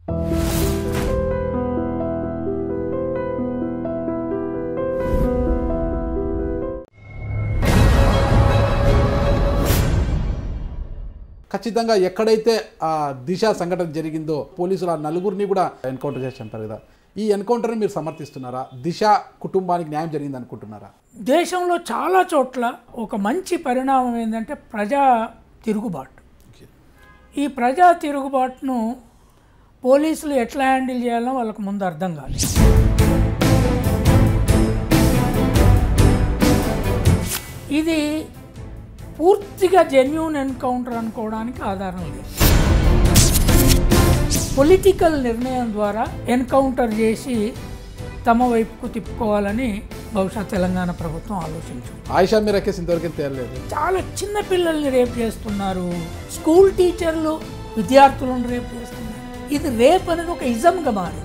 ఖచ్చితంగా ఎక్కడైతే ఆ దిశ సంఘటన జరిగిందో పోలీసులు ఆ నలుగురిని కూడా ఎన్కౌంటర్ చేసి చంపారు కదా ఈ ఎన్కౌంటర్ని మీరు సమర్థిస్తున్నారా దిశ కుటుంబానికి న్యాయం జరిగింది అనుకుంటున్నారా దేశంలో చాలా చోట్ల ఒక మంచి పరిణామం ఏంటంటే ప్రజా తిరుగుబాటు ఈ ప్రజా తిరుగుబాటును పోలీసులు ఎట్లా హ్యాండిల్ చేయాలో వాళ్ళకి ముందు అర్థం కాదు ఇది పూర్తిగా జెన్యున్ ఎన్కౌంటర్ అనుకోవడానికి ఆధారం లేదు పొలిటికల్ నిర్ణయం ద్వారా ఎన్కౌంటర్ చేసి తమ వైపుకు తిప్పుకోవాలని బహుశా తెలంగాణ ప్రభుత్వం ఆలోచించింది ఆయిషా మీరా కేసు ఇంతవరకు తేలలేదు చాలా చిన్న పిల్లల్ని రేప్ చేస్తున్నారు స్కూల్ టీచర్లు విద్యార్థులను రేప్ చేస్తున్నారు ఇది రేప్ అనేది ఒక ఇజంగా మారింది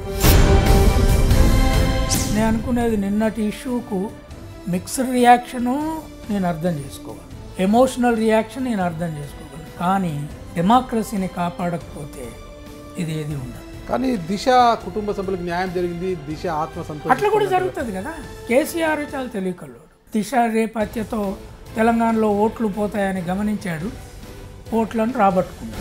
నేను అనుకునేది నిన్నటి ఇష్యూకు మిక్స్డ్ రియాక్షను నేను అర్థం చేసుకోగలను ఎమోషనల్ రియాక్షన్ నేను అర్థం చేసుకోగలను కానీ డెమోక్రసీని కాపాడకపోతే ఇది ఏది ఉండదు కానీ దిశ కుటుంబ సభ్యులకు న్యాయం జరిగింది దిశ ఆత్మ అట్లా కూడా జరుగుతుంది కదా కేసీఆర్ చాలా తెలియకల్లోడు దిశ రేప్ హత్యతో తెలంగాణలో ఓట్లు పోతాయని గమనించాడు ఓట్లను రాబట్టుకున్నాడు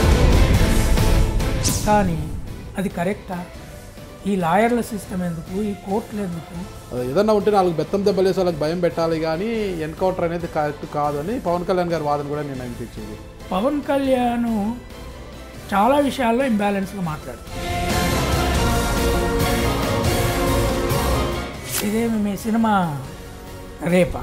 కానీ అది కరెక్టా ఈ లాయర్ల సిస్టమ్ ఎందుకు ఈ కోర్టులు ఎందుకు ఏదన్నా ఉంటే నాలుగు బెత్తం దెబ్బలేసి వాళ్ళకి భయం పెట్టాలి కానీ ఎన్కౌంటర్ అనేది కరెక్ట్ కాదని పవన్ కళ్యాణ్ గారి వాదన కూడా నేను అనిపించింది పవన్ కళ్యాణ్ చాలా విషయాల్లో ఇంబ్యాలెన్స్గా మాట్లాడుతాడు ఇదేమి మీ సినిమా రేపా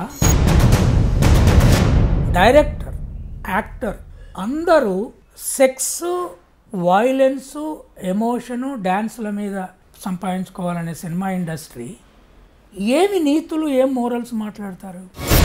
డైరెక్టర్ యాక్టర్ అందరూ సెక్స్ వైలెన్స్ ఎమోషను డ్యాన్స్ల మీద సంపాదించుకోవాలనే సినిమా ఇండస్ట్రీ ఏమి నీతులు ఏం మోరల్స్ మాట్లాడతారు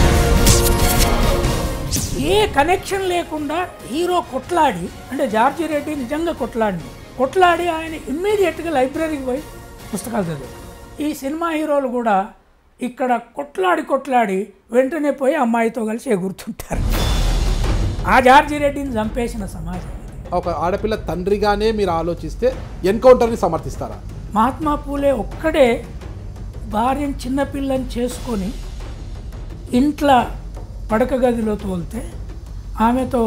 ఏ కనెక్షన్ లేకుండా హీరో కొట్లాడి అంటే జార్జి రెడ్డి నిజంగా కొట్లాడి కొట్లాడి ఆయన ఇమ్మీడియట్గా లైబ్రరీకి పోయి పుస్తకాలు చదివారు ఈ సినిమా హీరోలు కూడా ఇక్కడ కొట్లాడి కొట్లాడి వెంటనే పోయి అమ్మాయితో కలిసి ఎగురుతుంటారు ఆ జార్జి రెడ్డిని చంపేసిన సమాజం ఇది. ఒక ఆడపిల్ల తండ్రిగానే మీరు ఆలోచిస్తే ఎన్కౌంటర్ని సమర్థిస్తారా మహాత్మా పూలే ఒక్కడే భార్యను చిన్నపిల్లని చేసుకొని ఇంట్లో పడక గదిలో తోలితే ఆమెతో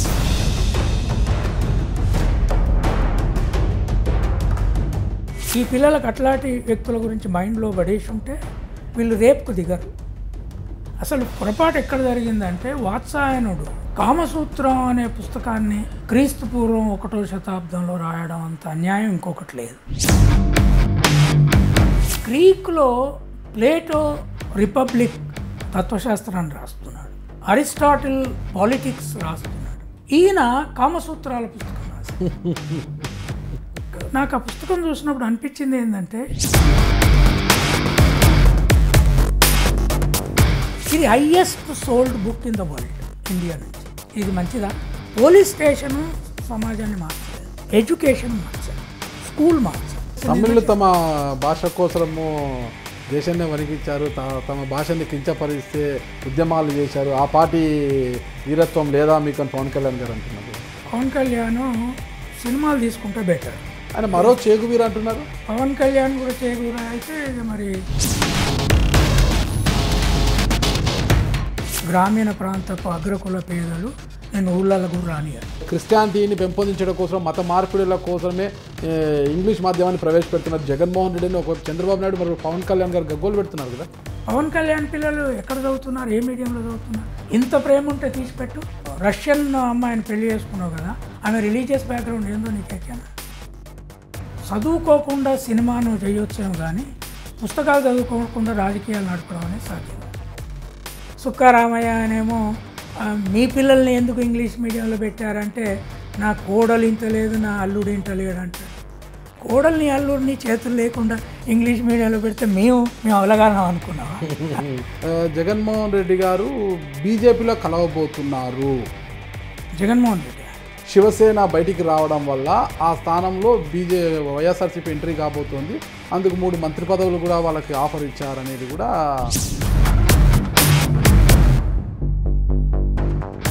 ఈ పిల్లలకు అట్లాంటి వ్యక్తుల గురించి మైండ్లో పడేసి ఉంటే వీళ్ళు రేపుకు దిగరు అసలు పొరపాటు ఎక్కడ జరిగిందంటే వాత్సాయనుడు కామసూత్రం అనే పుస్తకాన్ని క్రీస్తు పూర్వం ఒకటో శతాబ్దంలో రాయడం అంత అన్యాయం ఇంకొకటి లేదు గ్రీకులో ప్లేటో రిపబ్లిక్ తత్వశాస్త్రాన్ని రాస్తున్నాడు అరిస్టాటిల్ పాలిటిక్స్ రాస్తున్నాడు ఈయన కామసూత్రాల పుస్తకం రాస్తాడు నాకు ఆ పుస్తకం చూసినప్పుడు అనిపించింది ఏంటంటే ఇది highest sold book in the world India నుంచి ఇది మంచిదా పోలీస్ స్టేషన్ సమాజాన్ని మార్చలేదు ఎడ్యుకేషన్ మార్చాలి స్కూల్ మార్చాలి తమిళులు తమ భాష కోసము దేశాన్ని వణికించారు త- తమ భాషని కించపరిస్తే ఉద్యమాలు చేశారు ఆ పార్టీ వీరత్వం లేదా మీకు అని పవన్ కళ్యాణ్ గారు అంటున్నారు పవన్ కళ్యాణ్ సినిమాలు తీసుకుంటే బెటర్ ఆయన మరో చేగు వీర అంటున్నారు పవన్ కళ్యాణ్ కూడా చేకూర అయితే ఇక మరి గ్రామీణ ప్రాంతపు అగ్రకుల పేదలు నేను ఊళ్ళలో కూడా రానియారు క్రిస్టియానిటీని పెంపొందించడం కోసం మత మార్పిడుల కోసమే ఏ, ఇంగ్లీష్ మాధ్యమాన్ని ప్రవేశపెడుతున్నారు జగన్మోహన్ రెడ్డిని ఒక చంద్రబాబు నాయుడు మరియు పవన్ కళ్యాణ్ గారు గగ్గోలు పెడుతున్నారు కదా పవన్ కళ్యాణ్ పిల్లలు ఎక్కడ చదువుతున్నారు ఏ మీడియంలో చదువుతున్నారు ఇంత ప్రేమ ఉంటే తీసిపెట్టు రష్యన్ అమ్మాయిని పెళ్లి చేసుకున్నావు కదా ఆమె రిలీజియస్ బ్యాక్గ్రౌండ్ ఏందో నీకు ఎక్కాను చదువుకోకుండా సినిమాను చేయొచ్చేమో కానీ పుస్తకాలు చదువుకోకుండా రాజకీయాలు నడపడం అనేది సాధ్యం సుక్కారామయ్య అనేమో ఆ, మీ పిల్లల్ని ఎందుకు ఇంగ్లీష్ మీడియంలో పెట్టారంటే నా కోడలు ఇంత లేదు నా అల్లుడు ఇంత లేడు అంటాడు కోడల్ని అల్లుడిని చేతులు లేకుండా ఇంగ్లీష్ మీడియంలో పెడితే మేము మేము అవలగాలం అనుకున్నామా ఆ, జగన్మోహన్ రెడ్డి గారు బీజేపీలో కలవబోతున్నారు జగన్మోహన్ రెడ్డి శివసేన బయటికి రావడం వల్ల ఆ స్థానంలో బీజే వైఎస్ఆర్సీపీ ఎంట్రీ కాబోతోంది అందుకు మూడు మంత్రి పదవులు కూడా వాళ్ళకి ఆఫర్ ఇచ్చారనేది కూడా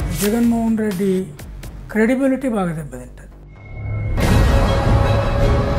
జగన్మోహన్ రెడ్డి క్రెడిబిలిటీ బాగా దెబ్బతింటుంది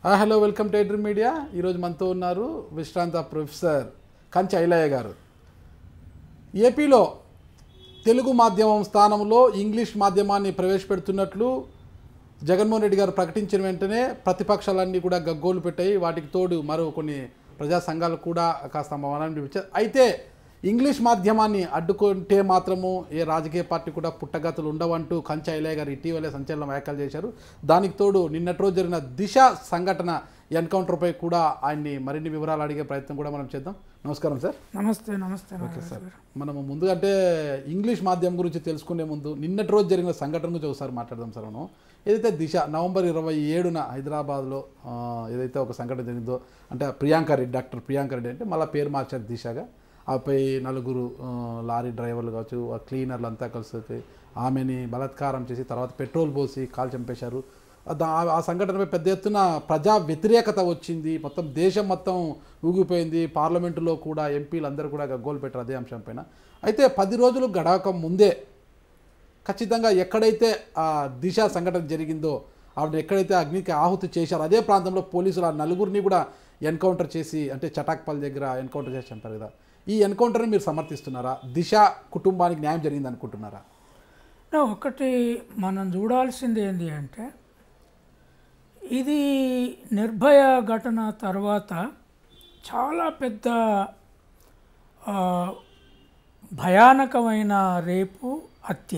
ఆ, హలో వెల్కమ్ టు ఎడ్రీ మీడియా ఈరోజు మనతో ఉన్నారు విశ్రాంత ప్రొఫెసర్ కంచి ఐలయ్య గారు ఏపీలో తెలుగు మాధ్యమం స్థానంలో ఇంగ్లీష్ మాధ్యమాన్ని ప్రవేశపెడుతున్నట్లు జగన్మోహన్ రెడ్డి గారు ప్రకటించిన వెంటనే ప్రతిపక్షాలన్నీ కూడా గగ్గోలు పెట్టాయి వాటికి తోడు మరో కొన్ని ప్రజా సంఘాలు కూడా కాస్త మౌనాన్ని చూపించారు అయితే ఇంగ్లీష్ మాధ్యమాన్ని అడ్డుకుంటే మాత్రము ఏ రాజకీయ పార్టీ కూడా పుట్టగతులు ఉండవంటూ కంచ ఐలయ్య గారు ఇటీవలే సంచలన వ్యాఖ్యలు చేశారు దానికి తోడు నిన్నటి రోజు జరిగిన దిశ సంఘటన ఎన్కౌంటర్పై కూడా ఆయన్ని మరిన్ని వివరాలు అడిగే ప్రయత్నం కూడా మనం చేద్దాం నమస్కారం సార్ నమస్తే నమస్తే నాగరాజు గారు. మనము ముందుగా అంటే ఇంగ్లీష్ మాధ్యమం గురించి తెలుసుకునే ముందు నిన్నటి రోజు జరిగిన సంఘటన గురించి ఒకసారి మాట్లాడదాం సార్ మనం ఏదైతే దిశ నవంబర్ ఇరవై ఏడున హైదరాబాద్లో ఆ, ఏదైతే ఒక సంఘటన జరిగిందో అంటే ప్రియాంక రెడ్డి డాక్టర్ ప్రియాంక రెడ్డి అంటే మళ్ళీ పేరు మార్చారు దిశగా ఆపై నలుగురు ఆ, లారీ డ్రైవర్లు కావచ్చు ఆ క్లీనర్లు అంతా కలిసి ఆమెని బలాత్కారం చేసి తర్వాత పెట్రోల్ పోసి కాల్ చంపేశారు ఆ దా- ఆ సంఘటనపై పెద్ద ఎత్తున ప్రజా వ్యతిరేకత వచ్చింది మొత్తం దేశం మొత్తం ఊగిపోయింది పార్లమెంటులో కూడా ఎంపీలు అందరూ కూడా గగ్గోలు పెట్టారు అదే అంశం పైన అయితే పది రోజులు గడవక ముందే ఖచ్చితంగా ఎక్కడైతే ఆ దిశ సంఘటన జరిగిందో ఆవిడ ఎక్కడైతే అగ్నికి ఆహుతి చేశారో అదే ప్రాంతంలో పోలీసులు ఆ నలుగురిని కూడా ఎన్కౌంటర్ చేసి అంటే చటాక్పల్ దగ్గర ఎన్కౌంటర్ చేసి చంపారు కదా ఈ ఎన్కౌంటర్ని మీరు సమర్థిస్తున్నారా దిశ కుటుంబానికి న్యాయం జరిగింది అనుకుంటున్నారా నా ఒకటి మనం చూడాల్సింది ఏంటి అంటే ఇది నిర్భయ ఘటన తర్వాత చాలా పెద్ద ఆ, భయానకమైన రేపు హత్య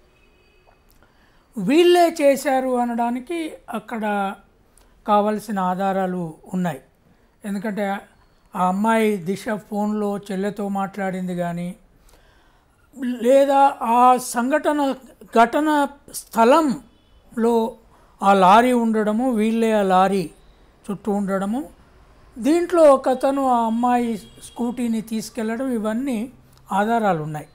వీళ్ళే చేశారు అనడానికి అక్కడ కావలసిన ఆధారాలు ఉన్నాయి ఎందుకంటే ఆ అమ్మాయి దిశ ఫోన్లో చెల్లెతో మాట్లాడింది కానీ లేదా ఆ సంఘటన ఘటన స్థలంలో ఆ లారీ ఉండడము వీళ్ళే ఆ లారీ చుట్టూ ఉండడము దీంట్లో ఒకతను ఆ అమ్మాయి స్కూటీని తీసుకెళ్ళడం ఇవన్నీ ఆధారాలు ఉన్నాయి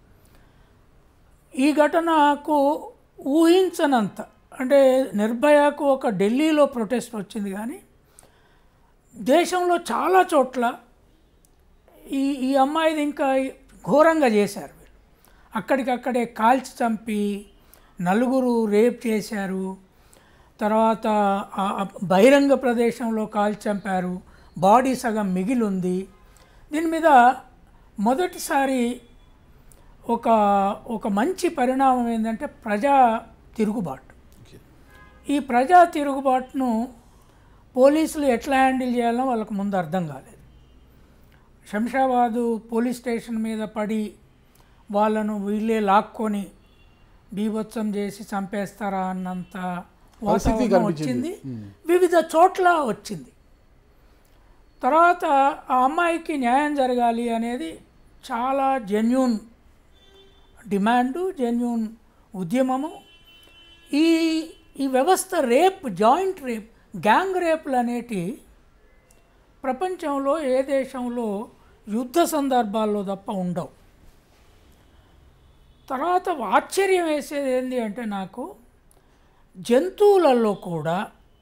ఈ ఘటనకు ఊహించనంత అంటే నిర్భయకు ఒక ఢిల్లీలో ప్రొటెస్ట్ వచ్చింది కానీ దేశంలో చాలా చోట్ల ఈ ఈ అమ్మాయిది ఇంకా ఘోరంగా చేశారు వీళ్ళు అక్కడికక్కడే కాల్చి చంపి నలుగురు రేప్ చేశారు తర్వాత ఆ- ఆ బహిరంగ ప్రదేశంలో కాల్చి చంపారు బాడీ సగం మిగిలి ఉంది దీని మీద మొదటిసారి ఒక ఒక మంచి పరిణామం ఏంటంటే ప్రజా తిరుగుబాటు ఈ ప్రజా తిరుగుబాటును పోలీసులు ఎట్లా హ్యాండిల్ చేయాలో వాళ్ళకు ముందు అర్థం కాలేదు శంషాబాదు పోలీస్ స్టేషన్ మీద పడి వాళ్ళను వీళ్ళే లాక్కొని బీభత్సం చేసి చంపేస్తారా అన్నంత వాతావరణం కనిపించింది. వచ్చింది వివిధ చోట్ల వచ్చింది తర్వాత ఆ అమ్మాయికి న్యాయం జరగాలి అనేది చాలా జెన్యున్ డిమాండు జెన్యున్ ఉద్యమము ఈ ఈ వ్యవస్థ రేప్ జాయింట్ రేప్ గ్యాంగ్ రేపులు అనేటి ప్రపంచంలో ఏ దేశంలో యుద్ధ సందర్భాల్లో తప్ప ఉండవు తర్వాత ఆశ్చర్యం వేసేది ఏంటి అంటే నాకు జంతువులలో కూడా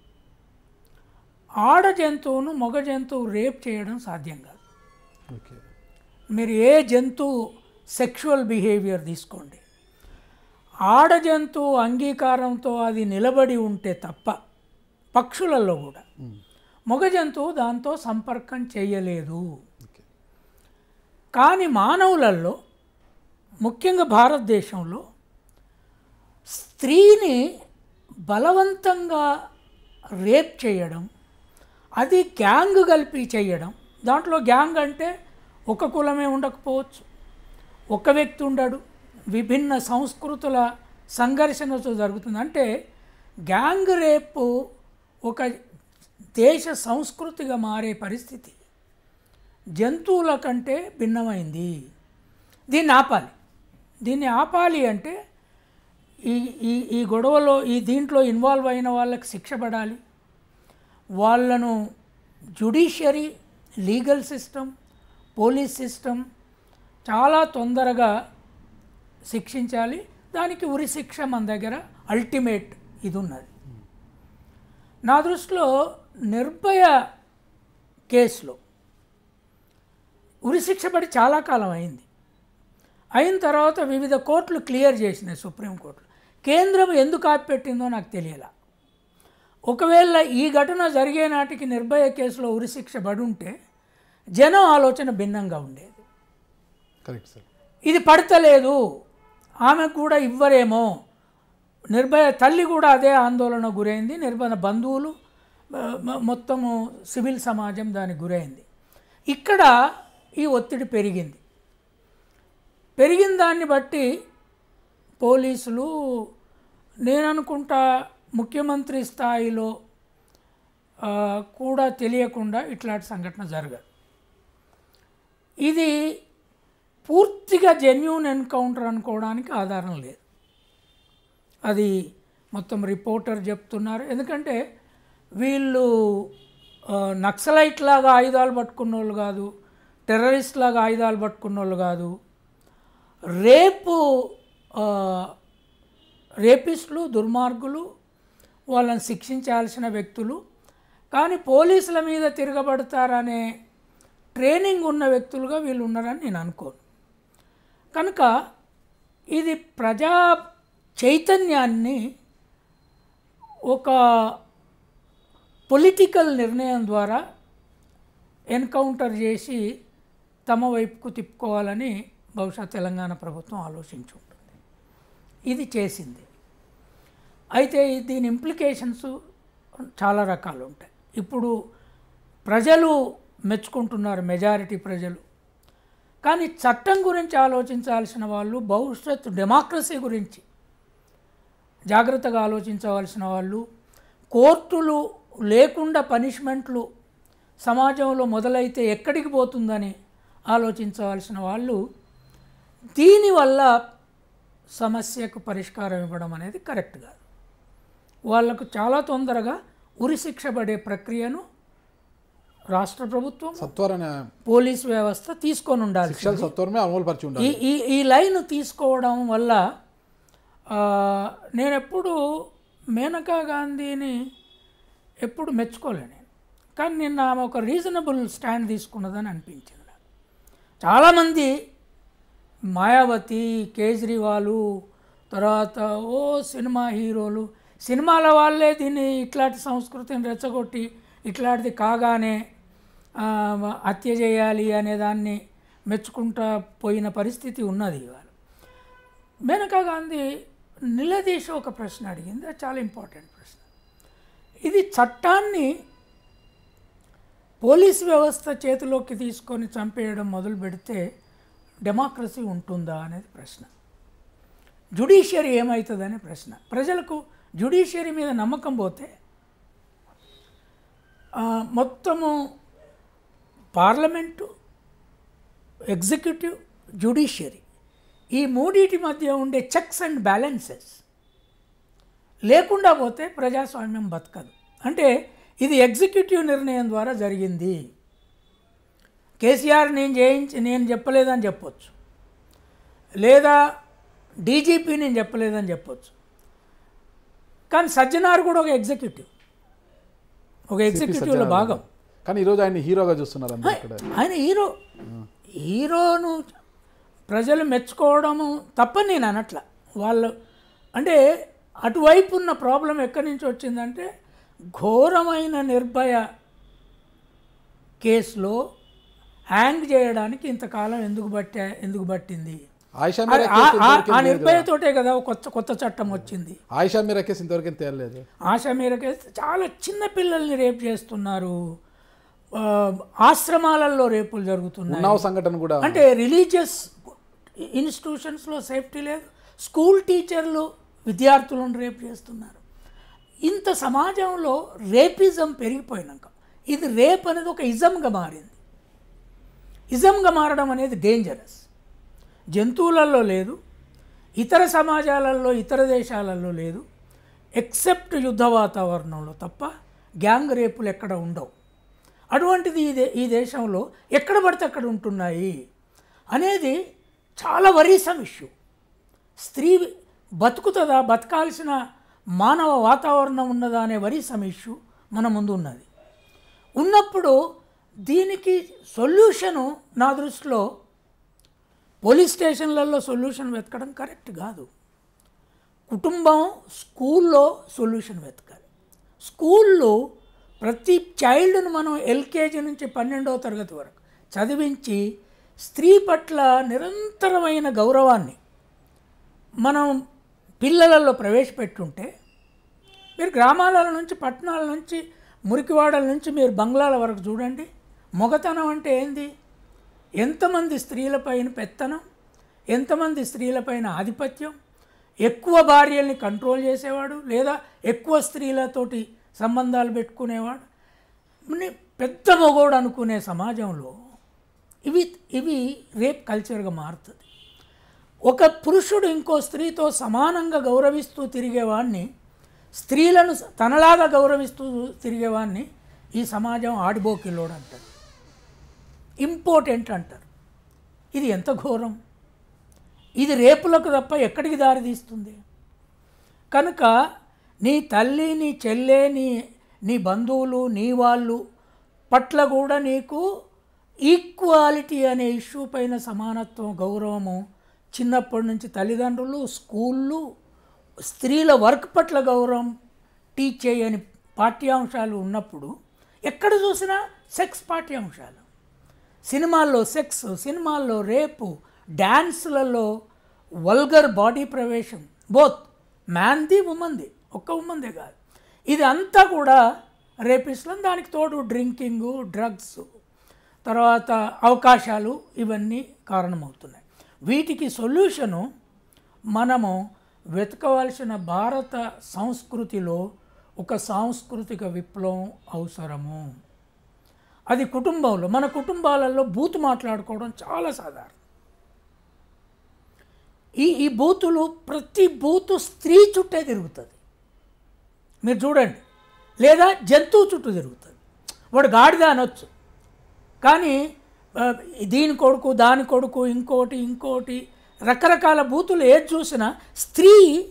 ఆడ జంతువును మగ జంతువు రేప్ చేయడం సాధ్యం కాదు ఓకే మీరు ఏ జంతువు సెక్షువల్ బిహేవియర్ తీసుకోండి ఆడ జంతువు అంగీకారంతో అది నిలబడి ఉంటే తప్ప పక్షులలో కూడా మగ జంతువు దాంతో సంపర్కం చేయలేదు ఓకే కానీ మానవులలో ముఖ్యంగా భారతదేశంలో స్త్రీని బలవంతంగా రేప్ చేయడం అది గ్యాంగ్ కలిపి చేయడం దాంట్లో గ్యాంగ్ అంటే ఒక కులమే ఉండకపోవచ్చు ఒక వ్యక్తి ఉండడు విభిన్న సంస్కృతుల సంఘర్షణతో జరుగుతుంది అంటే గ్యాంగ్ రేపు ఒక దేశ సంస్కృతిగా మారే పరిస్థితి జంతువుల కంటే భిన్నమైంది దీన్ని ఆపాలి దీన్ని ఆపాలి అంటే ఈ ఈ ఈ గొడవలో ఈ దీంట్లో ఇన్వాల్వ్ అయిన వాళ్ళకి శిక్ష పడాలి వాళ్ళను judiciary legal system police system చాలా తొందరగా శిక్షించాలి దానికి ఉరి శిక్ష మన దగ్గర అల్టిమేట్ ఇది ఉన్నది నా దృష్టిలో నిర్భయ కేసులో ఉరిశిక్ష పడి చాలా కాలం అయింది అయిన తర్వాత వివిధ కోర్టులు క్లియర్ చేసినాయి సుప్రీంకోర్టులు కేంద్రం ఎందుకు ఆపిపెట్టిందో నాకు తెలియలా ఒకవేళ ఈ ఘటన జరిగే నాటికి నిర్భయ కేసులో ఉరిశిక్ష పడి ఉంటే జనం ఆలోచన భిన్నంగా ఉండేది కరెక్ట్ సార్ ఇది పడతలేదు ఆమెకు కూడా ఇవ్వరేమో నిర్భయ తల్లి కూడా అదే ఆందోళన గురైంది నిర్భయ బంధువులు ఆ, మ- మొత్తము సివిల్ సమాజం దానికి గురైంది ఇక్కడ ఈ ఒత్తిడి పెరిగింది పెరిగిన దాన్ని బట్టి పోలీసులు నేను అనుకుంటా ముఖ్యమంత్రి స్థాయిలో ఆ, కూడా తెలియకుండా ఇట్లాంటి సంఘటన జరగదు ఇది పూర్తిగా జెన్యున్ ఎన్కౌంటర్ అనుకోవడానికి ఆధారం లేదు అది మొత్తం రిపోర్టర్ చెప్తున్నారు ఎందుకంటే వీళ్ళు ఆ, నక్సలైట్ లాగా ఆయుధాలు పట్టుకున్న వాళ్ళు కాదు టెర్రరిస్ట్ లాగా ఆయుధాలు పట్టుకున్న వాళ్ళు కాదు రేపు ఆ, రేపిస్టులు దుర్మార్గులు వాళ్ళని శిక్షించాల్సిన వ్యక్తులు కానీ పోలీసుల మీద తిరగబడతారనే ట్రైనింగ్ ఉన్న వ్యక్తులుగా వీళ్ళు ఉన్నారని నేను అనుకోను కనుక ఇది ప్రజా చైతన్యాన్ని ఒక పొలిటికల్ నిర్ణయం ద్వారా ఎన్కౌంటర్ చేసి తమ వైపుకు తిప్పుకోవాలని బహుశా తెలంగాణ ప్రభుత్వం ఆలోచించి ఉంటుంది ఇది చేసింది అయితే దీని ఇంప్లికేషన్స్ చాలా రకాలు ఉంటాయి ఇప్పుడు ప్రజలు మెచ్చుకుంటున్నారు మెజారిటీ ప్రజలు కానీ చట్టం గురించి ఆలోచించాల్సిన వాళ్ళు భవిష్యత్తు డెమోక్రసీ గురించి జాగ్రత్తగా ఆలోచించవలసిన వాళ్ళు కోర్టులు లేకుండా పనిష్మెంట్లు సమాజంలో మొదలైతే ఎక్కడికి పోతుందని ఆలోచించవలసిన వాళ్ళు దీనివల్ల సమస్యకు పరిష్కారం ఇవ్వడం అనేది కరెక్ట్ కాదు వాళ్లకు చాలా తొందరగా ఉరిశిక్ష పడే ప్రక్రియను రాష్ట్ర ప్రభుత్వం సత్వరనే పోలీస్ వ్యవస్థ తీసుకొని ఉండాలి శిక్షలు సత్వరమే అమలు పరిచి ఉండాలి ఈ ఈ ఈ లైన్ తీసుకోవడం వల్ల ఆ, నేను ఎప్పుడు మేనకా గాంధీని ఎప్పుడు మెచ్చుకోలే నేను కానీ నిన్న ఆమె ఒక రీజనబుల్ స్టాండ్ తీసుకున్నదని అనిపించింది నాకు చాలామంది మాయావతి కేజ్రీవాలు తర్వాత ఓ సినిమా హీరోలు సినిమాల వాళ్ళే దీన్ని ఇట్లాంటి సంస్కృతిని రెచ్చగొట్టి ఇట్లాంటిది కాగానే ఆ, హత్య చేయాలి అనే దాన్ని మెచ్చుకుంటా పోయిన పరిస్థితి ఉన్నది ఇవాళ మేనకా గాంధీ నిలదీసి ఒక ప్రశ్న అడిగింది అది చాలా ఇంపార్టెంట్ ప్రశ్న ఇది చట్టాన్ని పోలీస్ వ్యవస్థ చేతిలోకి తీసుకొని చంపేయడం మొదలు పెడితే డెమోక్రసీ ఉంటుందా అనేది ప్రశ్న జుడిషియరీ ఏమవుతుందనే ప్రశ్న ప్రజలకు జుడిషియరీ మీద నమ్మకం పోతే ఆ, మొత్తము పార్లమెంటు ఎగ్జిక్యూటివ్ జుడిషియరీ ఈ మూడిటి మధ్య ఉండే చెక్స్ అండ్ బ్యాలెన్సెస్ లేకుండా పోతే ప్రజాస్వామ్యం బతకదు అంటే ఇది ఎగ్జిక్యూటివ్ నిర్ణయం ద్వారా జరిగింది కేసీఆర్ నేను చేయించి నేను చెప్పలేదని చెప్పొచ్చు లేదా డీజీపీ నేను చెప్పలేదని చెప్పొచ్చు కానీ సజ్జనార్ కూడా ఒక ఎగ్జిక్యూటివ్ ఒక ఎగ్జిక్యూటివ్లో భాగం కానీ ఈరోజు ఆయన హీరోగా చూస్తున్నారు అందరూ ఇక్కడ ఆయన హీరో హీరోను ప్రజలు మెచ్చుకోవడము తప్పని నేను అనట్ల వాళ్ళు అంటే అటువైపు ఉన్న ప్రాబ్లం ఎక్కడి నుంచి వచ్చిందంటే ఘోరమైన నిర్భయ కేసులో హ్యాంగ్ చేయడానికి ఇంతకాలం ఎందుకు పట్టా ఎందుకు పట్టింది ఆయిషా అది మీరా ఆ- కేసు ఆ- ఇంతవరకు ఆ నిర్భయతోటే కదా ఒక కొత్త కొత్త చట్టం వచ్చింది ఆయిషా మీరా కేసు ఇంతవరకు తేలలేదు ఆశ మేరకు చాలా చిన్న పిల్లల్ని రేపు చేస్తున్నారు ఆ, ఆశ్రమాలలో రేపులు జరుగుతున్నాయి ఉన్నావు సంఘటన కూడా అంటే రిలీజియస్ ఇన్స్టిట్యూషన్స్లో సేఫ్టీ లేదు స్కూల్ టీచర్లు విద్యార్థులను రేపు చేస్తున్నారు ఇంత సమాజంలో రేపిజం పెరిగిపోయినాక ఇది రేప్ అనేది ఒక ఇజంగా మారింది ఇజంగా మారడం అనేది డేంజరస్ జంతువులలో లేదు ఇతర సమాజాలలో ఇతర దేశాలలో లేదు ఎక్సెప్ట్ యుద్ధ వాతావరణంలో తప్ప గ్యాంగ్ రేపులు ఎక్కడ ఉండవు అటువంటిది ఈ దే ఈ దేశంలో ఎక్కడ పడితే అక్కడ ఉంటున్నాయి అనేది చాలా వరీసం ఇష్యూ స్త్రీ బతుకుతుందా బతకాల్సిన మానవ వాతావరణం ఉన్నదా అనే వరీసం ఇష్యూ మన ముందు ఉన్నది ఉన్నప్పుడు దీనికి సొల్యూషను నా దృష్టిలో పోలీస్ స్టేషన్లలో సొల్యూషన్ వెతకడం కరెక్ట్ కాదు కుటుంబం స్కూల్లో సొల్యూషన్ వెతకాలి స్కూళ్ళు ప్రతి చైల్డ్ను మనం ఎల్కేజీ నుంచి పన్నెండవ తరగతి వరకు చదివించి స్త్రీ పట్ల నిరంతరమైన గౌరవాన్ని మనం పిల్లలలో ప్రవేశపెట్టుంటే మీరు గ్రామాల నుంచి పట్టణాల నుంచి మురికివాడల నుంచి మీరు బంగ్లాల వరకు చూడండి మొగతనం అంటే ఏంది ఎంతమంది స్త్రీలపైన పెత్తనం ఎంతమంది స్త్రీలపైన ఆధిపత్యం ఎక్కువ భార్యల్ని కంట్రోల్ చేసేవాడు లేదా ఎక్కువ స్త్రీలతోటి సంబంధాలు పెట్టుకునేవాడు ని- పెద్ద మొగోడు అనుకునే సమాజంలో ఇవి ఇవి రేప్ కల్చర్గా మారుతుంది ఒక పురుషుడు ఇంకో స్త్రీతో సమానంగా గౌరవిస్తూ తిరిగేవాడిని స్త్రీలను తనలాగా గౌరవిస్తూ తిరిగేవాడిని ఈ సమాజం ఆడిబోకిల్లోడు అంటారు ఇంపార్టెంట్ అంటారు ఇది ఎంత ఘోరం ఇది రేపులకు తప్ప ఎక్కడికి దారి తీస్తుంది కనుక నీ తల్లి నీ చెల్లె నీ నీ బంధువులు నీ వాళ్ళు పట్ల కూడా నీకు ఈక్వాలిటీ అనే ఇష్యూ పైన సమానత్వం గౌరవము చిన్నప్పటి నుంచి తల్లిదండ్రులు స్కూళ్ళు స్త్రీల వర్క్ పట్ల గౌరవం టీచ్ చేయని పాఠ్యాంశాలు ఉన్నప్పుడు ఎక్కడ చూసినా సెక్స్ పాఠ్యాంశాలు సినిమాల్లో సెక్స్ సినిమాల్లో రేపు డ్యాన్స్లలో వల్గర్ బాడీ ప్రవేశం బోత్ మ్యాన్ది ఉమంది ఒక్క ఉమందే కాదు ఇది అంతా కూడా రేపిస్లం దానికి తోడు డ్రింకింగు డ్రగ్స్ తర్వాత అవకాశాలు ఇవన్నీ కారణమవుతున్నాయి వీటికి సొల్యూషను మనము వెతకవలసిన భారత సంస్కృతిలో ఒక సాంస్కృతిక విప్లవం అవసరము అది కుటుంబంలో మన కుటుంబాలలో బూతు మాట్లాడుకోవడం చాలా సాధారణం ఈ ఈ బూతులు ప్రతి బూతు స్త్రీ చుట్టే తిరుగుతుంది మీరు చూడండి లేదా జంతువు చుట్టూ తిరుగుతుంది వాడు గాడిద అనొచ్చు కానీ ఆ, దీని కొడుకు దాని కొడుకు ఇంకోటి ఇంకోటి రకరకాల బూతులు ఏది చూసినా స్త్రీ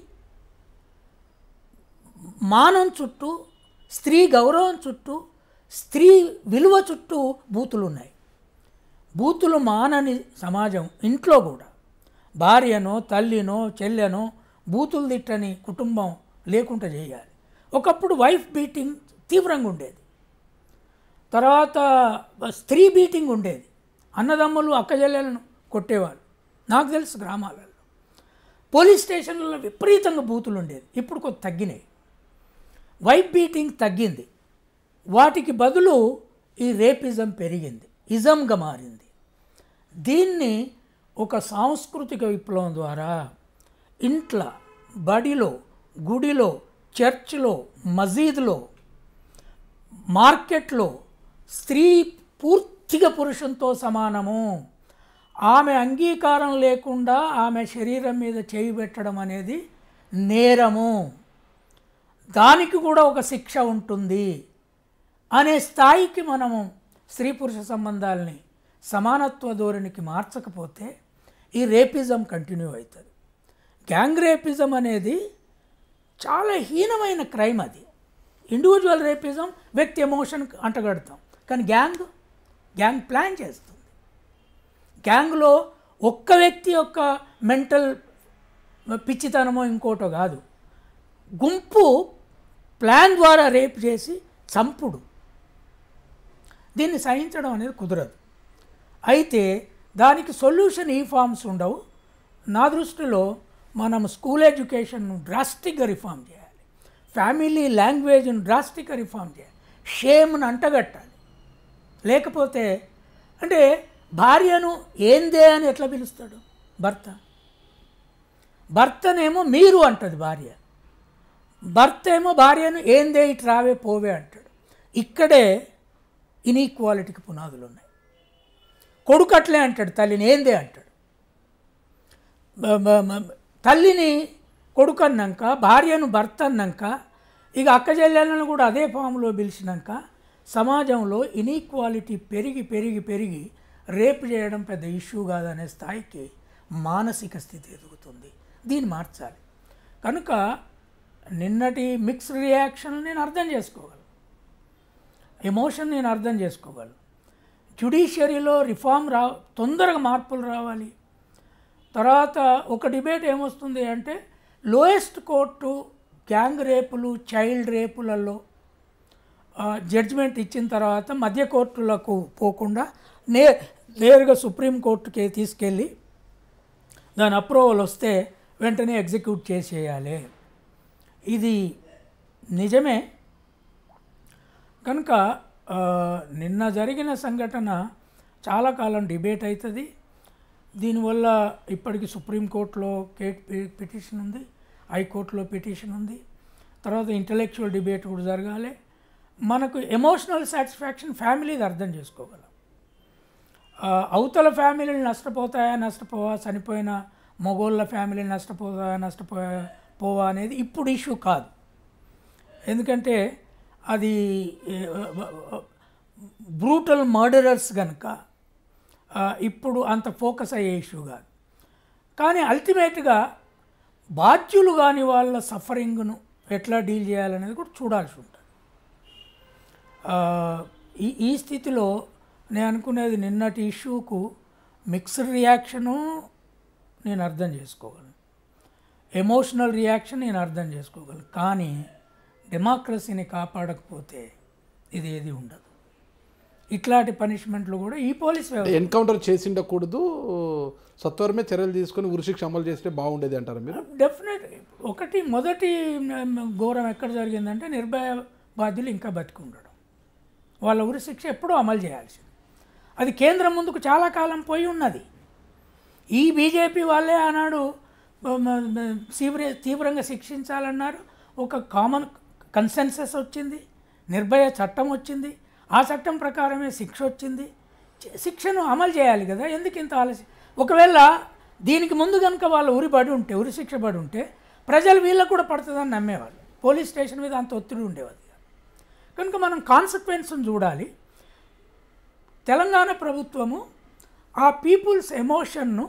మానం చుట్టూ స్త్రీ గౌరవం చుట్టూ స్త్రీ విలువ చుట్టూ బూతులు ఉన్నాయి బూతులు మానని సమాజం ఇంట్లో కూడా భార్యనో తల్లినో చెల్లెనో బూతులు తిట్టని కుటుంబం లేకుండా చేయాలి ఒకప్పుడు వైఫ్ బీటింగ్ తీవ్రంగా ఉండేది తర్వాత స్త్రీ బీటింగ్ ఉండేది అన్నదమ్ములు అక్కజెల్లెలను కొట్టేవాళ్ళు నాకు తెలుసు గ్రామాలలో పోలీస్ స్టేషన్లలో విపరీతంగా బూతులు ఉండేది ఇప్పుడు కొంత తగ్గినాయి వైఫ్ బీటింగ్ తగ్గింది వాటికి బదులు ఈ రేపిజం పెరిగింది ఇజంగా మారింది దీన్ని ఒక సాంస్కృతిక విప్లవం ద్వారా ఇంట్లో బడిలో గుడిలో చర్చ్లో మసీదులో మార్కెట్లో స్త్రీ పూర్తిగా పురుషంతో సమానము ఆమె అంగీకారం లేకుండా ఆమె శరీరం మీద చేయి పెట్టడం అనేది నేరము దానికి కూడా ఒక శిక్ష ఉంటుంది అనే స్థాయికి మనము స్త్రీ పురుష సంబంధాలని సమానత్వ ధోరణికి మార్చకపోతే ఈ రేపిజం కంటిన్యూ అవుతుంది గ్యాంగ్ రేపిజం అనేది చాలా హీనమైన క్రైమ్ అది ఇండివిజువల్ రేపిజం వ్యక్తి ఎమోషన్ అంటగడతాం కానీ గ్యాంగ్ గ్యాంగ్ ప్లాన్ చేస్తుంది గ్యాంగ్లో ఒక్క వ్యక్తి యొక్క మెంటల్ పిచ్చితనమో ఇంకోటో కాదు గుంపు ప్లాన్ ద్వారా రేప్ చేసి చంపుడు దీన్ని సహించడం అనేది కుదరదు అయితే దానికి సొల్యూషన్ ఈ ఫార్మ్స్ ఉండవు నా దృష్టిలో మనం స్కూల్ ఎడ్యుకేషన్ను డ్రాస్టిక్గా రిఫార్మ్ చేయాలి ఫ్యామిలీ లాంగ్వేజ్ను డ్రాస్టిక్గా రిఫార్మ్ చేయాలి షేమ్ను అంటగట్టాలి లేకపోతే అంటే భార్యను ఏందే అని ఎట్లా పిలుస్తాడు భర్త భర్తనేమో మీరు అంటది భార్య భర్త ఏమో భార్యను ఏందే ఇటు రావే పోవే అంటాడు ఇక్కడే ఇన్ఈక్వాలిటీకి పునాదులు ఉన్నాయి కొడుకు అట్లే అంటాడు తల్లిని ఏందే అంటాడు బ- బ- బ- తల్లిని కొడుకు అన్నాక భార్యను భర్త అన్నాక ఇక అక్క చెల్లెలను కూడా అదే ఫామ్లో పిలిచినాక సమాజంలో ఇన్ఈక్వాలిటీ పెరిగి పెరిగి పెరిగి రేపు చేయడం పెద్ద ఇష్యూ కాదనే స్థాయికి మానసిక స్థితి ఎదుగుతుంది దీన్ని మార్చాలి కనుక నిన్నటి మిక్స్డ్ రియాక్షన్ నేను అర్థం చేసుకోగలను ఎమోషన్ నేను అర్థం చేసుకోగలను జ్యుడిషియరీలో రిఫార్మ్ రా తొందరగా మార్పులు రావాలి తర్వాత ఒక డిబేట్ ఏమొస్తుంది అంటే లోయెస్ట్ కోర్టు గ్యాంగ్ రేపులు చైల్డ్ రేపులలో జడ్జిమెంట్ ఇచ్చిన తర్వాత మధ్య కోర్టులకు పోకుండా నే నేరుగా సుప్రీంకోర్టుకి తీసుకెళ్ళి దాని అప్రూవల్ వస్తే వెంటనే ఎగ్జిక్యూట్ చేసేయాలి ఇది నిజమే కనుక ఆ, నిన్న జరిగిన సంఘటన చాలా కాలం డిబేట్ అవుతుంది దీనివల్ల ఇప్పటికి సుప్రీంకోర్టులో కేట్ పి- పిటిషన్ ఉంది హైకోర్టులో పిటిషన్ ఉంది తర్వాత ఇంటలెక్చువల్ డిబేట్ కూడా జరగాలి మనకు ఎమోషనల్ సాటిస్ఫాక్షన్ ఫ్యామిలీది అర్థం చేసుకోగలం ఆ, అవతల ఫ్యామిలీలు నష్టపోతాయా నష్టపోవా చనిపోయిన మగోళ్ళ ఫ్యామిలీలు నష్టపోతాయా నష్టపోయా పోవా అనేది ఇప్పుడు ఇష్యూ కాదు ఎందుకంటే అది బ్రూటల్ మర్డరర్స్ కనుక ఇప్పుడు అంత ఫోకస్ అయ్యే ఇష్యూ కాదు కానీ అల్టిమేట్గా బాధ్యులు కాని వాళ్ళ సఫరింగ్ను ఎట్లా డీల్ చేయాలనేది కూడా చూడాల్సి ఉంటుంది ఆ, ఈ ఈ స్థితిలో నేను అనుకునేది నిన్నటి ఇష్యూకు మిక్స్డ్ రియాక్షను నేను అర్థం చేసుకోగలను ఎమోషనల్ రియాక్షన్ నేను అర్థం చేసుకోగలను కానీ డెమోక్రసీని కాపాడకపోతే ఇది ఏది ఉండదు ఇట్లాంటి పనిష్మెంట్లు కూడా ఈ పోలీస్ వ్యవస్థ ఎన్కౌంటర్ చేసి ఉండకూడదు సత్వరమే చర్యలు తీసుకొని ఉరిశిక్ష అమలు చేస్తే బాగుండేది అంటారు మీరు డెఫినెట్ ఒకటి మొదటి మ్, ఘోరం ఎక్కడ జరిగిందంటే నిర్భయ బాధ్యులు ఇంకా బతికి ఉండడం వాళ్ళ ఉరి శిక్ష ఎప్పుడూ అమలు చేయాల్సింది అది కేంద్రం ముందుకు చాలా కాలం పోయి ఉన్నది ఈ బీజేపీ వాళ్ళే ఆనాడు మ- మ- మ- తీవ్ర తీవ్రంగా శిక్షించాలన్నారు ఒక కామన్ కన్సెన్సస్ వచ్చింది నిర్భయ చట్టం వచ్చింది ఆ చట్టం ప్రకారమే శిక్ష వచ్చింది చ- శిక్షను అమలు చేయాలి కదా ఎందుకు ఇంత ఆలస్యం ఒకవేళ దీనికి ముందు కనుక వాళ్ళు ఉరి పడి ఉంటే ఉరి శిక్ష పడి ఉంటే ప్రజలు వీళ్ళకు కూడా పడుతుందని నమ్మేవాళ్ళు పోలీస్ స్టేషన్ మీద అంత ఒత్తిడి ఉండేది కాదు. కనుక మనం కాన్సిక్వెన్స్ని చూడాలి తెలంగాణ ప్రభుత్వము ఆ పీపుల్స్ ఎమోషన్ను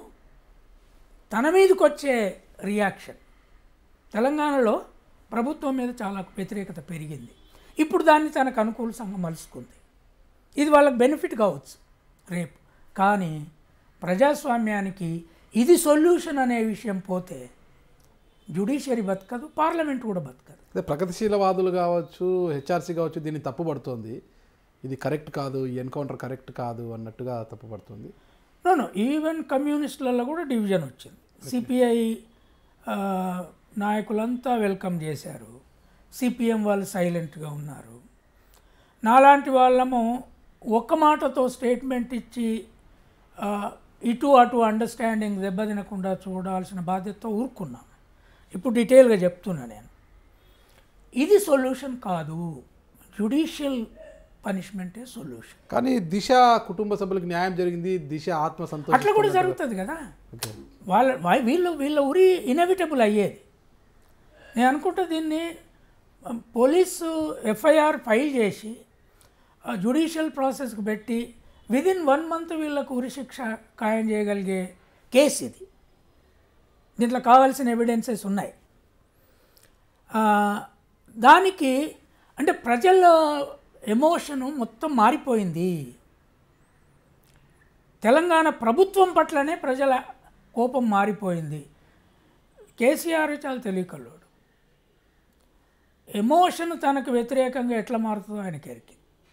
తన మీదకి వచ్చే రియాక్షన్ తెలంగాణలో ప్రభుత్వం మీద చాలా వ్యతిరేకత పెరిగింది ఇప్పుడు దాన్ని తనకు అనుకూలంగా మలుచుకుంది ఇది వాళ్ళకి బెనిఫిట్ కావచ్చు రేపు కానీ ప్రజాస్వామ్యానికి ఇది సొల్యూషన్ అనే విషయం పోతే జ్యుడిషియరీ బతకదు పార్లమెంట్ కూడా బతకదు అదే ప్రగతిశీలవాదులు కావచ్చు హెచ్ఆర్సీ కావచ్చు దీన్ని తప్పుపడుతోంది ఇది కరెక్ట్ కాదు ఈ ఎన్కౌంటర్ కరెక్ట్ కాదు అన్నట్టుగా తప్పుపడుతుంది నో ఈవెన్ కమ్యూనిస్టులలో కూడా డివిజన్ వచ్చింది సిపిఐ నాయకులంతా వెల్కమ్ చేశారు సిపిఎం వాళ్ళు సైలెంట్గా ఉన్నారు నాలాంటి వాళ్ళము ఒక్క మాటతో స్టేట్మెంట్ ఇచ్చి ఆ, ఇటు అటు అండర్స్టాండింగ్ దెబ్బతినకుండా చూడాల్సిన బాధ్యతతో ఊరుకున్నాం ఇప్పుడు డీటెయిల్గా చెప్తున్నా నేను ఇది సొల్యూషన్ కాదు జ్యుడిషియల్ పనిష్మెంటే సొల్యూషన్ కానీ దిశ కుటుంబ సభ్యులకు న్యాయం జరిగింది దిశ ఆత్మ అట్లా సంతోషం కూడా జరుగుతుంది కదా ఓకే వాళ్ళ వా- వీళ్ళు వీళ్ళ ఉరి ఇన్ఎవిటబుల్ అయ్యేది నేను అనుకుంటా దీన్ని ఆ, పోలీసు ఎఫ్ఐఆర్ ఫైల్ చేసి జ్యుడిషియల్ ప్రాసెస్కి పెట్టి విదిన్ వన్ మంత్ వీళ్ళకు ఉరి శిక్ష ఖాయం చేయగలిగే కేసు ఇది దీంట్లో కావాల్సిన ఎవిడెన్సెస్ ఉన్నాయి ఆ, దానికి అంటే ప్రజల ఎమోషను మొత్తం మారిపోయింది తెలంగాణ ప్రభుత్వం పట్లనే ప్రజల కోపం మారిపోయింది కేసీఆర్ చాలా తెలియకల్లోడు ఎమోషన్ తనకు వ్యతిరేకంగా ఎట్లా మారుతుందో ఆయనకి ఎరికి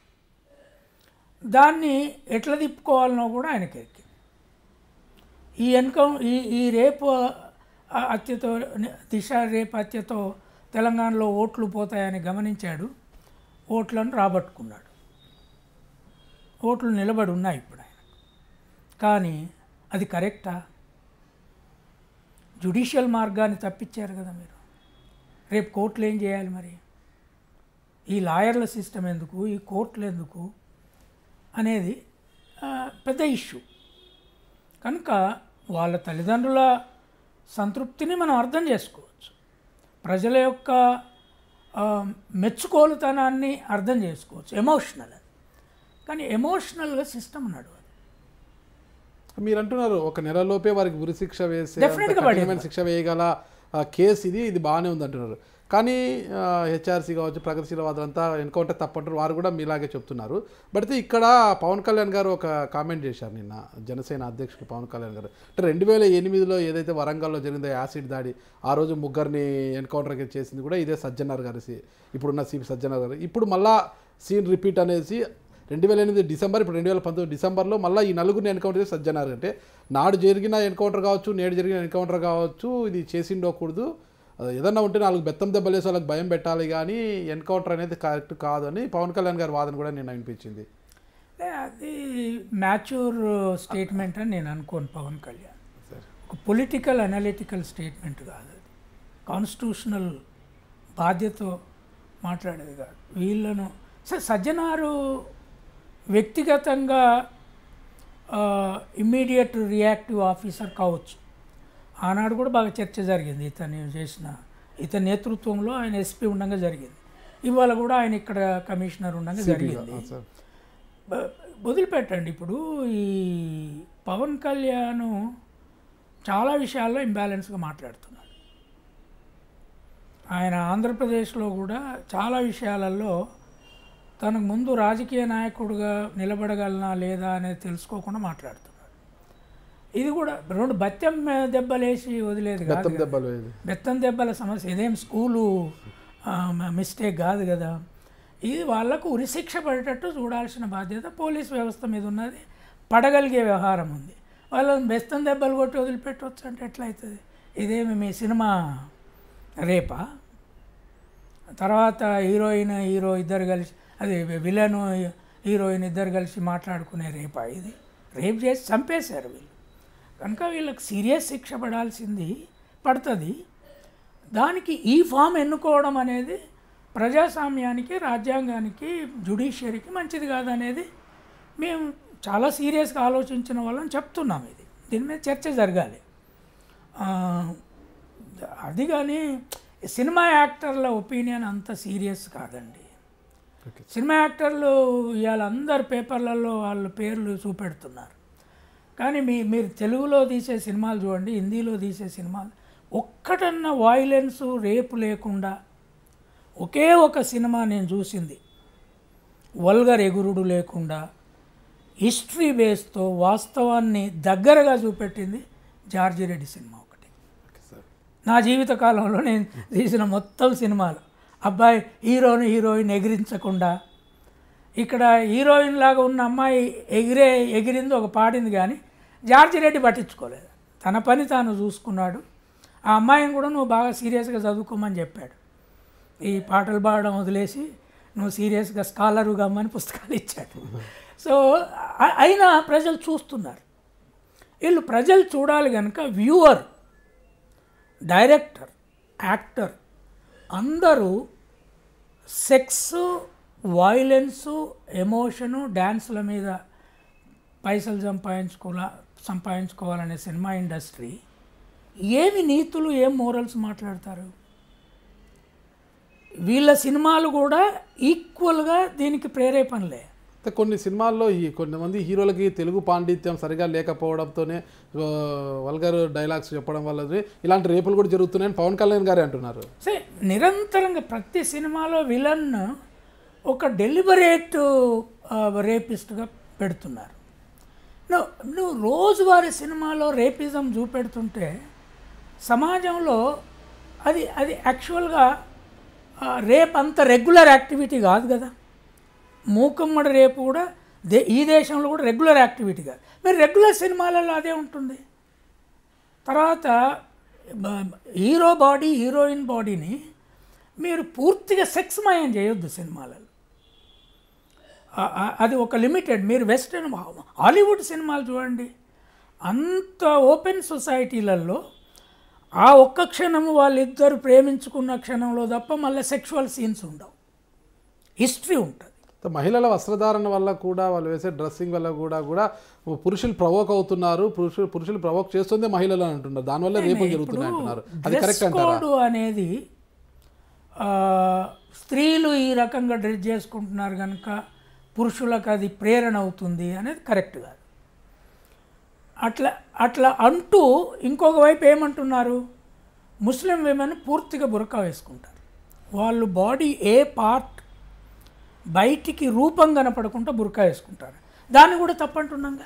దాన్ని ఎట్లా తిప్పుకోవాలనో కూడా ఆయనకి ఎరికి ఈ ఎన్కౌ ఈ ఈ రేపు ఆ హత్యతో దిశ రేపు హత్యతో తెలంగాణలో ఓట్లు పోతాయని గమనించాడు ఓట్లను రాబట్టుకున్నాడు ఓట్లు నిలబడి ఉన్నాయి ఇప్పుడు ఆయన కానీ అది కరెక్టా జుడిషియల్ మార్గాన్ని తప్పించారు కదా మీరు రేపు కోర్టులు ఏం చేయాలి మరి ఈ లాయర్ల సిస్టమ్ ఎందుకు ఈ కోర్టులు ఎందుకు అనేది ఆ, పెద్ద ఇష్యూ కనుక వాళ్ళ తల్లిదండ్రుల సంతృప్తిని మనం అర్థం చేసుకోవచ్చు ప్రజల యొక్క ఆ, మెచ్చుకోలుతనాన్ని అర్థం చేసుకోవచ్చు ఎమోషనల్ అది కానీ ఎమోషనల్గా సిస్టమ్ నడవదు మీరు అంటున్నారు ఒక నెలలోపే వారికి ఉరి శిక్ష వేసే Definitely గా అంత కఠినమైన శిక్ష వేయగల ఆ, కేసు ఇది ఇది బాగానే ఉంది అంటున్నారు కానీ హెచ్ఆర్సీ కావచ్చు ప్రగతిశీలవాదులంతా ఎన్కౌంటర్ తప్పంటారు వారు కూడా మీలాగే చెప్తున్నారు బట్ అయితే ఇక్కడ పవన్ కళ్యాణ్ గారు ఒక కామెంట్ చేశారు నిన్న జనసేన అధ్యక్షుడు పవన్ కళ్యాణ్ గారు అంటే రెండు వేల ఎనిమిదిలో ఏదైతే వరంగల్లో జరిగిందో యాసిడ్ దాడి ఆ రోజు ముగ్గురిని ఎన్కౌంటర్ చేసింది కూడా ఇదే సజ్జనార్ గారి సి- ఇప్పుడున్న సిపి సజ్జనార్ గారు ఇప్పుడు మళ్ళా సీన్ రిపీట్ అనేసి రెండు వేల ఎనిమిది డిసెంబర్ ఇప్పుడు రెండు వేల పంతొమ్మిది డిసెంబర్లో మళ్ళీ ఈ నలుగురిని ఎన్కౌంటర్ చేసి సజ్జనార్ అంటే నాడు జరిగిన ఎన్కౌంటర్ కావచ్చు నేడు జరిగిన ఎన్కౌంటర్ కావచ్చు ఇది చేసిండకూడదు అది ఏదన్నా ఉంటే నాలుగు బెత్తం దెబ్బలేసి వాళ్ళకి భయం పెట్టాలి కానీ ఎన్కౌంటర్ అనేది కరెక్ట్ కాదు అని పవన్ కళ్యాణ్ గారి వాదన కూడా నేను అనిపించింది ఏ, అది మ్యాచ్యూర్ స్టేట్మెంట్ అని నేను అనుకోను పవన్ కళ్యాణ్ సరే ఒక పొలిటికల్ అనలిటికల్ స్టేట్మెంట్ కాదు అది కాన్స్టిట్యూషనల్ బాధ్యత మాట్లాడేది కాదు వీళ్ళను సరే సజ్జనారు వ్యక్తిగతంగా ఇమ్మీడియట్ రియాక్టివ్ ఆఫీసర్ కావచ్చు ఆనాడు కూడా బాగా చర్చ జరిగింది ఇతను చేసిన ఇతని నేతృత్వంలో ఆయన ఎస్పీ ఉండగా జరిగింది ఇవాళ కూడా ఆయన ఇక్కడ కమిషనర్ ఉండగా జరిగింది సార్ బ- వదిలిపెట్టండి ఇప్పుడు ఈ పవన్ కళ్యాణ్ చాలా విషయాల్లో ఇంబ్యాలెన్స్గా మాట్లాడుతున్నాడు ఆయన ఆంధ్రప్రదేశ్లో కూడా చాలా విషయాలలో తనకు ముందు రాజకీయ నాయకుడిగా నిలబడగలనా లేదా అనేది తెలుసుకోకుండా మాట్లాడుతున్నాడు ఇది కూడా రెండు బత్యం దెబ్బలేసి వదిలేదు కాదు బెత్తం కదా. దెబ్బలు ఇది బెత్తం దెబ్బల సమస్య ఇదేం స్కూలు మిస్టేక్ కాదు కదా ఇది వాళ్ళకు ఉరిశిక్ష పడేటట్టు చూడాల్సిన బాధ్యత పోలీస్ వ్యవస్థ మీద ఉన్నది పడగలిగే వ్యవహారం ఉంది వాళ్ళని బెత్తం దెబ్బలు కొట్టి వదిలిపెట్టవచ్చు అంటే ఎట్లా అవుతుంది ఇదేమి మీ సినిమా రేపా తర్వాత హీరోయిన్ హీరో ఇద్దరు కలిసి అది విలన్ హీరోయిన్ ఇద్దరు కలిసి మాట్లాడుకునే రేపా ఇది రేప్ చేసి చంపేశారు వీళ్ళు కనుక వీళ్ళకి సీరియస్ శిక్ష పడాల్సింది పడుతుంది దానికి ఈ ఫామ్ ఎన్నుకోవడం అనేది ప్రజాస్వామ్యానికి రాజ్యాంగానికి జుడిషియరీకి మంచిది కాదనేది మేము చాలా సీరియస్గా ఆలోచించిన వాళ్ళని చెప్తున్నాం ఇది దీని మీద చర్చ జరగాలి ఆ, అది కానీ సినిమా యాక్టర్ల ఒపీనియన్ అంత సీరియస్ కాదండి ఓకే సినిమా యాక్టర్లు ఇవాళ అందరు పేపర్లలో వాళ్ళ పేర్లు చూపెడుతున్నారు కానీ మీ మీరు తెలుగులో తీసే సినిమాలు చూడండి హిందీలో తీసే సినిమాలు ఒక్కటన్నా వాయిలెన్స్ రేపు లేకుండా ఒకే ఒక సినిమా నేను చూసింది వల్గర్ ఎగురుడు లేకుండా హిస్టరీ బేస్తో వాస్తవాన్ని దగ్గరగా చూపెట్టింది జార్జి రెడ్డి సినిమా ఒకటి ఓకే సార్ నా జీవిత కాలంలో నేను తీసిన మొత్తం సినిమాలు అబ్బాయి హీరోని హీరోయిన్ ఎగిరించకుండా ఇక్కడ హీరోయిన్ లాగా ఉన్న అమ్మాయి ఎగిరే ఎగిరింది ఒక పాడింది కానీ జార్జి రెడ్డి పట్టించుకోలేదు తన పని తాను చూసుకున్నాడు ఆ అమ్మాయిని కూడా నువ్వు బాగా సీరియస్గా చదువుకోమని చెప్పాడు ఈ పాటలు పాడడం వదిలేసి నువ్వు సీరియస్గా స్కాలరు గమ్మని పుస్తకాలు ఇచ్చాడు సో అ- అయినా ప్రజలు చూస్తున్నారు వీళ్ళు ప్రజలు చూడాలి కనుక వ్యూవర్ డైరెక్టర్ యాక్టర్ అందరూ సెక్స్ వాయిలెన్సు ఎమోషను డ్యాన్సుల మీద పైసలు సంపాదించుకోవాల సంపాదించుకోవాలనే సినిమా ఇండస్ట్రీ ఏమి నీతులు ఏం మోరల్స్ మాట్లాడతారు వీళ్ళ సినిమాలు కూడా ఈక్వల్గా దీనికి ప్రేరేపణలే అయితే కొన్ని సినిమాల్లో ఈ కొంతమంది హీరోలకి తెలుగు పాండిత్యం సరిగా లేకపోవడంతోనే ఆ, వల్గర్ డైలాగ్స్ చెప్పడం వల్ల ఇలాంటి రేపులు కూడా జరుగుతున్నాయని పవన్ కళ్యాణ్ గారే అంటున్నారు సే నిరంతరంగా ప్రతి సినిమాలో విలన్ ఒక డెలిబరేట్ రేపిస్ట్గా పెడుతున్నారు నువ్వు నువ్వు రోజువారీ సినిమాలో రేపిజం చూపెడుతుంటే సమాజంలో అది అది యాక్చువల్గా రేప్ అంత రెగ్యులర్ యాక్టివిటీ కాదు కదా మూకమ్మడి రేపు కూడా దే ఈ దేశంలో కూడా రెగ్యులర్ యాక్టివిటీ కాదు మరి రెగ్యులర్ సినిమాలలో అదే ఉంటుంది తర్వాత బ- హీరో బాడీ హీరోయిన్ బాడీని మీరు పూర్తిగా సెక్స్ మయం చేయొద్దు సినిమాలలో ఆ- ఆ- అది ఒక లిమిటెడ్ మీరు వెస్టర్న్ హాలీవుడ్ సినిమాలు చూడండి అంత ఓపెన్ సొసైటీలలో ఆ ఒక్క క్షణము వాళ్ళిద్దరు ప్రేమించుకున్న క్షణంలో తప్ప మళ్ళీ సెక్షువల్ సీన్స్ ఉండవు హిస్టరీ ఉంటుంది అయితే మహిళల వస్త్రధారణ వల్ల కూడా వాళ్ళు వేసే డ్రెస్సింగ్ వల్ల కూడా కూడా పురుషులు ప్రవోక్ అవుతున్నారు పురుషులు పురుషులు ప్రవోక్ చేస్తుందే మహిళలు అని అంటున్నారు దానివల్ల రేపులు జరుగుతున్నాయి అంటున్నారు అది డ్రెస్ కరెక్ట్ అంటారా కోడ్ అనేది ఆ, స్త్రీలు ఈ రకంగా డ్రెస్ చేసుకుంటున్నారు కనుక పురుషులకు అది ప్రేరణ అవుతుంది అనేది కరెక్ట్ కాదు అట్లా అట్లా అంటూ ఇంకొక వైపు ఏమంటున్నారు ముస్లిం విమెన్ పూర్తిగా బురకా వేసుకుంటారు వాళ్ళు బాడీ ఏ పార్ట్ బయటికి రూపం కనపడకుండా బురకా వేసుకుంటారు దాన్ని కూడా తప్పంటున్నాంగా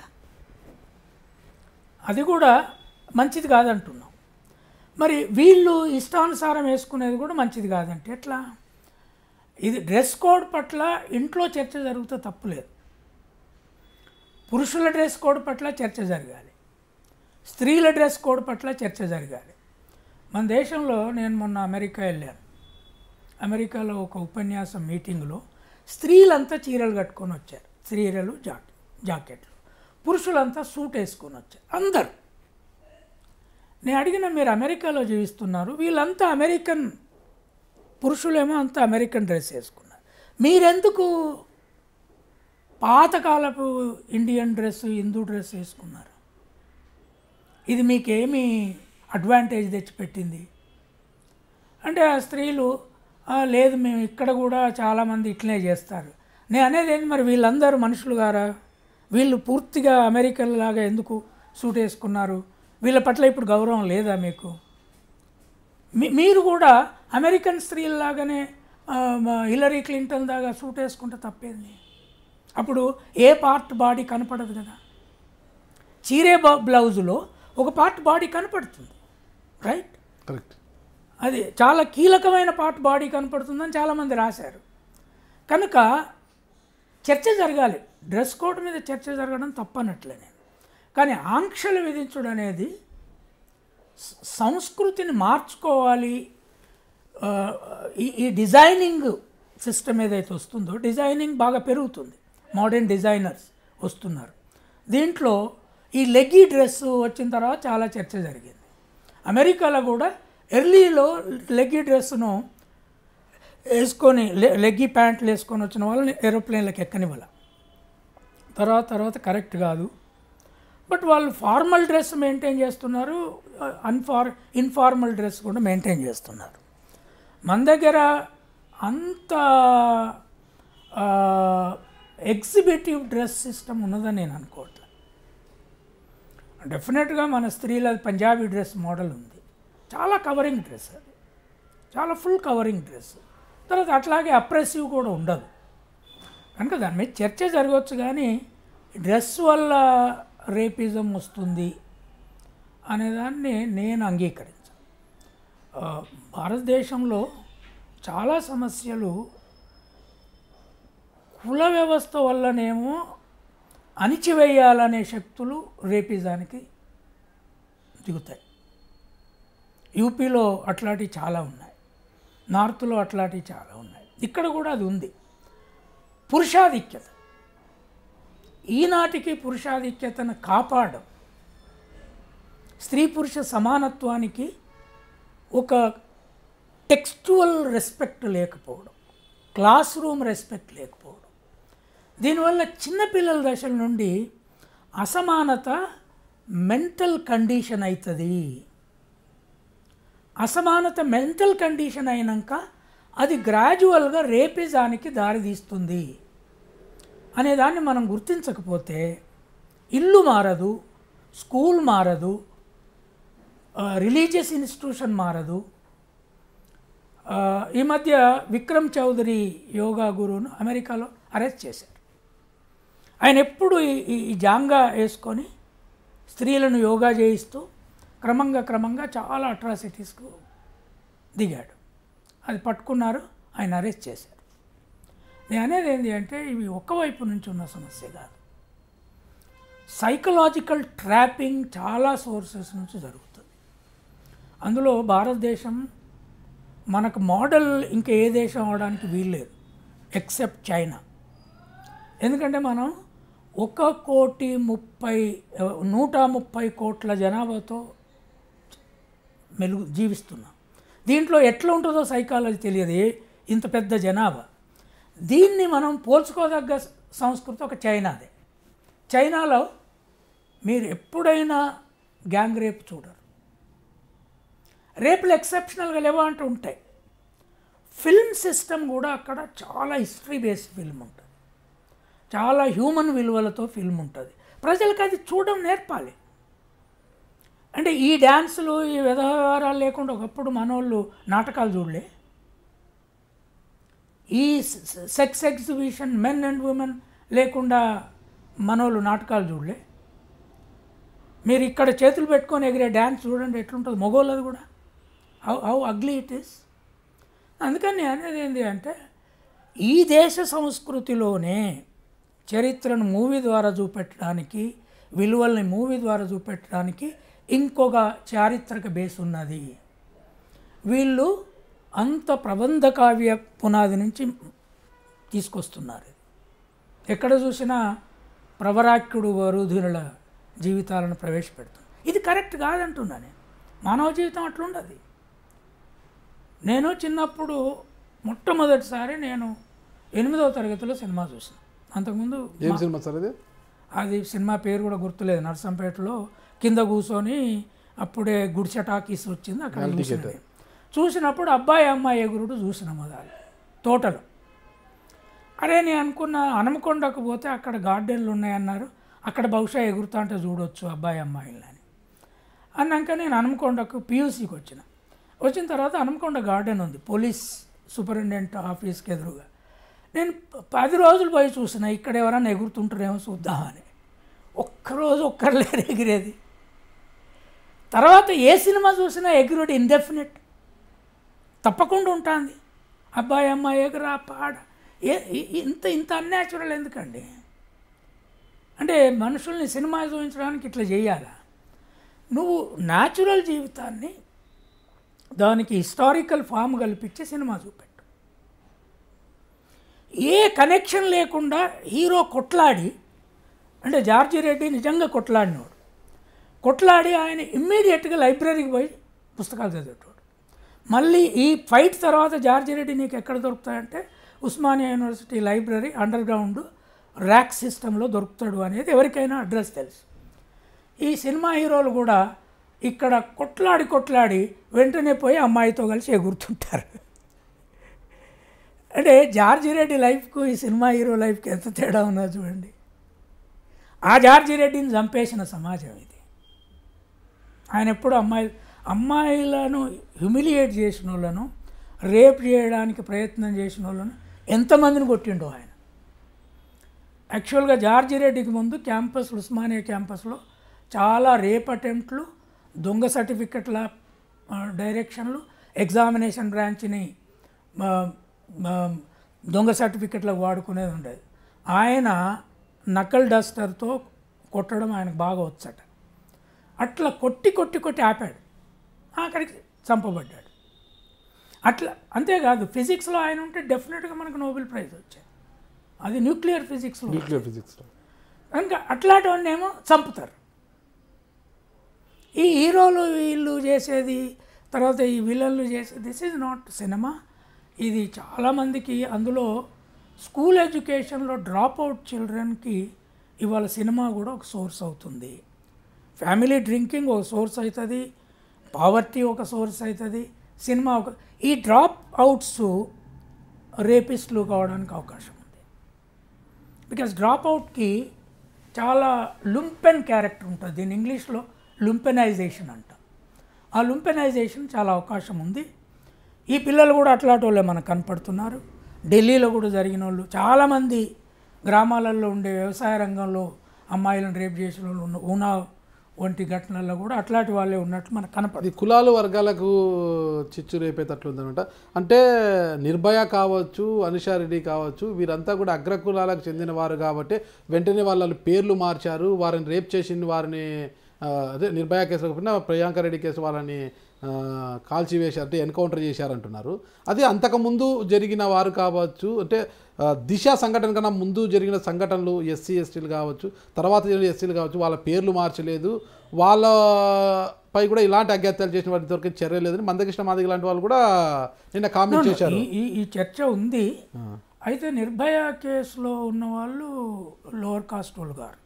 అది కూడా మంచిది కాదంటున్నాం మరి వీళ్ళు ఇష్టానుసారం వేసుకునేది కూడా మంచిది కాదంటే ఎట్లా ఇది డ్రెస్ కోడ్ పట్ల ఇంట్లో చర్చ జరిగితే తప్పులేదు పురుషుల డ్రెస్ కోడ్ పట్ల చర్చ జరగాలి స్త్రీల డ్రెస్ కోడ్ పట్ల చర్చ జరగాలి మన దేశంలో నేను మొన్న అమెరికా వెళ్ళాను అమెరికాలో ఒక ఉపన్యాసం మీటింగ్లో స్త్రీలంతా చీరలు కట్టుకొని వచ్చారు చీరలు జాకెట్ జాకెట్లు పురుషులంతా సూట్ వేసుకొని వచ్చారు అందరు నేను అడిగిన మీరు అమెరికాలో జీవిస్తున్నారు వీళ్ళంతా అమెరికన్ పురుషులేమో అంతా అమెరికన్ డ్రెస్ వేసుకున్నారు మీరెందుకు పాతకాలపు ఇండియన్ డ్రెస్ హిందూ డ్రెస్ వేసుకున్నారు ఇది మీకేమి అడ్వాంటేజ్ తెచ్చిపెట్టింది అంటే ఆ స్త్రీలు "ఆ, లేదు మేము ఇక్కడ కూడా చాలామంది ఇట్లనే చేస్తారు నేను అనేది ఏంటి మరి వీళ్ళందరూ మనుషులు గారా వీళ్ళు పూర్తిగా అమెరికన్ లాగా ఎందుకు సూట్ వేసుకున్నారు వీళ్ళ పట్ల ఇప్పుడు గౌరవం లేదా మీకు మీ మీరు కూడా అమెరికన్ స్త్రీల్లాగానే ఆ, మ- హిలరీ క్లింటన్ దాకా సూట్ వేసుకుంటే తప్పేంది అప్పుడు ఏ పార్ట్ బాడీ కనపడదు కదా చీరే బ- బ్లౌజులో ఒక పార్ట్ బాడీ కనపడుతుంది రైట్ కరెక్ట్ అది చాలా కీలకమైన పార్ట్ బాడీ కనపడుతుందని చాలామంది రాశారు కనుక చర్చ జరగాలి డ్రెస్ కోడ్ మీద చర్చ జరగడం తప్పనట్లే నేను కానీ ఆంక్షలు విధించడం అనేది స- సంస్కృతిని మార్చుకోవాలి ఆ, ఈ ఈ డిజైనింగ్ సిస్టమ్ ఏదైతే వస్తుందో డిజైనింగ్ బాగా పెరుగుతుంది మోడర్న్ డిజైనర్స్ వస్తున్నారు దీంట్లో ఈ లెగ్గీ డ్రెస్ వచ్చిన తర్వాత చాలా చర్చ జరిగింది అమెరికాలో కూడా ఎర్లీలో లెగ్గీ డ్రెస్ను వేసుకొని లె లెగ్గీ ప్యాంట్లు వేసుకొని వచ్చిన వాళ్ళని ఏరోప్లేన్లకు ఎక్కనివ్వాల తర్వాత తర్వాత కరెక్ట్ కాదు బట్ వాళ్ళు ఫార్మల్ డ్రెస్ మెయింటైన్ చేస్తున్నారు అన్ఫార్ ఇన్ఫార్మల్ డ్రెస్ కూడా మెయింటైన్ చేస్తున్నారు మన దగ్గర అంత ఎగ్జిబిటివ్ డ్రెస్ సిస్టమ్ ఉన్నదని నేను అనుకోవట్లే డెఫినెట్గా మన స్త్రీల పంజాబీ డ్రెస్ మోడల్ ఉంది చాలా కవరింగ్ డ్రెస్ అది చాలా ఫుల్ కవరింగ్ డ్రెస్ తర్వాత అట్లాగే అప్రెసివ్ కూడా ఉండదు కనుక దాని మీద చర్చ జరగవచ్చు కానీ డ్రెస్ వల్ల రేపిజం వస్తుంది అనేదాన్ని నేను అంగీకరించాను ఆ, భారతదేశంలో చాలా సమస్యలు కుల వ్యవస్థ వల్లనేమో అణిచివేయాలనే శక్తులు రేపిజానికి దిగుతాయి యూపీలో అట్లాంటివి చాలా ఉన్నాయి నార్త్లో అట్లాంటివి చాలా ఉన్నాయి ఇక్కడ కూడా అది ఉంది పురుషాధిక్యత ఈనాటికి పురుషాధిక్యతను కాపాడడం స్త్రీ పురుష సమానత్వానికి ఒక టెక్స్చువల్ రెస్పెక్ట్ లేకపోవడం క్లాస్ రూమ్ రెస్పెక్ట్ లేకపోవడం దీనివల్ల చిన్నపిల్లల దశల నుండి అసమానత మెంటల్ కండిషన్ అవుతుంది అసమానత మెంటల్ కండిషన్ అయినాక అది గ్రాడ్యువల్గా రేపిజానికి దారితీస్తుంది అనేదాన్ని మనం గుర్తించకపోతే ఇల్లు మారదు స్కూల్ మారదు రిలీజియస్ ఇన్స్టిట్యూషన్ మారదు ఆ, ఈ మధ్య విక్రమ్ చౌదరి యోగా గురువును అమెరికాలో అరెస్ట్ చేశారు ఆయన ఎప్పుడు ఈ- ఈ ఈ జాంగా వేసుకొని స్త్రీలను యోగా చేయిస్తూ క్రమంగా క్రమంగా చాలా అట్రాసిటీస్కు దిగాడు అది పట్టుకున్నారు ఆయన అరెస్ట్ చేశారు నేను అనేది ఏంటి అంటే ఇవి ఒకవైపు నుంచి ఉన్న సమస్య కాదు సైకలాజికల్ ట్రాపింగ్ చాలా సోర్సెస్ నుంచి జరుగుతుంది అందులో భారతదేశం మనకు మోడల్ ఇంకా ఏ దేశం అవడానికి వీల్లేదు ఎక్సెప్ట్ చైనా ఎందుకంటే మనం ఒక కోటి ముప్పై నూట ముప్పై కోట్ల జనాభాతో మెలుగు జీవిస్తున్నాం దీంట్లో ఎట్లా ఉంటుందో సైకాలజీ తెలియదు ఏ ఇంత పెద్ద జనాభా దీన్ని మనం పోల్చుకోదగ్గ సంస్కృతి ఒక చైనాదే చైనాలో మీరు ఎప్పుడైనా గ్యాంగ్ రేప్ చూడరు రేపులు ఎక్సెప్షనల్గా లేవా అంటూ ఉంటాయి ఫిల్మ్ సిస్టమ్ కూడా అక్కడ చాలా హిస్టరీ బేస్డ్ ఫిల్మ్ ఉంటుంది చాలా హ్యూమన్ విలువలతో ఫిల్మ్ ఉంటుంది ప్రజలకు అది చూడడం నేర్పాలి అంటే ఈ డ్యాన్సులు ఈ వ్యవహారాలు లేకుండా ఒకప్పుడు మనోళ్ళు నాటకాలు చూడలే ఈ sex exhibition men and women లేకుండా మనోళ్ళు నాటకాలు చూడలే మీరు ఇక్కడ చేతులు పెట్టుకొని ఎగిరే డ్యాన్స్ చూడండి ఎట్లుంటుంది మగోళ్ళది కూడా how how ugly it is అందుకని నేను అనేది ఏంటి అంటే ఈ దేశ సంస్కృతిలోనే చరిత్రను మూవీ ద్వారా చూపెట్టడానికి విలువల్ని మూవీ ద్వారా చూపెట్టడానికి ఇంకొక చారిత్రక బేస్ ఉన్నది వీళ్ళు అంత ప్రబంధ కావ్య పునాది నుంచి తీసుకొస్తున్నారు ఎక్కడ చూసినా ప్రవరాక్యుడు వరుధుల జీవితాలను ప్రవేశపెడుతుంది ఇది కరెక్ట్ కాదంటున్నా నేను మానవ జీవితం అట్లుండదు నేను చిన్నప్పుడు మొట్టమొదటిసారి నేను ఎనిమిదవ తరగతిలో సినిమా చూసాను అంతకుముందు ఏం సినిమా సార్ అది అది సినిమా పేరు కూడా గుర్తులేదు నర్సంపేటలో కింద కూర్చొని అప్పుడే గుడిసె టాకీస్ వచ్చింది అక్కడ చూసినది. చూసినప్పుడు అబ్బాయి అమ్మాయి ఎగురుడు చూసిన మొదలు తోటలో అరే నేను అనుకున్న హనుమకొండకు పోతే అక్కడ గార్డెన్లు ఉన్నాయన్నారు అక్కడ బహుశా ఎగురుతా అంటే చూడొచ్చు అబ్బాయి అమ్మాయిలని అన్నాక నేను హనుమకొండకు పియూసీకి వచ్చిన వచ్చిన తర్వాత హనుమకొండ గార్డెన్ ఉంది పోలీస్ సూపరింటెండెంట్ ఆఫీస్కి ఎదురుగా నేను ప- పది రోజులు పోయి చూసిన ఇక్కడ ఎవరైనా ఎగురుతుంటారేమో చూద్దామని ఒక్కరోజు ఒక్కరు లేరు ఎగిరేది తర్వాత ఏ సినిమా చూసినా ఎగురుడు ఇండెఫినెట్ తప్పకుండా ఉంటుంది అబ్బాయి అమ్మాయి ఎగురా పాడ ఏ ఇ- ఇంత ఇంత అన్యాచురల్ ఎందుకండి అంటే మనుషుల్ని సినిమా చూపించడానికి ఇట్లా చేయాలా నువ్వు న్యాచురల్ జీవితాన్ని దానికి హిస్టారికల్ ఫామ్ కల్పించి సినిమా చూపెట్టు ఏ కనెక్షన్ లేకుండా హీరో కొట్లాడి అంటే జార్జి రెడ్డి నిజంగా కొట్లాడినోడు కొట్లాడి ఆయన ఇమ్మీడియట్గా లైబ్రరీకి పోయి పుస్తకాలు చదివేటోడు మళ్ళీ ఈ ఫైట్ తర్వాత జార్జి రెడ్డి నీకు ఎక్కడ దొరుకుతాయంటే Osmania university library underground rack సిస్టంలో దొరుకుతాడు అనేది ఎవరికైనా అడ్రస్ తెలుసు ఈ సినిమా హీరోలు కూడా ఇక్కడ కొట్లాడి కొట్లాడి వెంటనే పోయి అమ్మాయితో కలిసి ఎగురుతుంటారు అంటే జార్జి రెడ్డి లైఫ్కు ఈ సినిమా హీరో లైఫ్కి ఎంత తేడా ఉందో చూడండి ఆ జార్జి రెడ్డిని చంపేసిన సమాజం ఇది ఆయన ఎప్పుడు అమ్మాయి అమ్మాయిలను హ్యూమిలియేట్ చేసిన వాళ్ళను రేప్ చేయడానికి ప్రయత్నం చేసిన వాళ్ళను ఎంతమందిని కొట్టిండో ఆయన యాక్చువల్గా జార్జి రెడ్డికి ముందు క్యాంపస్ ఉస్మానియా క్యాంపస్లో చాలా రేప్ అటెంప్ట్లు దొంగ సర్టిఫికెట్ల ఆ, డైరెక్షన్లు ఎగ్జామినేషన్ బ్రాంచ్ని ఆ, ఆ, దొంగ సర్టిఫికెట్లకు వాడుకునేది ఉండేది ఆయన నకల్ డస్టర్తో కొట్టడం ఆయనకు బాగా వచ్చట అట్లా కొట్టి కొట్టి కొట్టి ఆపాడు ఆఖరికి చంపబడ్డాడు అట్లా అంతేకాదు ఫిజిక్స్లో ఆయన ఉంటే డెఫినెట్గా మనకు నోబెల్ ప్రైజ్ వచ్చేది అది న్యూక్లియర్ ఫిజిక్స్లో న్యూక్లియర్ ఫిజిక్స్లో కనుక అట్లాంటి ఏమో చంపుతారు ఈ హీరోలు వీళ్ళు చేసేది తర్వాత ఈ విలన్లు చేసేది దిస్ ఈజ్ నాట్ సినిమా ఇది చాలామందికి అందులో స్కూల్ ఎడ్యుకేషన్లో డ్రాప్ అవుట్ చిల్డ్రన్కి ఇవాళ సినిమా కూడా ఒక సోర్స్ అవుతుంది ఫ్యామిలీ డ్రింకింగ్ ఒక సోర్స్ అవుతుంది పావర్టీ ఒక సోర్స్ అవుతుంది సినిమా ఒక ఈ డ్రాప్ అవుట్స్ రేపిస్టులు కావడానికి అవకాశం ఉంది బికాస్ డ్రాప్ అవుట్కి చాలా లుంపెన్ క్యారెక్టర్ ఉంటుంది దీని ఇంగ్లీష్లో లుంపెనైజేషన్ అంట ఆ లుంపెనైజేషన్ చాలా అవకాశం ఉంది ఈ పిల్లలు కూడా అట్లాంటి వాళ్ళే మనకు కనపడుతున్నారు ఢిల్లీలో కూడా జరిగిన వాళ్ళు చాలామంది గ్రామాలలో ఉండే వ్యవసాయ రంగంలో అమ్మాయిలను రేపు చేసిన వాళ్ళు ఉన్న ఊనా వంటి ఘటనల్లో కూడా అట్లాంటి వాళ్ళే ఉన్నట్లు మనకు కనపడుతుంది అది కులాలు వర్గాలకు చిచ్చు రేపేటట్లుందనమాట అంటే నిర్భయ కావచ్చు అనుషారెడ్డి కావచ్చు వీరంతా కూడా అగ్ర కులాలకు చెందిన వారు కాబట్టి వెంటనే వాళ్ళ పేర్లు మార్చారు వారిని రేప్ చేసిన వారిని ఆ, అదే నిర్భయ కేసు కాకుండా ప్రియాంక రెడ్డి కేసు వాళ్ళని ఆ, కాల్చివేశారు అంటే ఎన్కౌంటర్ చేశారంటున్నారు అది అంతకుముందు జరిగిన వారు కావచ్చు అంటే ఆ, దిశ సంఘటన కన్నా ముందు జరిగిన సంఘటనలు ఎస్సీ ఎస్టీలు కావచ్చు తర్వాత జరిగిన ఎస్సీలు కావచ్చు వాళ్ళ పేర్లు మార్చలేదు వాళ్ళపై కూడా ఇలాంటి అజ్ఞాత్యాలు చేసిన వారి దొరికే చర్య లేదని మందకృష్ణ మాదిగ లాంటి వాళ్ళు కూడా నిన్న కామెంట్ చేశారు ఈ ఈ- ఈ చర్చ ఉంది అయితే నిర్భయ కేసులో ఉన్న వాళ్ళు లోవర్ కాస్ట్ వాళ్ళు గారు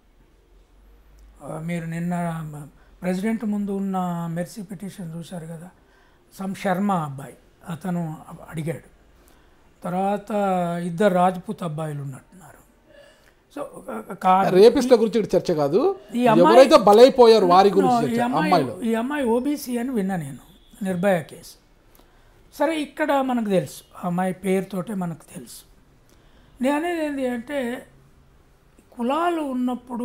ఆ, మీరు నిన్న ప్రెసిడెంట్ ముందు ఉన్న మెర్సీ పిటిషన్ చూశారు కదా సమ్ శర్మ అబ్బాయి అతను అడిగాడు తర్వాత ఇద్దరు రాజ్పుత్ అబ్బాయిలు ఉన్నట్టున్నారు సో కాదు రేపిస్ట్ల గురించి ఇక్కడ చర్చ కాదు ఈ అమ్మాయి- ఎవరైతే బలైపోయారు వారి గురించి ఈ చర్చ అమ్మాయి అమ్మాయిలు ఈ అమ్మాయి ఓబీసీ అని విన్నా నేను నిర్భయ కేసు సరే ఇక్కడ మనకు తెలుసు ఆ అమ్మాయి పేరుతోటే మనకు తెలుసు నేను అనేది ఏంటి అంటే కులాలు ఉన్నప్పుడు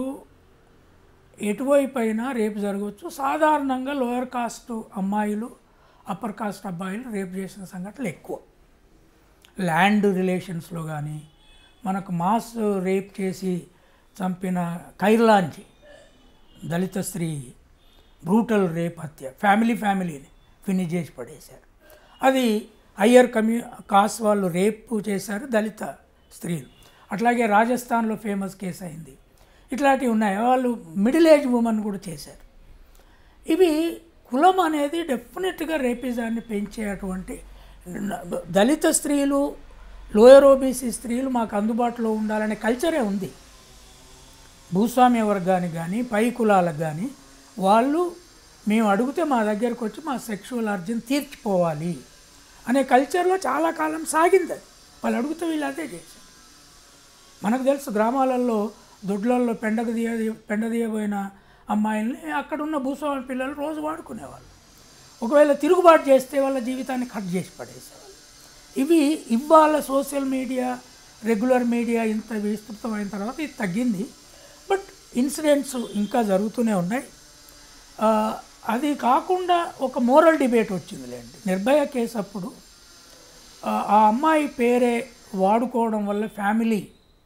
ఎటువైపు అయినా రేపు జరగవచ్చు సాధారణంగా లోయర్ కాస్ట్ అమ్మాయిలు అప్పర్ కాస్ట్ అబ్బాయిలు రేపు చేసిన సంఘటనలు ఎక్కువ ల్యాండ్ రిలేషన్స్లో కానీ మనకు మాస్ రేప్ చేసి చంపిన కైర్లాంచి దళిత స్త్రీ బ్రూటల్ రేప్ హత్య ఫ్యామిలీ ఫ్యామిలీని ఫినిష్ చేసి పడేశారు అది హయ్యర్ కమ్యూ కాస్ట్ వాళ్ళు రేప్ చేశారు దళిత స్త్రీలు అట్లాగే రాజస్థాన్లో ఫేమస్ కేసు అయింది ఇట్లాంటివి ఉన్నాయి వాళ్ళు మిడిల్ ఏజ్ ఉమెన్ కూడా చేశారు ఇవి కులం అనేది డెఫినెట్గా రేపిజాన్ని పెంచేటువంటి దళిత స్త్రీలు లోయర్ ఓబీసీ స్త్రీలు మాకు అందుబాటులో ఉండాలనే కల్చరే ఉంది భూస్వామ్య వర్గానికి కానీ పై కులాలకు కానీ వాళ్ళు మేము అడిగితే మా దగ్గరకు వచ్చి మా సెక్షువల్ అర్జన్ తీర్చిపోవాలి అనే కల్చర్లో చాలా కాలం సాగింది అది వాళ్ళు అడిగితే వీళ్ళు అదే చేశారు మనకు తెలుసు గ్రామాలలో దొడ్లలో పెండకు తీయ పెండ తీయబోయిన అమ్మాయిల్ని అక్కడున్న భూస్వామి పిల్లలు రోజు వాడుకునేవాళ్ళు ఒకవేళ తిరుగుబాటు చేస్తే వాళ్ళ జీవితాన్ని కట్ చేసి పడేసేవాళ్ళు ఇవి ఇవాళ సోషల్ మీడియా రెగ్యులర్ మీడియా ఇంత విస్తృతమైన తర్వాత ఇది తగ్గింది బట్ ఇన్సిడెంట్స్ ఇంకా జరుగుతూనే ఉన్నాయి ఆ, అది కాకుండా ఒక మోరల్ డిబేట్ వచ్చిందిలేండి నిర్భయ కేసు అప్పుడు ఆ ఆ అమ్మాయి పేరే వాడుకోవడం వల్ల ఫ్యామిలీ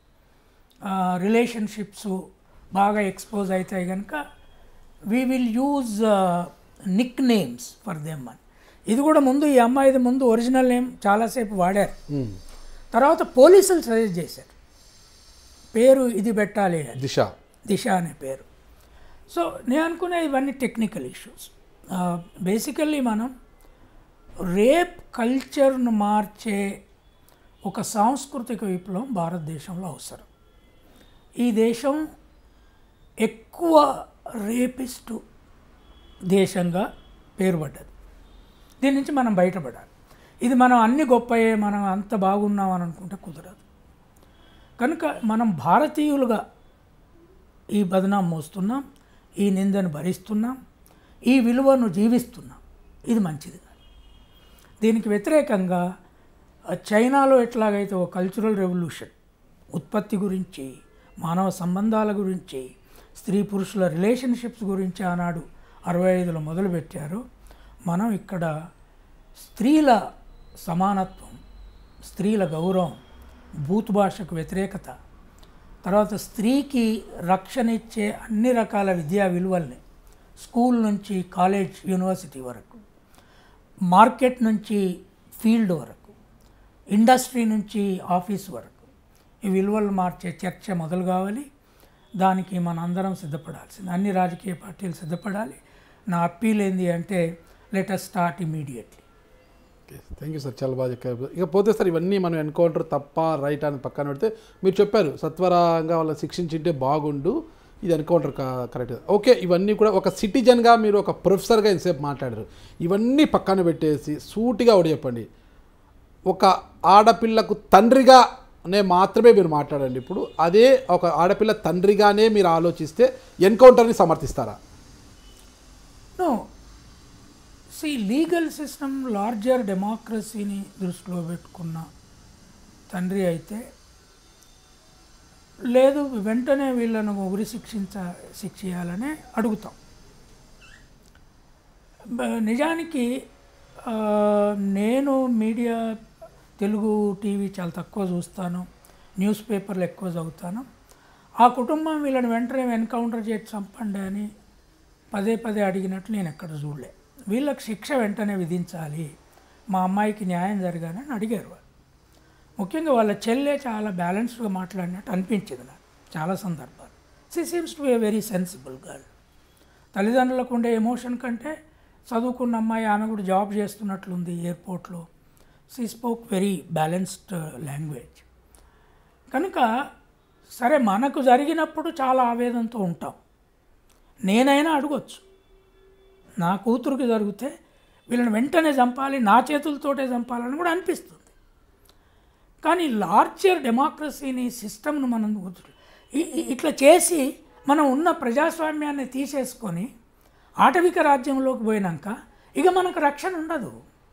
రిలేషన్షిప్స్ బాగా ఎక్స్పోజ్ అవుతాయి కనుక we will use nick names for them అని ఇది కూడా ముందు ఈ అమ్మాయిది ముందు ఒరిజినల్ నేమ్ చాలాసేపు వాడారు తర్వాత పోలీసులు సజెస్ట్ చేశారు పేరు ఇది పెట్టాలి అని దిశ దిశ అనే పేరు సో నేను అనుకునే ఇవన్నీ టెక్నికల్ ఇష్యూస్ బేసికల్లీ మనం రేప్ కల్చర్ను మార్చే ఒక సాంస్కృతిక విప్లవం భారతదేశంలో అవసరం ఈ దేశం ఎక్కువ రేపిస్టు దేశంగా పేరుపడ్డది దీని నుంచి మనం బయటపడాలి ఇది మనం అన్ని గొప్పయే మనం అంత బాగున్నాం అని అనుకుంటే కుదరదు కనుక మనం భారతీయులుగా ఈ బదనాం మోస్తున్నాం ఈ నిందను భరిస్తున్నాం ఈ విలువను జీవిస్తున్నాం ఇది మంచిది కాదు దీనికి వ్యతిరేకంగా ఆ, చైనాలో ఎట్లాగైతే ఒక కల్చరల్ రెవల్యూషన్ ఉత్పత్తి గురించి మానవ సంబంధాల గురించి స్త్రీ పురుషుల రిలేషన్షిప్స్ గురించి ఆనాడు అరవై ఐదులో మొదలుపెట్టారు మనం ఇక్కడ స్త్రీల సమానత్వం స్త్రీల గౌరవం బూత్ భాషకు వ్యతిరేకత తర్వాత స్త్రీకి రక్షణ ఇచ్చే అన్ని రకాల విద్యా విలువల్ని స్కూల్ నుంచి కాలేజ్ యూనివర్సిటీ వరకు మార్కెట్ నుంచి ఫీల్డ్ వరకు ఇండస్ట్రీ నుంచి ఆఫీస్ వరకు ఈ విలువలు మార్చే చర్చ మొదలు కావాలి దానికి మనందరం సిద్ధపడాల్సింది అన్ని రాజకీయ పార్టీలు సిద్ధపడాలి నా అప్పీల్ ఏంది అంటే letter start immediately thank you sir చాలా బాగా చెప్పారు ఇక పోతే సార్ ఇవన్నీ మనం ఎన్కౌంటర్ తప్ప రైట్ అని పక్కన పెడితే మీరు చెప్పారు సత్వరంగా వాళ్ళని శిక్షించింటే బాగుండు ఇది ఎన్కౌంటర్ కరెక్ట్ ఓకే ఇవన్నీ కూడా ఒక సిటిజన్గా మీరు ఒక ప్రొఫెసర్గా ఇంతసేపు మాట్లాడారు ఇవన్నీ పక్కన పెట్టేసి సూటిగా ఒకటి చెప్పండి ఒక ఆడపిల్లకు తండ్రిగానే మాత్రమే మీరు మాట్లాడండి ఇప్పుడు అదే ఒక ఆడపిల్ల తండ్రిగానే మీరు ఆలోచిస్తే ఎన్కౌంటర్ని సమర్థిస్తారా no see legal system larger డెమోక్రసీని దృష్టిలో పెట్టుకున్న తండ్రి అయితే లేదు వెంటనే వీళ్ళను ఉరి శిక్షించ శిక్షియాలనే అడుగుతాం బ- నిజానికి ఆ, నేను మీడియా తెలుగు టీవీ చాలా తక్కువ చూస్తాను న్యూస్ పేపర్లు ఎక్కువ చదువుతాను ఆ కుటుంబం వీళ్ళని వెంటనే ఎన్కౌంటర్ చేసి చంపండి అని పదే పదే అడిగినట్లు నేను ఎక్కడ చూడలే వీళ్ళకి శిక్ష వెంటనే విధించాలి మా అమ్మాయికి న్యాయం జరగాలని అడిగారు వాళ్ళు ముఖ్యంగా వాళ్ళ చెల్లె చాలా బ్యాలెన్స్డ్గా మాట్లాడినట్టు అనిపించింది నాకు చాలా సందర్భాలు she seems to a very sensible girl తల్లిదండ్రులకు ఉండే ఎమోషన్ కంటే చదువుకున్న అమ్మాయి ఆమె కూడా జాబ్ చేస్తున్నట్లుంది ఎయిర్పోర్ట్లో she spoke very balanced language కనుక సరే మనకు జరిగినప్పుడు చాలా ఆవేదనతో ఉంటాం నేనైనా అడగొచ్చు నా కూతురికి జరిగితే వీళ్ళని వెంటనే చంపాలి నా చేతులతోటే చంపాలని కూడా అనిపిస్తుంది కానీ లార్జర్ డెమోక్రసీని సిస్టమ్ను మనం గుర్తు- ఇ- ఇ- ఇట్లా చేసి మనం ఉన్న ప్రజాస్వామ్యాన్ని తీసేసుకొని ఆటవిక రాజ్యంలోకి పోయినాక ఇక మనకు రక్షణ ఉండదు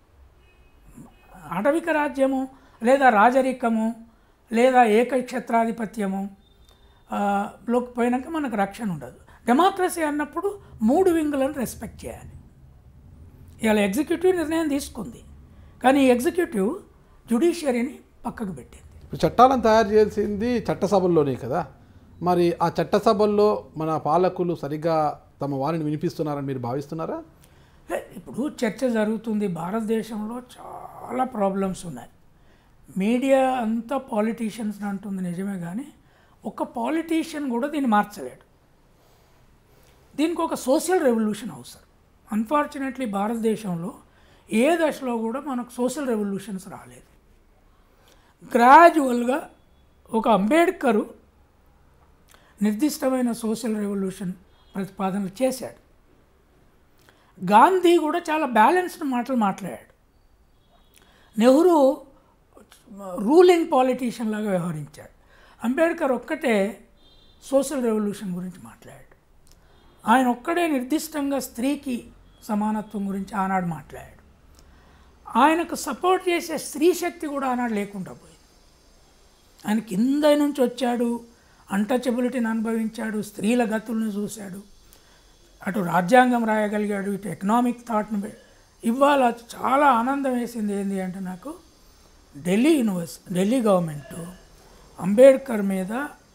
ఆటవిక రాజ్యము లేదా రాజరికము లేదా ఏకక్షత్రాధిపత్యము ఆ, లోకి పోయినాక మనకు రక్షణ ఉండదు డెమోక్రసీ అన్నప్పుడు మూడు వింగులను రెస్పెక్ట్ చేయాలి ఇవాళ ఎగ్జిక్యూటివ్ నిర్ణయం తీసుకుంది కానీ ఎగ్జిక్యూటివ్ జుడిషియరీని పక్కకు పెట్టింది ఇప్పుడు చట్టాలను తయారు చేసింది చట్టసభల్లోనే కదా మరి ఆ చట్టసభల్లో మన పాలకులు సరిగ్గా తమ వారిని వినిపిస్తున్నారని మీరు భావిస్తున్నారా లే, ఇప్పుడు చర్చ జరుగుతుంది భారతదేశంలో చాలా ప్రాబ్లమ్స్ ఉన్నాయి మీడియా అంతా పాలిటీషియన్స్ అంటుంది నిజమే కానీ ఒక పాలిటీషియన్ కూడా దీన్ని మార్చలేడు దీనికి ఒక సోషల్ రెవల్యూషన్ అవసరం అన్ఫార్చునేట్లీ భారతదేశంలో ఏ దశలో కూడా మనకు సోషల్ రెవల్యూషన్స్ రాలేదు గ్రాడ్యువల్గా ఒక అంబేద్కరు నిర్దిష్టమైన సోషల్ రెవల్యూషన్ ప్రతిపాదనలు చేశాడు గాంధీ కూడా చాలా బ్యాలెన్స్డ్ మాటలు మాట్లాడాడు నెహ్రూ రూలింగ్ పాలిటీషియన్ లాగా వ్యవహరించాడు అంబేద్కర్ ఒక్కటే సోషల్ రెవల్యూషన్ గురించి మాట్లాడాడు ఆయన ఒక్కడే నిర్దిష్టంగా స్త్రీకి సమానత్వం గురించి ఆనాడు మాట్లాడాడు ఆయనకు సపోర్ట్ చేసే స్త్రీ శక్తి కూడా ఆనాడు లేకుండా పోయింది ఆయన కింద నుంచి వచ్చాడు అంటచబిలిటీని అనుభవించాడు స్త్రీల గతులను చూశాడు అటు రాజ్యాంగం రాయగలిగాడు ఇటు ఎకనామిక్ థాట్ను పె- ఇవాళ చాలా ఆనందం వేసింది ఏంటి అంటే నాకు ఢిల్లీ యూనివర్సి ఢిల్లీ గవర్నమెంట్ అంబేద్కర్ మీద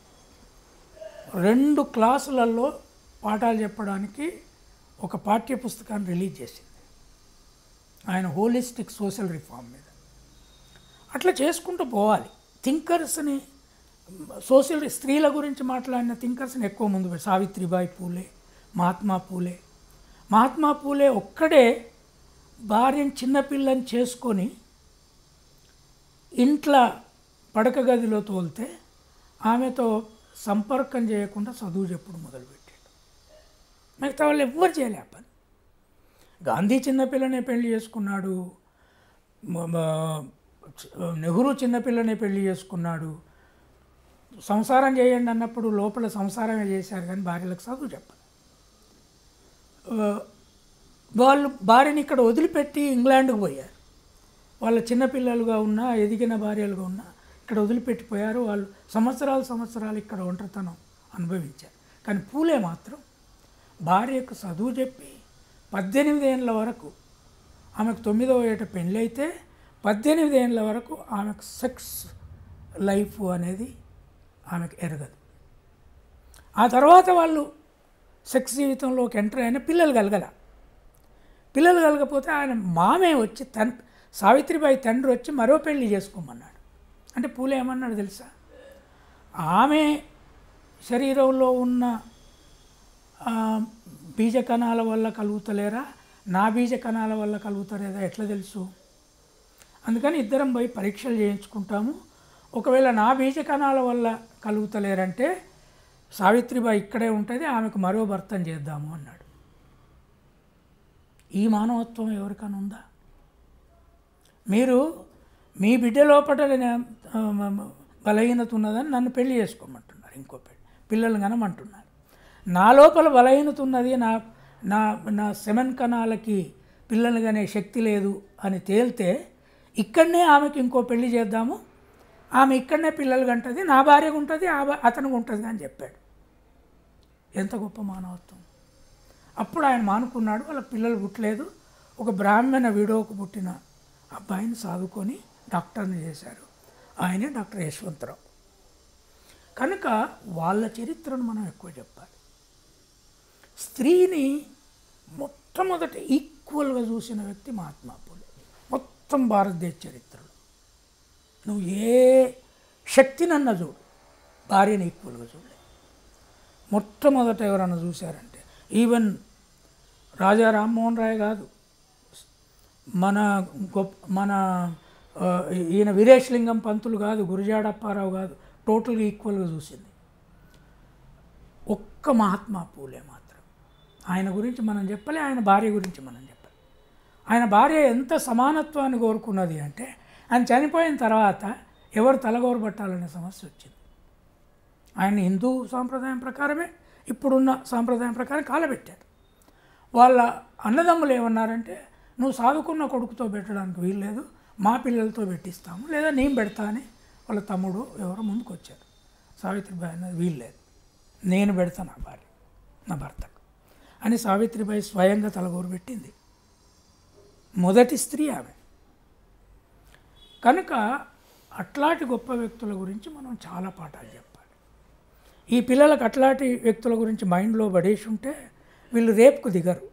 రెండు క్లాసులలో పాఠాలు చెప్పడానికి ఒక పాఠ్య పుస్తకాన్ని రిలీజ్ చేసింది ఆయన హోలిస్టిక్ సోషల్ రిఫార్మ్ మీద అట్లా చేసుకుంటూ పోవాలి థింకర్స్ని సోషల్ స్త్రీల గురించి మాట్లాడిన థింకర్స్ని ఎక్కువ ముందు పెట్టి సావిత్రిబాయి పూలే మహాత్మా పూలే మహాత్మా పూలే ఒక్కడే భార్యను చిన్నపిల్లని చేసుకొని ఇంట్లో పడక గదిలో తోలితే ఆమెతో సంపర్కం చేయకుండా చదువు చెప్పుడు మొదలుపెట్టాడు మిగతా వాళ్ళు ఎవ్వరు చేయలే ఆ పని గాంధీ చిన్నపిల్లనే పెళ్లి చేసుకున్నాడు మ- మ- నెహ్రూ చిన్నపిల్లనే పెళ్లి చేసుకున్నాడు సంసారం చేయండి అన్నప్పుడు లోపల సంసారమే చేశారు కానీ భార్యలకు చదువు చెప్పాలి ఆ, వాళ్ళు భార్యని ఇక్కడ వదిలిపెట్టి ఇంగ్లాండ్కి పోయారు వాళ్ళ చిన్నపిల్లలుగా ఉన్నా ఎదిగిన భార్యలుగా ఉన్నా ఇక్కడ వదిలిపెట్టిపోయారు వాళ్ళు సంవత్సరాలు సంవత్సరాలు ఇక్కడ ఒంటరితనం అనుభవించారు కానీ పూలే మాత్రం భార్యకు చదువు చెప్పి పద్దెనిమిది ఏళ్ళ వరకు ఆమెకు తొమ్మిదవ ఏట పెళ్ళైతే పద్దెనిమిది ఏళ్ళ వరకు ఆమెకు సెక్స్ లైఫ్ అనేది ఆమెకు ఎరగదు ఆ తర్వాత వాళ్ళు సెక్స్ జీవితంలోకి ఎంటర్ అయిన పిల్లలు కలగల పిల్లలు కలగపోతే ఆయన మామే వచ్చి తన్ సావిత్రిబాయి తండ్రి వచ్చి మరో పెళ్లి చేసుకోమన్నాడు అంటే పూలే ఏమన్నాడు తెలుసా ఆమె శరీరంలో ఉన్న ఆ, బీజ కణాల వల్ల కలుగుతలేరా నా బీజ కణాల వల్ల కలుగుతలేదా ఎట్లా తెలుసు అందుకని ఇద్దరం పోయి పరీక్షలు చేయించుకుంటాము ఒకవేళ నా బీజ కణాల వల్ల కలుగుతలేరంటే సావిత్రిబాయి ఇక్కడే ఉంటుంది ఆమెకు మరో భర్తను చేద్దాము అన్నాడు ఈ మానవత్వం ఎవరికైనా ఉందా మీరు మీ బిడ్డ లోపల నే- ఆ, మ- మ- బలహీనత ఉన్నదని నన్ను పెళ్లి చేసుకోమంటున్నారు ఇంకో పెళ్లి పిల్లలు కనమంటున్నారు నా లోపల బలహీనత ఉన్నది నా నా నా సెమెన్ కణాలకి పిల్లలు కనే శక్తి లేదు అని తేలితే ఇక్కడనే ఆమెకి ఇంకో పెళ్లి చేద్దాము ఆమె ఇక్కడనే పిల్లలు కంటది నా భార్యకు ఉంటుంది ఆ భా- అతనికి ఉంటుంది అని చెప్పాడు ఎంత గొప్ప మానవత్వం అప్పుడు ఆయన మానుకున్నాడు వాళ్ళ పిల్లలు పుట్టలేదు ఒక బ్రాహ్మణ విడోకు పుట్టిన అబ్బాయిని సాదుకొని డాక్టర్ని చేశారు ఆయనే డాక్టర్ యశ్వంతరావు కనుక వాళ్ళ చరిత్రను మనం ఎక్కువ చెప్పాలి స్త్రీని మొట్టమొదట ఈక్వల్గా చూసిన వ్యక్తి మహాత్మా పూలే మొత్తం భారతదేశ చరిత్రలో నువ్వు ఏ శక్తినన్నా చూడు భార్యని ఈక్వల్గా చూడలేదు మొట్టమొదట ఎవరన్నా చూశారంటే ఈవెన్ రాజా రామ్మోహన్ రాయ్ కాదు మన గొప్ప మన ఆ, ఈయన వీరేశలింగం పంతులు కాదు గురిజాడ అప్పారావు కాదు టోటల్గా ఈక్వల్గా చూసింది ఒక్క మహాత్మా పూలే మాత్రం ఆయన గురించి మనం చెప్పలే ఆయన భార్య గురించి మనం చెప్పాలి ఆయన భార్య ఎంత సమానత్వాన్ని కోరుకున్నది అంటే ఆయన చనిపోయిన తర్వాత ఎవరు తలగోరు పట్టాలనే సమస్య వచ్చింది ఆయన హిందూ సాంప్రదాయం ప్రకారమే ఇప్పుడున్న సాంప్రదాయం ప్రకారం కాలబెట్టారు వాళ్ళ అన్నదమ్ములు ఏమన్నారంటే నువ్వు సాదుకున్న కొడుకుతో పెట్టడానికి వీల్లేదు మా పిల్లలతో పెట్టిస్తాము లేదా నేను పెడతా అని వాళ్ళ తమ్ముడు ఎవరో ముందుకు వచ్చారు సావిత్రిబాయి అన్నది వీల్లేదు నేను పెడతా నా భార్య నా భర్తకు అని సావిత్రిబాయి స్వయంగా తలగోరు పెట్టింది మొదటి స్త్రీ ఆమె కనుక అట్లాంటి గొప్ప వ్యక్తుల గురించి మనం చాలా పాఠాలు చెప్పాలి ఈ పిల్లలకు అట్లాంటి వ్యక్తుల గురించి మైండ్లో పడేసి ఉంటే వీళ్ళు రేపుకు దిగరు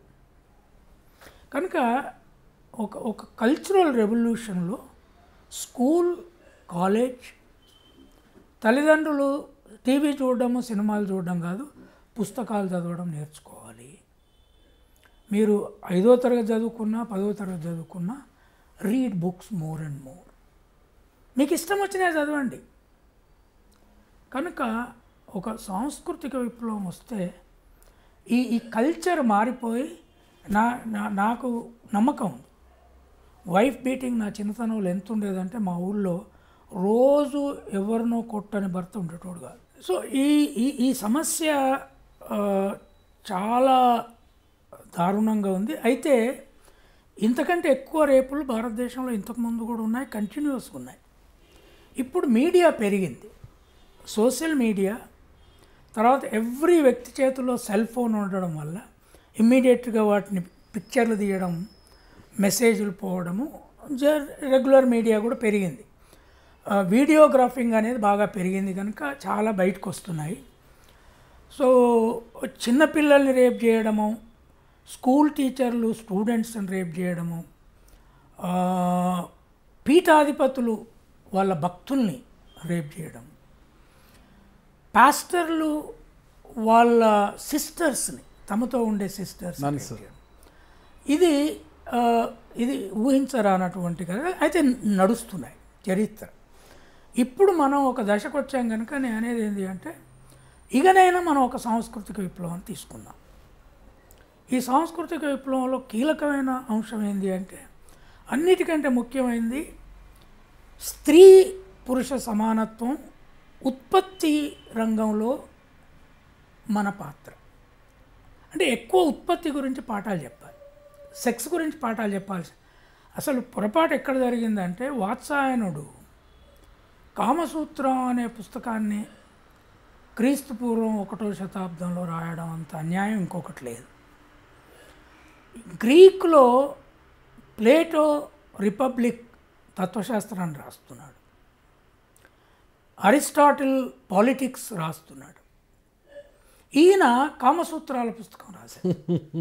కనుక ఒక ఒక కల్చరల్ రెవల్యూషన్లో స్కూల్ కాలేజ్ తల్లిదండ్రులు టీవీ చూడడము సినిమాలు చూడడం కాదు పుస్తకాలు చదవడం నేర్చుకోవాలి మీరు ఐదో తరగతి చదువుకున్నా పదో తరగతి చదువుకున్నా read books more and more మీకు ఇష్టం వచ్చినా చదవండి కనుక ఒక సాంస్కృతిక విప్లవం వస్తే ఈ ఈ కల్చర్ మారిపోయి నా నా- నాకు నమ్మకం ఉంది వైఫ్ బీటింగ్ నా చిన్నతనంలో ఎంత ఉండేదంటే మా ఊళ్ళో రోజు ఎవరినో కొట్టని భర్త ఉండేటోడు కాదు సో ఈ ఈ ఈ సమస్య ఆ, చాలా దారుణంగా ఉంది అయితే ఇంతకంటే ఎక్కువ రేపులు భారతదేశంలో ఇంతకుముందు కూడా ఉన్నాయి కంటిన్యూస్గా ఉన్నాయి ఇప్పుడు మీడియా పెరిగింది సోషల్ మీడియా తర్వాత ఎవ్రీ వ్యక్తి చేతిలో సెల్ ఫోన్ ఉండడం వల్ల ఇమ్మీడియట్గా వాటిని పిక్చర్లు తీయడం మెసేజ్లు పోవడము జ రెగ్యులర్ మీడియా కూడా పెరిగింది ఆ, వీడియోగ్రాఫింగ్ అనేది బాగా పెరిగింది కనుక చాలా బయటకు వస్తున్నాయి సో చిన్నపిల్లల్ని రేప్ చేయడము స్కూల్ టీచర్లు స్టూడెంట్స్ని రేప్ చేయడము ఆ, పీఠాధిపతులు వాళ్ళ భక్తుల్ని రేప్ చేయడం పాస్టర్లు వాళ్ళ సిస్టర్స్ని తమతో ఉండే సిస్టర్స్ Nuns. ఇది ఆ, ఇది ఊహించరానటువంటి కదా అయితే నడుస్తున్నాయి చరిత్ర ఇప్పుడు మనం ఒక దశకు వచ్చాం కనుక నేను అనేది ఏంటి అంటే ఇకనైనా మనం ఒక సాంస్కృతిక విప్లవం తీసుకుందాం ఈ సాంస్కృతిక విప్లవంలో కీలకమైన అంశం ఏంటి అంటే అన్నిటికంటే ముఖ్యమైనది స్త్రీ పురుష సమానత్వం ఉత్పత్తి రంగంలో మన పాత్ర అంటే ఎక్కువ ఉత్పత్తి గురించి పాఠాలు చెప్పాలి సెక్స్ గురించి పాఠాలు చెప్పాల్సి అసలు పొరపాటు ఎక్కడ జరిగిందంటే వాత్సాయనుడు కామసూత్రం అనే పుస్తకాన్ని క్రీస్తు పూర్వం ఒకటో శతాబ్దంలో రాయడం అంత అన్యాయం ఇంకొకటి లేదు గ్రీకులో ప్లేటో రిపబ్లిక్ తత్వశాస్త్రాన్ని రాస్తున్నాడు అరిస్టాటిల్ పాలిటిక్స్ రాస్తున్నాడు ఈయన కామసూత్రాల పుస్తకం రాశాడు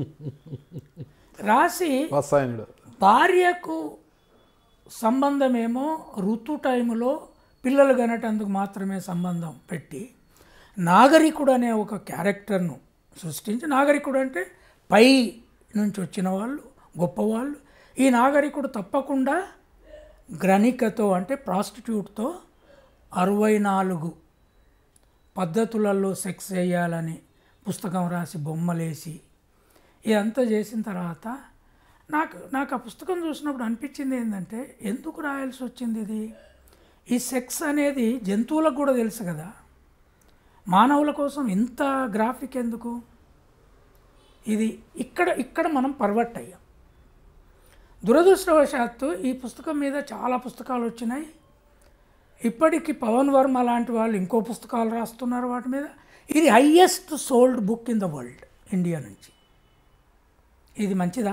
రాసి వత్సాయనుడు భార్యకు సంబంధమేమో ఋతు టైములో పిల్లలు కనటందుకు మాత్రమే సంబంధం పెట్టి నాగరికుడు అనే ఒక క్యారెక్టర్ను సృష్టించి నాగరికుడు అంటే పై నుంచి వచ్చిన వాళ్ళు గొప్పవాళ్ళు ఈ నాగరికుడు తప్పకుండా గ్రనికతో అంటే ప్రాస్టిట్యూట్తో అరవై నాలుగు పద్ధతులలో సెక్స్ చేయాలని పుస్తకం రాసి బొమ్మలేసి ఇదంతా చేసిన తర్వాత నాకు నాకు ఆ పుస్తకం చూసినప్పుడు అనిపించింది ఏంటంటే ఎందుకు రాయాల్సి వచ్చింది ఇది ఈ సెక్స్ అనేది జంతువులకు కూడా తెలుసు కదా మానవుల కోసం ఇంత గ్రాఫిక్ ఎందుకు ఇది ఇక్కడ ఇక్కడ మనం పర్వట్ అయ్యాం దురదృష్టవశాత్తు ఈ పుస్తకం మీద చాలా పుస్తకాలు వచ్చినాయి ఇప్పటికి పవన్ వర్మ లాంటి వాళ్ళు ఇంకో పుస్తకాలు రాస్తున్నారు వాటి మీద ఇది highest sold book in the world India నుంచి ఇది మంచిదా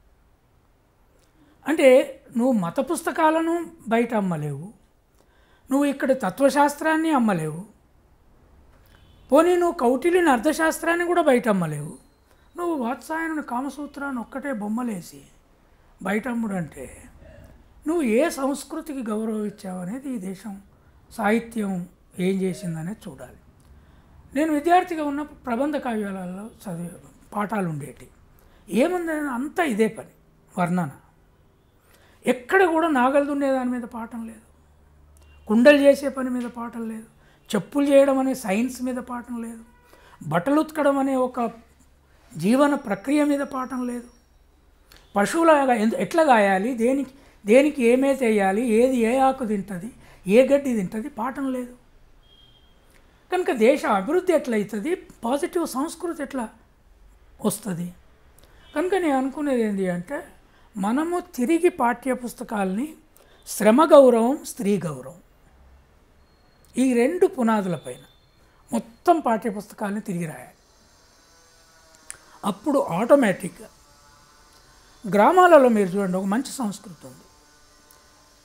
అంటే నువ్వు మత పుస్తకాలను బయట అమ్మలేవు నువ్వు ఇక్కడ తత్వశాస్త్రాన్ని అమ్మలేవు పోనీ నువ్వు కౌటిల్యుని అర్థశాస్త్రాన్ని కూడా బయట అమ్మలేవు నువ్వు వాత్సాయనుని కామసూత్రాన్ని ఒక్కటే బొమ్మలేసి బయట అమ్ముడు అంటే నువ్వు ఏ సంస్కృతికి గౌరవం ఇచ్చావు అనేది ఈ దేశం సాహిత్యం ఏం చేసిందనేది చూడాలి నేను విద్యార్థిగా ఉన్నప్పుడు ప్రబంధ కావ్యాలలో చదివే పాఠాలు ఉండేటి ఏముంది అంతా ఇదే పని వర్ణన ఎక్కడ కూడా నాగలు దున్నే దాని మీద పాఠం లేదు కుండలు చేసే పని మీద పాఠం లేదు చెప్పులు చేయడం అనే సైన్స్ మీద పాఠం లేదు బట్టలు ఉతకడం అనే ఒక జీవన ప్రక్రియ మీద పాఠం లేదు పశువులాగా ఎందు ఎట్లా గాయాలి దేనికి దేనికి ఏమేత వేయాలి ఏది ఏ ఆకు తింటుంది ఏ గడ్డి తింటుంది పాఠం లేదు కనుక దేశ అభివృద్ధి ఎట్లయితుంది పాజిటివ్ సంస్కృతి ఎట్లా వస్తుంది కనుక నేను అనుకునేది ఏంటి అంటే మనము తిరిగి పాఠ్య పుస్తకాల్ని శ్రమ గౌరవం స్త్రీ గౌరవం ఈ రెండు పునాదులపైన మొత్తం పాఠ్య పుస్తకాలని తిరిగి రాయాలి అప్పుడు ఆటోమేటిక్గా గ్రామాలలో మీరు చూడండి ఒక మంచి సంస్కృతి ఉంది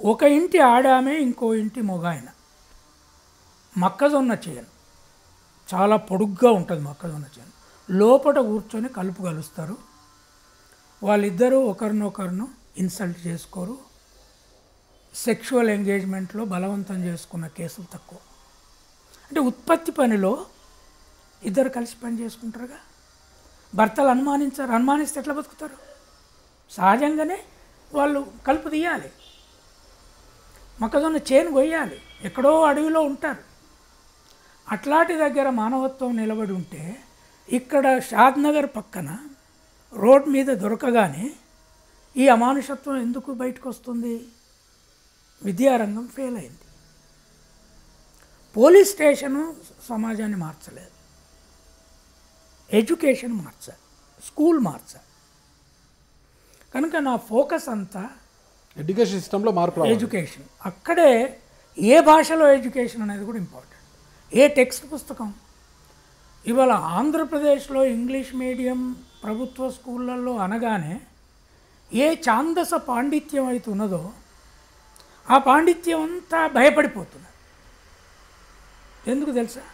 ఒక ఇంటి ఆడామే ఇంకో ఇంటి మొగాయన మొక్కజొన్న చేను చాలా పొడుగ్గా ఉంటుంది మొక్కజొన్న చేను లోపల కూర్చొని కలుపు కలుస్తారు వాళ్ళిద్దరూ ఒకరినొకరును ఇన్సల్ట్ చేసుకోరు సెక్షువల్ ఎంగేజ్మెంట్లో బలవంతం చేసుకున్న కేసులు తక్కువ అంటే ఉత్పత్తి పనిలో ఇద్దరు కలిసి పని చేసుకుంటారుగా భర్తలు అనుమానించారు అనుమానిస్తే ఎట్లా బతుకుతారు సహజంగానే వాళ్ళు కలుపు తీయాలి మొక్కజొన్న చేను కొయ్యాలి ఎక్కడో అడవిలో ఉంటారు అట్లాంటి దగ్గర మానవత్వం నిలబడి ఉంటే ఇక్కడ షాద్నగర్ పక్కన రోడ్ మీద దొరకగానే ఈ అమానుషత్వం ఎందుకు బయటకు వస్తుంది విద్యారంగం ఫెయిల్ అయింది పోలీస్ స్టేషను సమాజాన్ని మార్చలేదు ఎడ్యుకేషన్ మార్చాలి స్కూల్ మార్చాలి కనుక నా ఫోకస్ అంతా ఎడ్యుకేషన్ సిస్టంలో మార్పు రావాలి ఎడ్యుకేషన్ అక్కడే ఏ భాషలో ఎడ్యుకేషన్ అనేది కూడా ఇంపార్టెంట్ ఏ టెక్స్ట్ పుస్తకం ఇవాళ ఆంధ్రప్రదేశ్లో ఇంగ్లీష్ మీడియం ప్రభుత్వ స్కూళ్ళల్లో అనగానే ఏ ఛాందస పాండిత్యం అయితే ఉన్నదో ఆ పాండిత్యం అంతా భయపడిపోతున్నారు ఎందుకు తెలుసా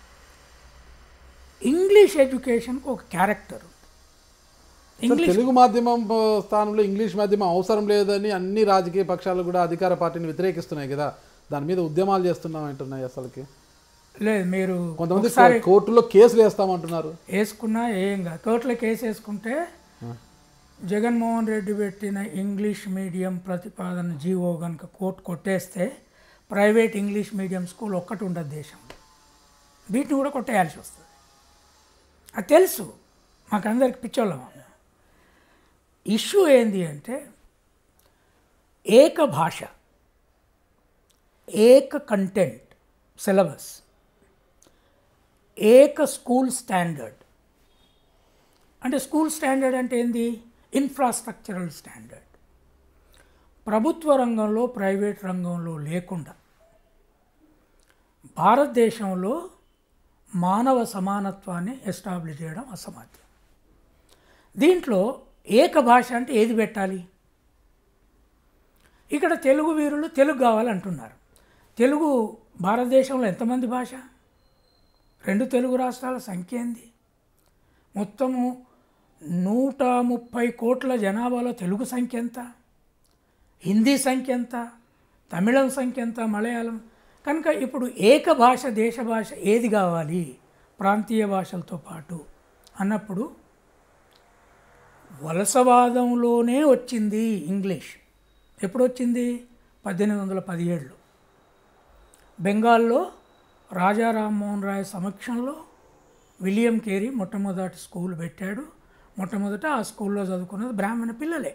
ఇంగ్లీష్ ఎడ్యుకేషన్కి ఒక క్యారెక్టర్ ఉంది సార్, ఇంగ్లీష్ తెలుగు మాధ్యమం ఆ, స్థానంలో ఇంగ్లీష్ మాధ్యమం అవసరం లేదని అన్ని రాజకీయ పక్షాలు కూడా అధికార పార్టీని వ్యతిరేకిస్తున్నాయి కదా దాని మీద ఉద్యమాలు చేస్తున్నాం అంటున్నాయి అసలుకి లేదు మీరు కొంతమంది ఒకసారి కోర్టులో కేసులు వేస్తామంటున్నారు వేసుకున్నా ఏం కాదు కోర్టులో కేసు వేసుకుంటే జగన్మోహన్ రెడ్డి పెట్టిన ఇంగ్లీష్ మీడియం ప్రతిపాదన జీవో కనుక కోర్టు కొట్టేస్తే ప్రైవేట్ ఇంగ్లీష్ మీడియం స్కూల్ ఒక్కటి ఉండదు దేశంలో వీటిని కూడా కొట్టేయాల్సి వస్తుంది అది తెలుసు మాకందరికి పిచ్చోళ్ళం ఇష్యూ ఏంది అంటే ఏక భాష ఏక కంటెంట్ సిలబస్ ఏక స్కూల్ స్టాండర్డ్ అంటే స్కూల్ స్టాండర్డ్ అంటే ఏంది ఇన్ఫ్రాస్ట్రక్చరల్ స్టాండర్డ్ ప్రభుత్వ రంగంలో ప్రైవేట్ రంగంలో లేకుండా భారతదేశంలో మానవ సమానత్వాన్ని ఎస్టాబ్లిష్ చేయడం అసమాధ్యం దీంట్లో ఏక భాష అంటే ఏది పెట్టాలి ఇక్కడ తెలుగు వీరులు తెలుగు కావాలంటున్నారు తెలుగు భారతదేశంలో ఎంతమంది భాష రెండు తెలుగు రాష్ట్రాల సంఖ్య ఏంది మొత్తము నూట ముప్పై కోట్ల జనాభాలో తెలుగు సంఖ్య ఎంత హిందీ సంఖ్య ఎంత తమిళం సంఖ్య ఎంత మలయాళం కనుక ఇప్పుడు ఏక భాష దేశ భాష ఏది కావాలి ప్రాంతీయ భాషలతో పాటు అన్నప్పుడు వలసవాదంలోనే వచ్చింది ఇంగ్లీష్ ఎప్పుడు వచ్చింది పద్దెనిమిది వందల పదిహేడులో బెంగాల్లో రాజా రామ్మోహన్ రాయ్ సమక్షంలో విలియం కేరీ మొట్టమొదటి స్కూల్ పెట్టాడు మొట్టమొదట ఆ స్కూల్లో చదువుకున్నది బ్రాహ్మణ పిల్లలే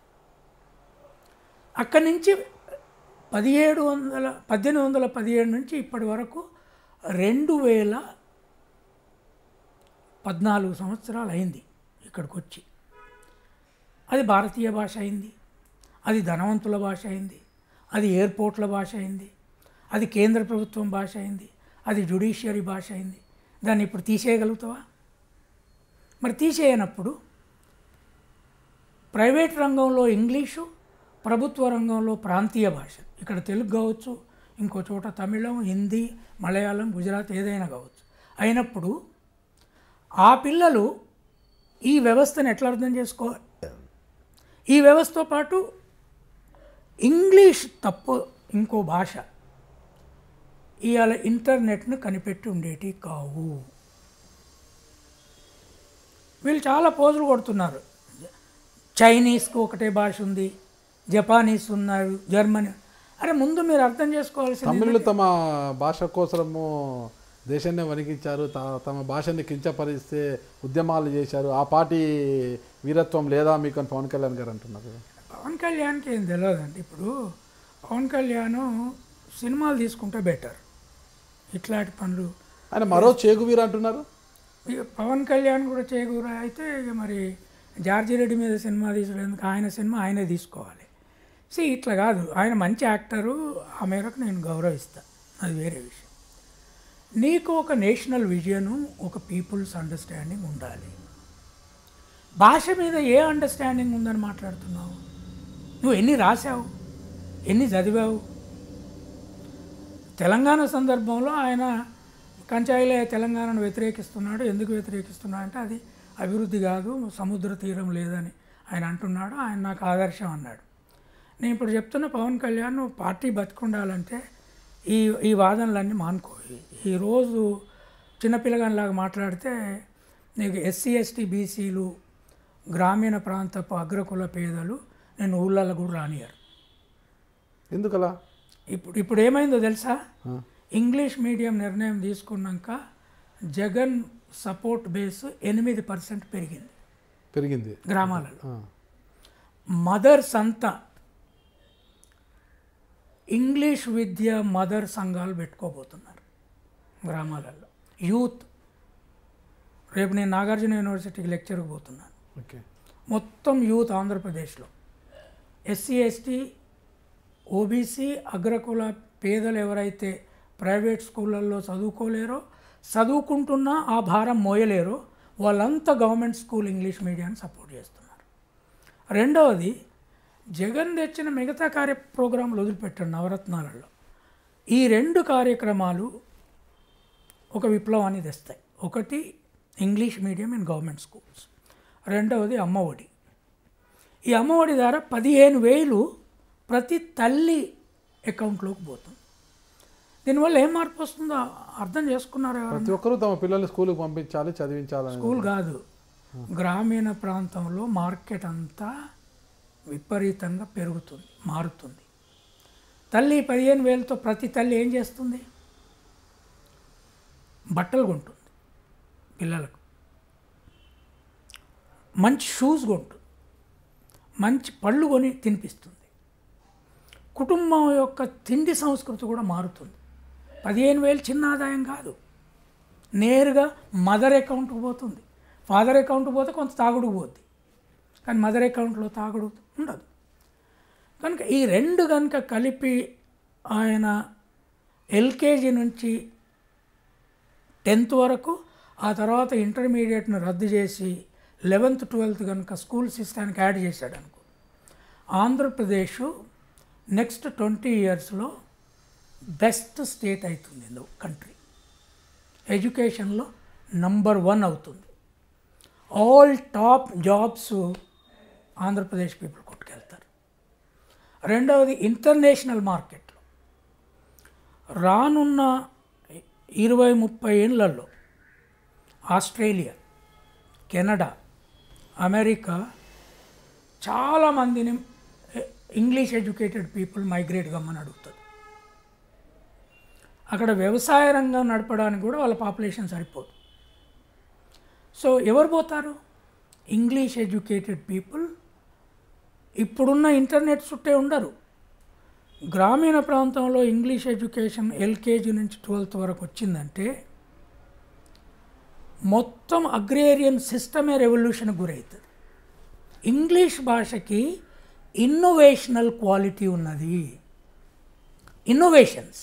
అక్కడి నుంచి పదిహేడు వందల పద్దెనిమిది వందల పదిహేడు నుంచి ఇప్పటి వరకు రెండు వేల పద్నాలుగు సంవత్సరాలు అయింది ఇక్కడికి వచ్చి అది భారతీయ భాష అయింది అది ధనవంతుల భాష అయింది అది ఎయిర్పోర్ట్ల భాష అయింది అది కేంద్ర ప్రభుత్వం భాష అయింది అది జుడిషియరీ భాష అయింది దాన్ని ఇప్పుడు తీసేయగలుగుతావా మరి తీసేయనప్పుడు ప్రైవేట్ రంగంలో ఇంగ్లీషు ప్రభుత్వ రంగంలో ప్రాంతీయ భాష ఇక్కడ తెలుగు కావచ్చు ఇంకో చోట తమిళం హిందీ మలయాళం గుజరాత్ ఏదైనా కావచ్చు అయినప్పుడు ఆ పిల్లలు ఈ వ్యవస్థను ఎట్లా అర్థం చేసుకోవాలి ఈ వ్యవస్థతో పాటు ఇంగ్లీష్ తప్పు ఇంకో భాష ఇవాళ ఇంటర్నెట్ను కనిపెట్టి ఉండేటి కావు వీళ్ళు చాలా పోజులు కొడుతున్నారు చైనీస్కి ఒకటే భాష ఉంది జపానీస్ ఉన్నారు జర్మనీ అరే ముందు మీరు అర్థం చేసుకోవాల్సింది తమిళులు తమ భాష కోసము దేశాన్ని వణికించారు త- తమ భాషని కించపరిస్తే ఉద్యమాలు చేశారు ఆ పార్టీ వీరత్వం లేదా మీకు అని పవన్ కళ్యాణ్ గారు అంటున్నారు పవన్ కళ్యాణ్కి ఏం తెలియదండి ఇప్పుడు పవన్ కళ్యాణ్ సినిమాలు తీసుకుంటే బెటర్ ఇట్లాంటి పనులు ఆయన మరో చేగు వీర అంటున్నారు ఇక పవన్ కళ్యాణ్ కూడా చేకూర అయితే ఇక మరి జార్జి రెడ్డి మీద సినిమా తీసుకునేందుకు ఆయన సినిమా ఆయనే తీసుకోవాలి సి ఇట్లా కాదు ఆయన మంచి యాక్టరు ఆ మేరకు నేను గౌరవిస్తాను అది వేరే విషయం నీకు ఒక నేషనల్ విజను ఒక పీపుల్స్ అండర్స్టాండింగ్ ఉండాలి భాష మీద ఏ అండర్స్టాండింగ్ ఉందని మాట్లాడుతున్నావు నువ్వు ఎన్ని రాసావు ఎన్ని చదివావు తెలంగాణ సందర్భంలో ఆయన కంచాయిలే తెలంగాణను వ్యతిరేకిస్తున్నాడు ఎందుకు వ్యతిరేకిస్తున్నాడు అంటే అది అభివృద్ధి కాదు సముద్ర తీరం లేదని ఆయన అంటున్నాడు ఆయన నాకు ఆదర్శం అన్నాడు నేను ఇప్పుడు చెప్తున్న పవన్ కళ్యాణ్ నువ్వు పార్టీ బతుకుండాలంటే ఈ ఈ వాదనలన్నీ మానుకో ఈరోజు చిన్నపిల్లగానిలాగా మాట్లాడితే నీకు ఎస్సీ ఎస్టీ బీసీలు గ్రామీణ ప్రాంతపు అగ్రకుల పేదలు నేను ఊళ్ళల్లో కూడా రానియరు ఎందుకలా ఇప్పుడు ఇప్పుడు ఏమైందో తెలుసా ఆ. ఇంగ్లీష్ మీడియం నిర్ణయం తీసుకున్నాక జగన్ సపోర్ట్ బేస్ ఎనిమిది పర్సెంట్ పెరిగింది పెరిగింది గ్రామాలలో ఆ. మదర్స్ అంతా ఇంగ్లీష్ విద్య మదర్ సంఘాలు పెట్టుకోబోతున్నారు గ్రామాలలో యూత్ రేపు నేను నాగార్జున యూనివర్సిటీకి లెక్చర్కి పోతున్నాను ఓకే మొత్తం యూత్ ఆంధ్రప్రదేశ్లో ఎస్సీ ఎస్టీ ఓబీసీ అగ్రకుల పేదలు ఎవరైతే ప్రైవేట్ స్కూళ్ళల్లో చదువుకోలేరో చదువుకుంటున్నా ఆ భారం మోయలేరో వాళ్ళంతా గవర్నమెంట్ స్కూల్ ఇంగ్లీష్ మీడియాన్ని సపోర్ట్ చేస్తున్నారు రెండవది జగన్ తెచ్చిన మిగతా కార్య ప్రోగ్రాంలు వదిలిపెట్టాడు నవరత్నాలలో ఈ రెండు కార్యక్రమాలు ఒక విప్లవాన్ని తెస్తాయి ఒకటి English medium in government schools రెండవది అమ్మఒడి ఈ అమ్మఒడి ద్వారా పదిహేను వేలు ప్రతి తల్లి అకౌంట్లోకి పోతుంది దీనివల్ల ఏం మార్పు వస్తుందో అర్థం చేసుకున్నారు ఎవరు ప్రతి ఒక్కరూ తమ పిల్లల్ని స్కూల్కి పంపించాలి చదివించాలని స్కూల్ కాదు గ్రామీణ ప్రాంతంలో మార్కెట్ అంతా విపరీతంగా పెరుగుతుంది మారుతుంది తల్లి పదిహేను వేలతో ప్రతి తల్లి ఏం చేస్తుంది బట్టలు కొంటుంది పిల్లలకు మంచి షూస్ కొంటుంది మంచి పళ్ళు కొని తినిపిస్తుంది కుటుంబం యొక్క తిండి సంస్కృతి కూడా మారుతుంది పదిహేను వేలు చిన్న ఆదాయం కాదు నేరుగా మదర్ అకౌంట్కి పోతుంది ఫాదర్ అకౌంట్కి పోతే కొంత తాగుడుకు పోద్ది కానీ మదర్ అకౌంట్లో తాగుడు ఉండదు కనుక ఈ రెండు కనుక కలిపి ఆయన ఎల్కేజీ నుంచి టెన్త్ వరకు ఆ తర్వాత ఇంటర్మీడియట్ను రద్దు చేసి లెవెన్త్ ట్వెల్త్ కనుక స్కూల్ సిస్టానికి యాడ్ చేశాడు అనుకో ఆంధ్రప్రదేశ్ నెక్స్ట్ ట్వంటీ ఇయర్స్లో బెస్ట్ స్టేట్ అవుతుంది ఇన్ ద కంట్రీ ఎడ్యుకేషన్లో నంబర్ వన్ అవుతుంది all top jobs Andhra Pradesh people కొట్టుకెళ్తారు రెండవది ఇంటర్నేషనల్ మార్కెట్లో రానున్న ఇరవై ముప్పై ఏళ్ళల్లో ఆస్ట్రేలియా కెనడా అమెరికా చాలామందిని ఇంగ్లీష్ ఎడ్యుకేటెడ్ పీపుల్ మైగ్రేట్ కమ్మని అడుగుతుంది అక్కడ వ్యవసాయ రంగం నడపడానికి కూడా వాళ్ళ పాపులేషన్ సరిపోదు సో ఎవరు పోతారు ఇంగ్లీష్ ఎడ్యుకేటెడ్ పీపుల్ ఇప్పుడున్న ఇంటర్నెట్ చుట్టే ఉండరు గ్రామీణ ప్రాంతంలో ఇంగ్లీష్ ఎడ్యుకేషన్ ఎల్కేజీ నుంచి ట్వెల్త్ వరకు వచ్చిందంటే మొత్తం అగ్రేరియన్ సిస్టమే రెవల్యూషన్ గురవుతుంది ఇంగ్లీష్ భాషకి ఇన్నోవేషనల్ క్వాలిటీ ఉన్నది ఇన్నోవేషన్స్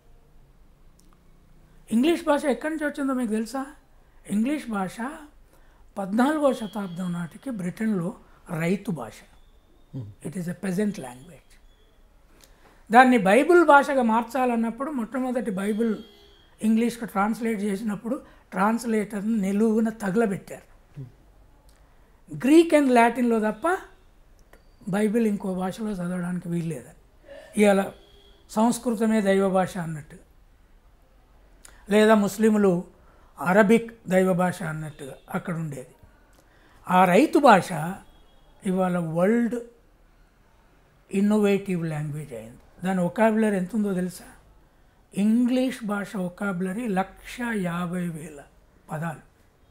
ఇంగ్లీష్ భాష ఎక్కడి నుంచి వచ్చిందో మీకు తెలుసా ఇంగ్లీష్ భాష పద్నాలుగో శతాబ్దం నాటికి బ్రిటన్లో రైతు భాష it is a peasant language దాన్ని బైబిల్ భాషగా మార్చాలన్నప్పుడు మొట్టమొదటి బైబిల్ ఇంగ్లీష్కి ట్రాన్స్లేట్ చేసినప్పుడు ట్రాన్స్లేటర్ని నిలువున తగలబెట్టారు గ్రీక్ అండ్ లాటిన్లో తప్ప బైబిల్ ఇంకో భాషలో చదవడానికి వీల్లేదని ఇవాళ సంస్కృతమే దైవ భాష అన్నట్టుగా లేదా ముస్లింలు అరబిక్ దైవ భాష అన్నట్టుగా అక్కడ ఉండేది ఆ రైతు భాష ఇవాళ వరల్డ్ ఇన్నోవేటివ్ లాంగ్వేజ్ అయింది దాని ఒకాబులరీ ఎంత ఉందో తెలుసా ఇంగ్లీష్ భాష ఒకాబులరీ లక్ష యాభై వేల పదాలు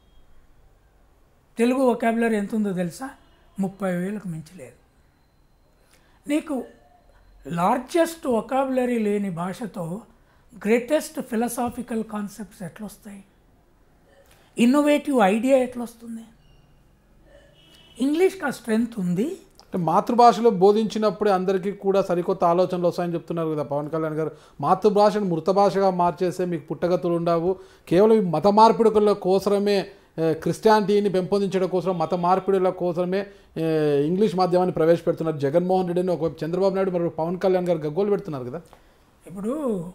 తెలుగు ఒకాబులరీ ఎంత ఉందో తెలుసా ముప్పై వేలకు మించలేదు నీకు లార్జెస్ట్ ఒకాబులరీ లేని భాషతో గ్రేటెస్ట్ ఫిలసాఫికల్ కాన్సెప్ట్స్ ఎట్లొస్తాయి ఇన్నోవేటివ్ ఐడియా ఎట్లొస్తుంది ఇంగ్లీష్కి ఆ స్ట్రెంగ్త్ ఉంది అంటే మాతృభాషలో బోధించినప్పుడే అందరికీ కూడా సరికొత్త ఆలోచనలు వస్తాయని చెప్తున్నారు కదా పవన్ కళ్యాణ్ గారు మాతృభాషను మృత భాషగా మార్చేస్తే మీకు పుట్టగతులు ఉండవు కేవలం ఈ మత మార్పిడుకుల కోసమే ఏ, క్రిస్టియానిటీని పెంపొందించడం కోసం మత మార్పిడుల కోసమే ఏ, ఇంగ్లీష్ మాధ్యమాన్ని ప్రవేశపెడుతున్నారు జగన్మోహన్ రెడ్డిని ఒకవైపు చంద్రబాబు నాయుడు మరియు పవన్ కళ్యాణ్ గారు గగ్గోలు పెడుతున్నారు కదా ఇప్పుడు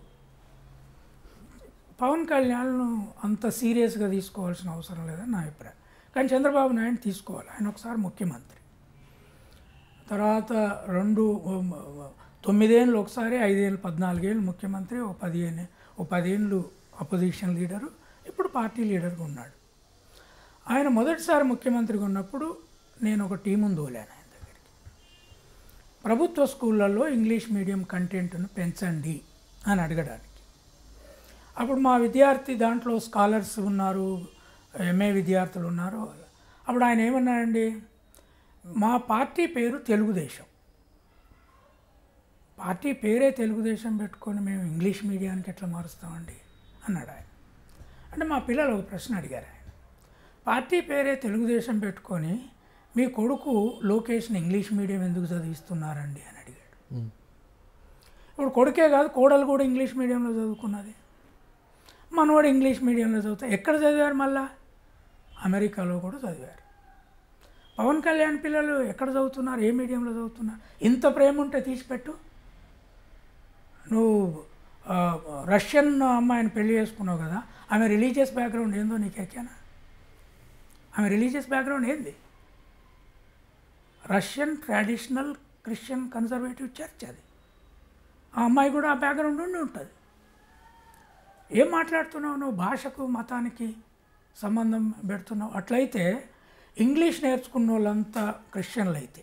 పవన్ కళ్యాణ్ను అంత సీరియస్గా తీసుకోవాల్సిన అవసరం లేదని నా అభిప్రాయం కానీ చంద్రబాబు నాయుడు తీసుకోవాలి ఆయన ఒకసారి ముఖ్యమంత్రి తర్వాత రెండు ఉమ్, తొమ్మిదేళ్ళు ఒకసారి ఐదేళ్ళు పద్నాలుగేళ్ళు ముఖ్యమంత్రి ఒక పదిహేను ఒక పదేళ్ళు అపోజిషన్ లీడరు ఇప్పుడు పార్టీ లీడర్గా ఉన్నాడు ఆయన మొదటిసారి ముఖ్యమంత్రిగా ఉన్నప్పుడు నేను ఒక టీమును తోలాను ఆయన దగ్గరికి ప్రభుత్వ స్కూళ్ళల్లో ఇంగ్లీష్ మీడియం కంటెంట్ను పెంచండి అని అడగడానికి అప్పుడు మా విద్యార్థి దాంట్లో స్కాలర్స్ ఉన్నారు ఎంఏ విద్యార్థులు ఉన్నారు అప్పుడు ఆయన ఏమన్నాడండి మా పార్టీ పేరు తెలుగుదేశం పార్టీ పేరే తెలుగుదేశం పెట్టుకొని మేము ఇంగ్లీష్ మీడియానికి ఎట్లా మారుస్తామండి అన్నాడు ఆయన అంటే మా పిల్లలు ఒక ప్రశ్న అడిగారు ఆయన పార్టీ పేరే తెలుగుదేశం పెట్టుకొని మీ కొడుకు లోకేష్ని ఇంగ్లీష్ మీడియం ఎందుకు చదివిస్తున్నారండి అని అడిగాడు ఇప్పుడు కొడుకే కాదు కోడలు కూడా ఇంగ్లీష్ మీడియంలో చదువుకున్నది మనవాడు ఇంగ్లీష్ మీడియంలో చదువుతా ఎక్కడ చదివారు మళ్ళా అమెరికాలో కూడా చదివారు పవన్ కళ్యాణ్ పిల్లలు ఎక్కడ చదువుతున్నారు ఏ మీడియంలో చదువుతున్నారు ఇంత ప్రేమ ఉంటే తీసిపెట్టు నువ్వు ఆ, రష్యన్ అమ్మాయిని పెళ్లి చేసుకున్నావు కదా ఆమె రిలీజియస్ బ్యాక్గ్రౌండ్ ఏందో నీకు ఎక్కానా ఆమె రిలీజియస్ బ్యాక్గ్రౌండ్ ఏంది Russian traditional Christian conservative church అది ఆ అమ్మాయి కూడా ఆ బ్యాక్గ్రౌండ్ ఉండి ఉంటుంది ఏం మాట్లాడుతున్నావు నువ్వు భాషకు మతానికి సంబంధం పెడుతున్నావు అట్లయితే ఇంగ్లీష్ నేర్చుకున్న వాళ్ళంతా క్రిస్టియన్లు అయితే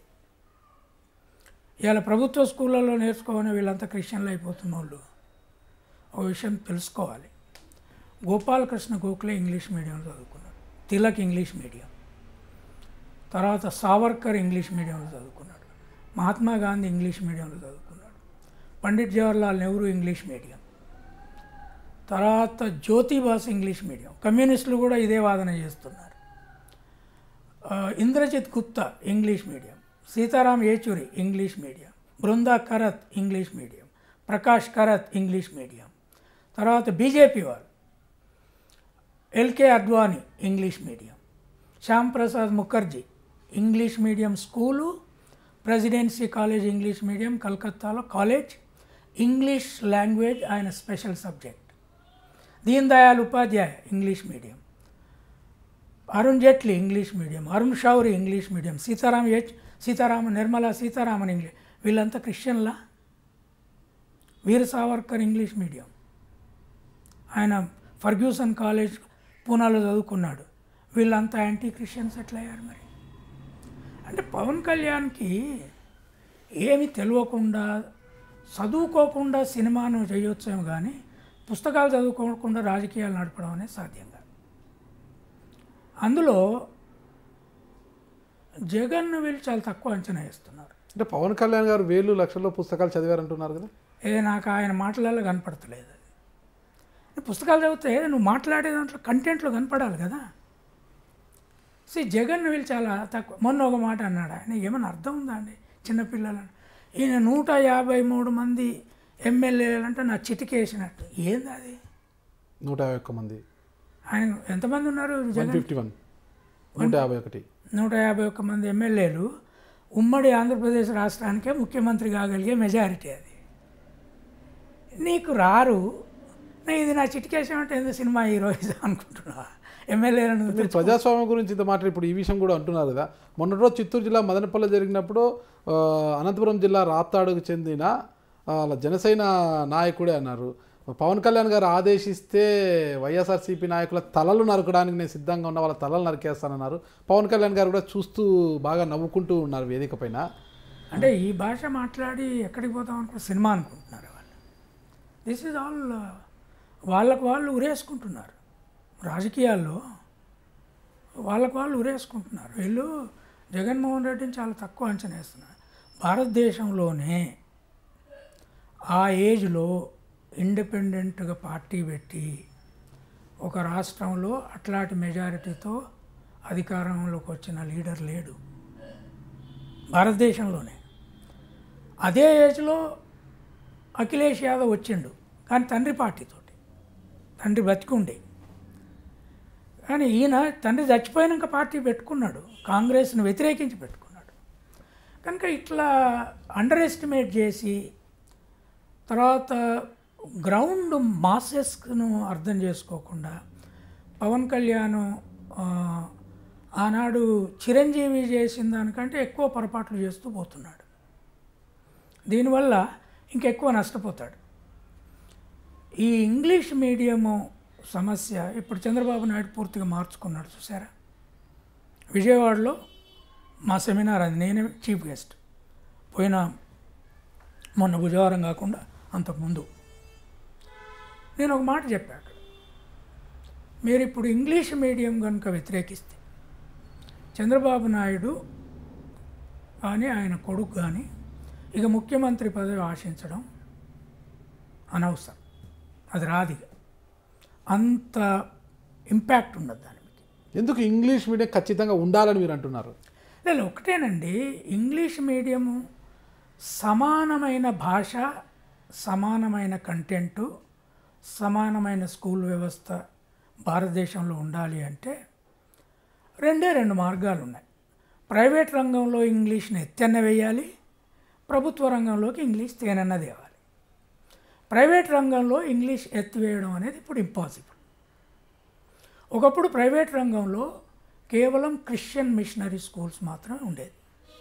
ఇవాళ ప్రభుత్వ స్కూళ్ళల్లో నేర్చుకోవాలని వీళ్ళంతా క్రిస్టియన్లు అయిపోతున్న వాళ్ళు ఒక విషయం తెలుసుకోవాలి గోపాలకృష్ణ గోఖలే ఇంగ్లీష్ మీడియంలో చదువుకున్నాడు తిలక్ ఇంగ్లీష్ మీడియం తర్వాత సావర్కర్ ఇంగ్లీష్ మీడియంలో చదువుకున్నాడు మహాత్మా గాంధీ ఇంగ్లీష్ మీడియంలో చదువుకున్నాడు పండిట్ జవహర్లాల్ నెహ్రూ ఇంగ్లీష్ మీడియం తర్వాత జ్యోతిబాస్ ఇంగ్లీష్ మీడియం కమ్యూనిస్టులు కూడా ఇదే వాదన చేస్తున్నారు ఆ, Indrajit Gupta English medium Sitaram Yechury English medium Brinda Karat English medium Prakash Karat English medium తర్వాత బీజేపీ వాళ్ళు LK Advani English medium Shyama Prasad Mukherjee English medium school Presidency College English medium కలకత్తాలో కాలేజ్ ఇంగ్లీష్ లాంగ్వేజ్ ఆయన special subject Deen Dayal Upadhyaya English medium Arun Jaitley English medium Arun Shourie English medium Sitaram హెచ్ సీతారామ నిర్మలా సీతారామన్ ఇంగ్లీష్ వీళ్ళంతా క్రిస్టియన్లా Veer Savarkar English medium ఆయన Ferguson College పూనాలో చదువుకున్నాడు వీళ్ళంతా యాంటీ క్రిస్టియన్స్ ఎట్లయ్యారు మరి అంటే పవన్ కళ్యాణ్కి ఏమి తెలియకుండా చదువుకోకుండా సినిమాను చేయొచ్చేమో కానీ పుస్తకాలు చదువుకోకుండా రాజకీయాలు నడపడం అనేది సాధ్యం కాదు అందులో జగన్ను వీళ్ళు చాలా తక్కువ అంచనా వేస్తున్నారు అంటే పవన్ కళ్యాణ్ గారు వేలు లక్షల్లో పుస్తకాలు చదివారంటున్నారు కదా ఏ నాకు ఆయన మాటలలో కనపడతలేదు అది పుస్తకాలు చదివితే నువ్వు మాట్లాడే దాంట్లో కంటెంట్లో కనపడాలి కదా సి జగన్ వీళ్ళు చాలా తక్కువ మొన్న ఒక మాట అన్నాడు ఆయన ఏమైనా అర్థం ఉందా అండి చిన్నపిల్లలను ఈయన నూట యాభై మూడు మంది ఎమ్మెల్యేలు అంటే నా చిటికేసినట్టు ఏంది అది నూట యాభై ఒక్క మంది ఆయన ఎంతమంది ఉన్నారు వన్ జగన్ ఫిఫ్టీ వన్ నూట యాభై ఒకటి నూట యాభై ఒక్క మంది ఎమ్మెల్యేలు ఉమ్మడి ఆంధ్రప్రదేశ్ రాష్ట్రానికే ముఖ్యమంత్రి కాగలిగే మెజారిటీ అది నీకు రారు నేను ఇది నా చిటికేసం అంటే ఎందుకు సినిమా హీరోయిజం అనుకుంటున్నా ఎమ్మెల్యేలను మీరు ప్రజాస్వామ్యం గురించి ఇంత మాట ఇప్పుడు ఈ విషయం కూడా అంటున్నారు కదా మొన్నటి రోజు చిత్తూరు జిల్లా మదనపల్లి జరిగినప్పుడు ఆ, అనంతపురం జిల్లా రాప్తాడుకు చెందిన ఆ, వాళ్ళ జనసేన నాయకుడే అన్నారు పవన్ కళ్యాణ్ గారు ఆదేశిస్తే వైఎస్ఆర్సీపీ నాయకుల తలలు నరకడానికి నేను సిద్ధంగా ఉన్న వాళ్ళ తలలు నరికేస్తానన్నారు పవన్ కళ్యాణ్ గారు కూడా చూస్తూ బాగా నవ్వుకుంటూ ఉన్నారు వేదిక పైన అంటే ఈ భాష మాట్లాడి ఎక్కడికి పోతాం అనుకో సినిమా అనుకుంటున్నారు వాళ్ళు దిస్ ఈజ్ ఆల్ వాళ్ళకు వాళ్ళు ఉరేసుకుంటున్నారు రాజకీయాల్లో వాళ్ళకు వాళ్ళు ఉరేసుకుంటున్నారు వీళ్ళు జగన్మోహన్ రెడ్డిని చాలా తక్కువ అంచనా వేస్తున్నారు భారతదేశంలోనే ఆ ఏజ్లో ఇండిపెండెంట్గా పార్టీ పెట్టి ఒక రాష్ట్రంలో అట్లాంటి మెజారిటీతో అధికారంలోకి వచ్చిన లీడర్ లేడు భారతదేశంలోనే అదే ఏజ్లో అఖిలేష్ యాదవ్ వచ్చిండు కానీ తండ్రి పార్టీతోటి తండ్రి బతికుండే కానీ ఈయన తండ్రి చచ్చిపోయినాక పార్టీ పెట్టుకున్నాడు కాంగ్రెస్ను వ్యతిరేకించి పెట్టుకున్నాడు కనుక ఇట్లా అండర్ ఎస్టిమేట్ చేసి తర్వాత గ్రౌండ్ మాసెస్ను అర్థం చేసుకోకుండా పవన్ కళ్యాణ్ ఆ, ఆనాడు చిరంజీవి చేసిన దానికంటే ఎక్కువ పొరపాట్లు చేస్తూ పోతున్నాడు దీనివల్ల ఇంకెక్కువ నష్టపోతాడు ఈ ఇంగ్లీష్ మీడియము సమస్య ఇప్పుడు చంద్రబాబు నాయుడు పూర్తిగా మార్చుకున్నాడు చూసారా విజయవాడలో మా సెమినార్ అది నేనే చీఫ్ గెస్ట్ పోయిన మొన్న బుధవారం కాకుండా అంతకుముందు నేను ఒక మాట చెప్పాను మీరు ఇప్పుడు ఇంగ్లీష్ మీడియం కనుక వ్యతిరేకిస్తే చంద్రబాబు నాయుడు కానీ ఆయన కొడుకు కానీ ఇక ముఖ్యమంత్రి పదవి ఆశించడం అనవసరం అది రాదిగా అంత ఇంపాక్ట్ ఉండదు దాని మీద ఎందుకు ఇంగ్లీష్ మీడియం ఖచ్చితంగా ఉండాలని మీరు అంటున్నారు లేదు ఒకటేనండి ఇంగ్లీష్ మీడియము సమానమైన భాష సమానమైన కంటెంటు సమానమైన స్కూల్ వ్యవస్థ భారతదేశంలో ఉండాలి అంటే రెండే రెండు మార్గాలు ఉన్నాయి ప్రైవేట్ రంగంలో ఇంగ్లీష్ని ఎత్తెన్న వేయాలి ప్రభుత్వ రంగంలోకి ఇంగ్లీష్ తేనెన్న తేవాలి ప్రైవేట్ రంగంలో ఇంగ్లీష్ ఎత్తివేయడం అనేది ఇప్పుడు ఇంపాసిబుల్ ఒకప్పుడు ప్రైవేట్ రంగంలో కేవలం క్రిస్టియన్ మిషనరీ స్కూల్స్ మాత్రమే ఉండేది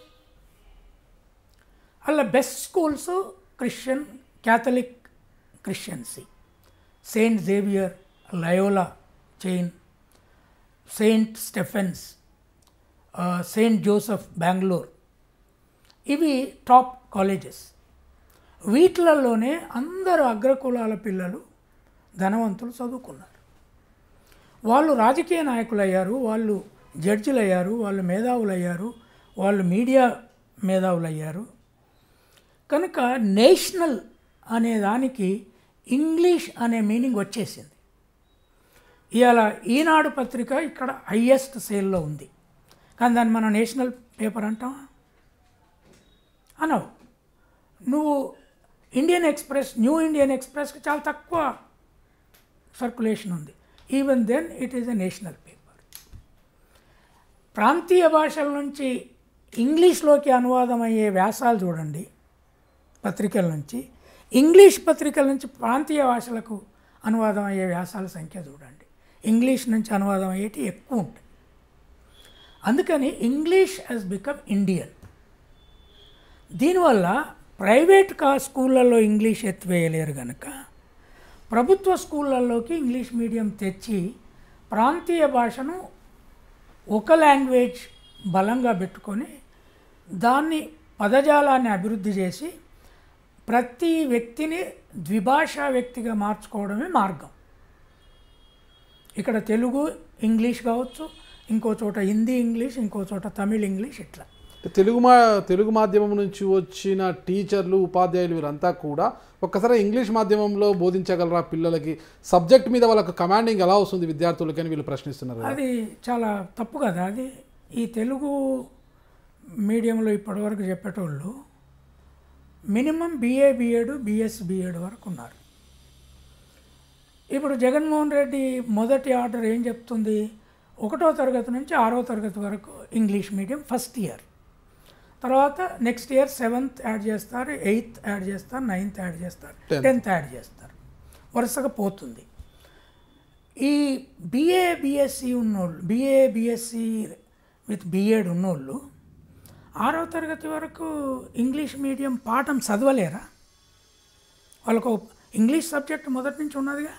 అలా best schools Christian Catholic Christianity Saint Xavier Loyola chain Saint Stephen's ఆ, సెయింట్ జోసెఫ్ బెంగళూరు ఇవి టాప్ కాలేజెస్ వీటిలలోనే అందరు అగ్రకులాల పిల్లలు ధనవంతులు చదువుకున్నారు వాళ్ళు రాజకీయ నాయకులు అయ్యారు వాళ్ళు జడ్జిలు అయ్యారు వాళ్ళు మేధావులు అయ్యారు వాళ్ళు మీడియా మేధావులు అయ్యారు కనుక నేషనల్ అనే దానికి ఇంగ్లీష్ అనే మీనింగ్ వచ్చేసింది ఇవాళ ఈనాడు పత్రిక ఇక్కడ హయ్యెస్ట్ సేల్లో ఉంది కానీ దాన్ని మనం నేషనల్ పేపర్ అంటామా అనవు నువ్వు ఇండియన్ ఎక్స్ప్రెస్ న్యూ ఇండియన్ ఎక్స్ప్రెస్కి చాలా తక్కువ సర్క్యులేషన్ ఉంది even then it is a national paper ప్రాంతీయ భాషల నుంచి ఇంగ్లీష్లోకి అనువాదం అయ్యే వ్యాసాలు చూడండి పత్రికల నుంచి ఇంగ్లీష్ పత్రికల నుంచి ప్రాంతీయ భాషలకు అనువాదం అయ్యే వ్యాసాల సంఖ్య చూడండి ఇంగ్లీష్ నుంచి అనువాదం అయ్యేటి ఎక్కువ ఉంటాయి అందుకని ఇంగ్లీష్ హెస్ బికమ్ ఇండియన్ దీనివల్ల ప్రైవేట్ కా స్కూళ్ళల్లో ఇంగ్లీష్ ఎత్తివేయలేరు కనుక ప్రభుత్వ స్కూళ్ళల్లోకి ఇంగ్లీష్ మీడియం తెచ్చి ప్రాంతీయ భాషను ఒక లాంగ్వేజ్ బలంగా పెట్టుకొని దాన్ని పదజాలాన్ని అభివృద్ధి చేసి ప్రతి వ్యక్తిని ద్విభాషా వ్యక్తిగా మార్చుకోవడమే మార్గం ఇక్కడ తెలుగు ఇంగ్లీష్ కావచ్చు ఇంకో చోట హిందీ ఇంగ్లీష్ ఇంకో చోట తమిళ్ ఇంగ్లీష్ ఇట్లా తెలుగు మా తెలుగు మాధ్యమం నుంచి వచ్చిన టీచర్లు ఉపాధ్యాయులు వీరంతా కూడా ఒక్కసారి ఇంగ్లీష్ మాధ్యమంలో బోధించగలరా పిల్లలకి సబ్జెక్ట్ మీద వాళ్ళకి కమాండింగ్ ఎలా వస్తుంది విద్యార్థులకి అని వీళ్ళు ప్రశ్నిస్తున్నారు కదా. అది చాలా తప్పు కదా అది ఈ తెలుగు మీడియంలో ఇప్పటివరకు చెప్పేటోళ్ళు minimum BA BEd BS BEd వరకు ఉన్నారు ఇప్పుడు జగన్మోహన్ రెడ్డి మొదటి ఆర్డర్ ఏం చెప్తుంది ఒకటో తరగతి నుంచి ఆరో తరగతి వరకు ఇంగ్లీష్ మీడియం ఫస్ట్ ఇయర్ తర్వాత నెక్స్ట్ ఇయర్ సెవెంత్ యాడ్ చేస్తారు ఎయిత్ యాడ్ చేస్తారు నైన్త్ యాడ్ చేస్తారు Tenth. టెన్త్ యాడ్ చేస్తారు వరుసగా పోతుంది ఈ బిఏ బిఎస్సి ఉన్నోళ్ళు బిఏ బిఎస్సి విత్ బిఎడ్ ఉన్నోళ్ళు ఆరో తరగతి వరకు ఇంగ్లీష్ మీడియం పాఠం చదవలేరా వాళ్ళకు ఇంగ్లీష్ సబ్జెక్ట్ మొదటి నుంచి ఉన్నదిగా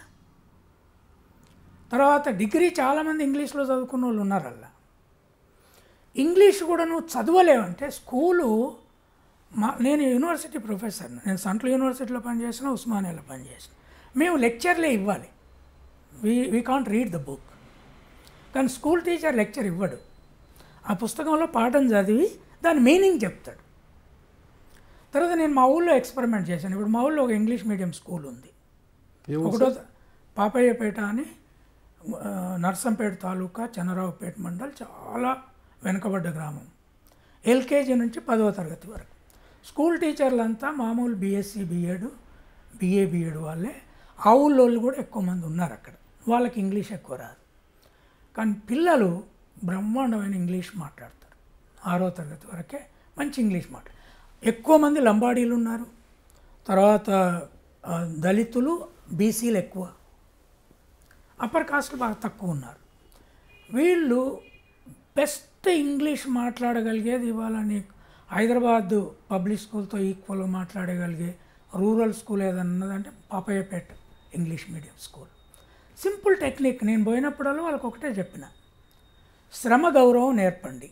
తర్వాత డిగ్రీ చాలామంది ఇంగ్లీష్లో చదువుకున్న వాళ్ళు ఉన్నారు అలా ఇంగ్లీష్ కూడా నువ్వు చదవలేవంటే స్కూలు మా నేను యూనివర్సిటీ ప్రొఫెసర్ని నేను సెంట్రల్ యూనివర్సిటీలో పనిచేసిన ఉస్మానియాలో పనిచేసిన మేము లెక్చర్లే ఇవ్వాలి we we can't read the book కానీ స్కూల్ టీచర్ లెక్చర్ ఇవ్వడు ఆ పుస్తకంలో పాఠం చదివి దాని మీనింగ్ చెప్తాడు తర్వాత నేను మా ఊళ్ళో ఎక్స్పెరిమెంట్ చేశాను ఇప్పుడు మా ఊళ్ళో ఒక ఇంగ్లీష్ మీడియం స్కూల్ ఉంది ఏ ఊరు ఒకటో పాపయ్యపేట అని ఆ, నర్సంపేట తాలూకా చంద్రరావుపేట మండల్ చాలా వెనుకబడ్డ గ్రామం ఎల్కేజీ నుంచి పదవ తరగతి వరకు స్కూల్ టీచర్లంతా మామూలు బీఎస్సీ బీఎడ్ బీఏ బీఎడ్ వాళ్ళే ఆ ఊళ్ళో వాళ్ళు కూడా ఎక్కువ మంది ఉన్నారు అక్కడ వాళ్ళకి ఇంగ్లీష్ ఎక్కువ రాదు కానీ పిల్లలు బ్రహ్మాండమైన ఇంగ్లీష్ మాట్లాడతారు ఆరో తరగతి వరకే మంచి ఇంగ్లీష్ మాట్లాడు ఎక్కువ మంది లంబాడీలు ఉన్నారు తర్వాత ఆ, దళితులు బీసీలు ఎక్కువ అప్పర్ కాస్ట్లు బాగా తక్కువ ఉన్నారు వీళ్ళు బెస్ట్ ఇంగ్లీష్ మాట్లాడగలిగేది ఇవాళ నీకు హైదరాబాద్ పబ్లిక్ స్కూల్తో ఈక్వల్గా మాట్లాడగలిగే రూరల్ స్కూల్ ఏదన్నా ఉన్నదంటే Papayyapeta English medium school simple technique నేను పోయినప్పుడల్లా వాళ్ళకి ఒకటే చెప్పిన శ్రమ గౌరవం నేర్పండి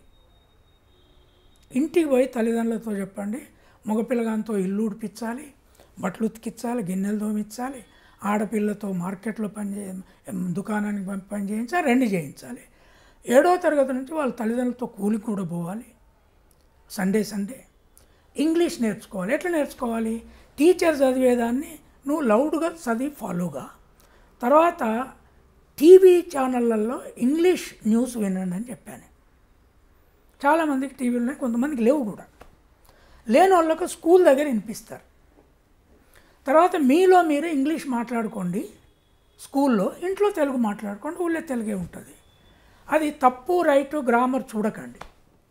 ఇంటికి పోయి తల్లిదండ్రులతో చెప్పండి మగపిల్లగాంతో ఇల్లు ఉడిపించాలి బట్టలు ఉతికించాలి గిన్నెలు తోమించాలి ఆడపిల్లతో మార్కెట్లో పని చే దుకాణానికి పంపి పని చేయించాలి రెండు చేయించాలి ఏడో తరగతి నుంచి వాళ్ళ తల్లిదండ్రులతో కూలి కూడా పోవాలి సండే సండే ఇంగ్లీష్ నేర్చుకోవాలి ఎట్లా నేర్చుకోవాలి టీచర్ చదివేదాన్ని నువ్వు లౌడ్గా చదివి ఫాలోగా తర్వాత టీవీ ఛానళ్ళల్లో ఇంగ్లీష్ న్యూస్ వినండి అని చెప్పాను చాలామందికి టీవీలు ఉన్నాయి కొంతమందికి లేవు కూడా లేని వాళ్ళకు స్కూల్ దగ్గర వినిపిస్తారు తర్వాత మీలో మీరు ఇంగ్లీష్ మాట్లాడుకోండి స్కూల్లో ఇంట్లో తెలుగు మాట్లాడుకోండి ఊళ్ళో తెలుగే ఉంటుంది అది తప్పు రైటు గ్రామర్ చూడకండి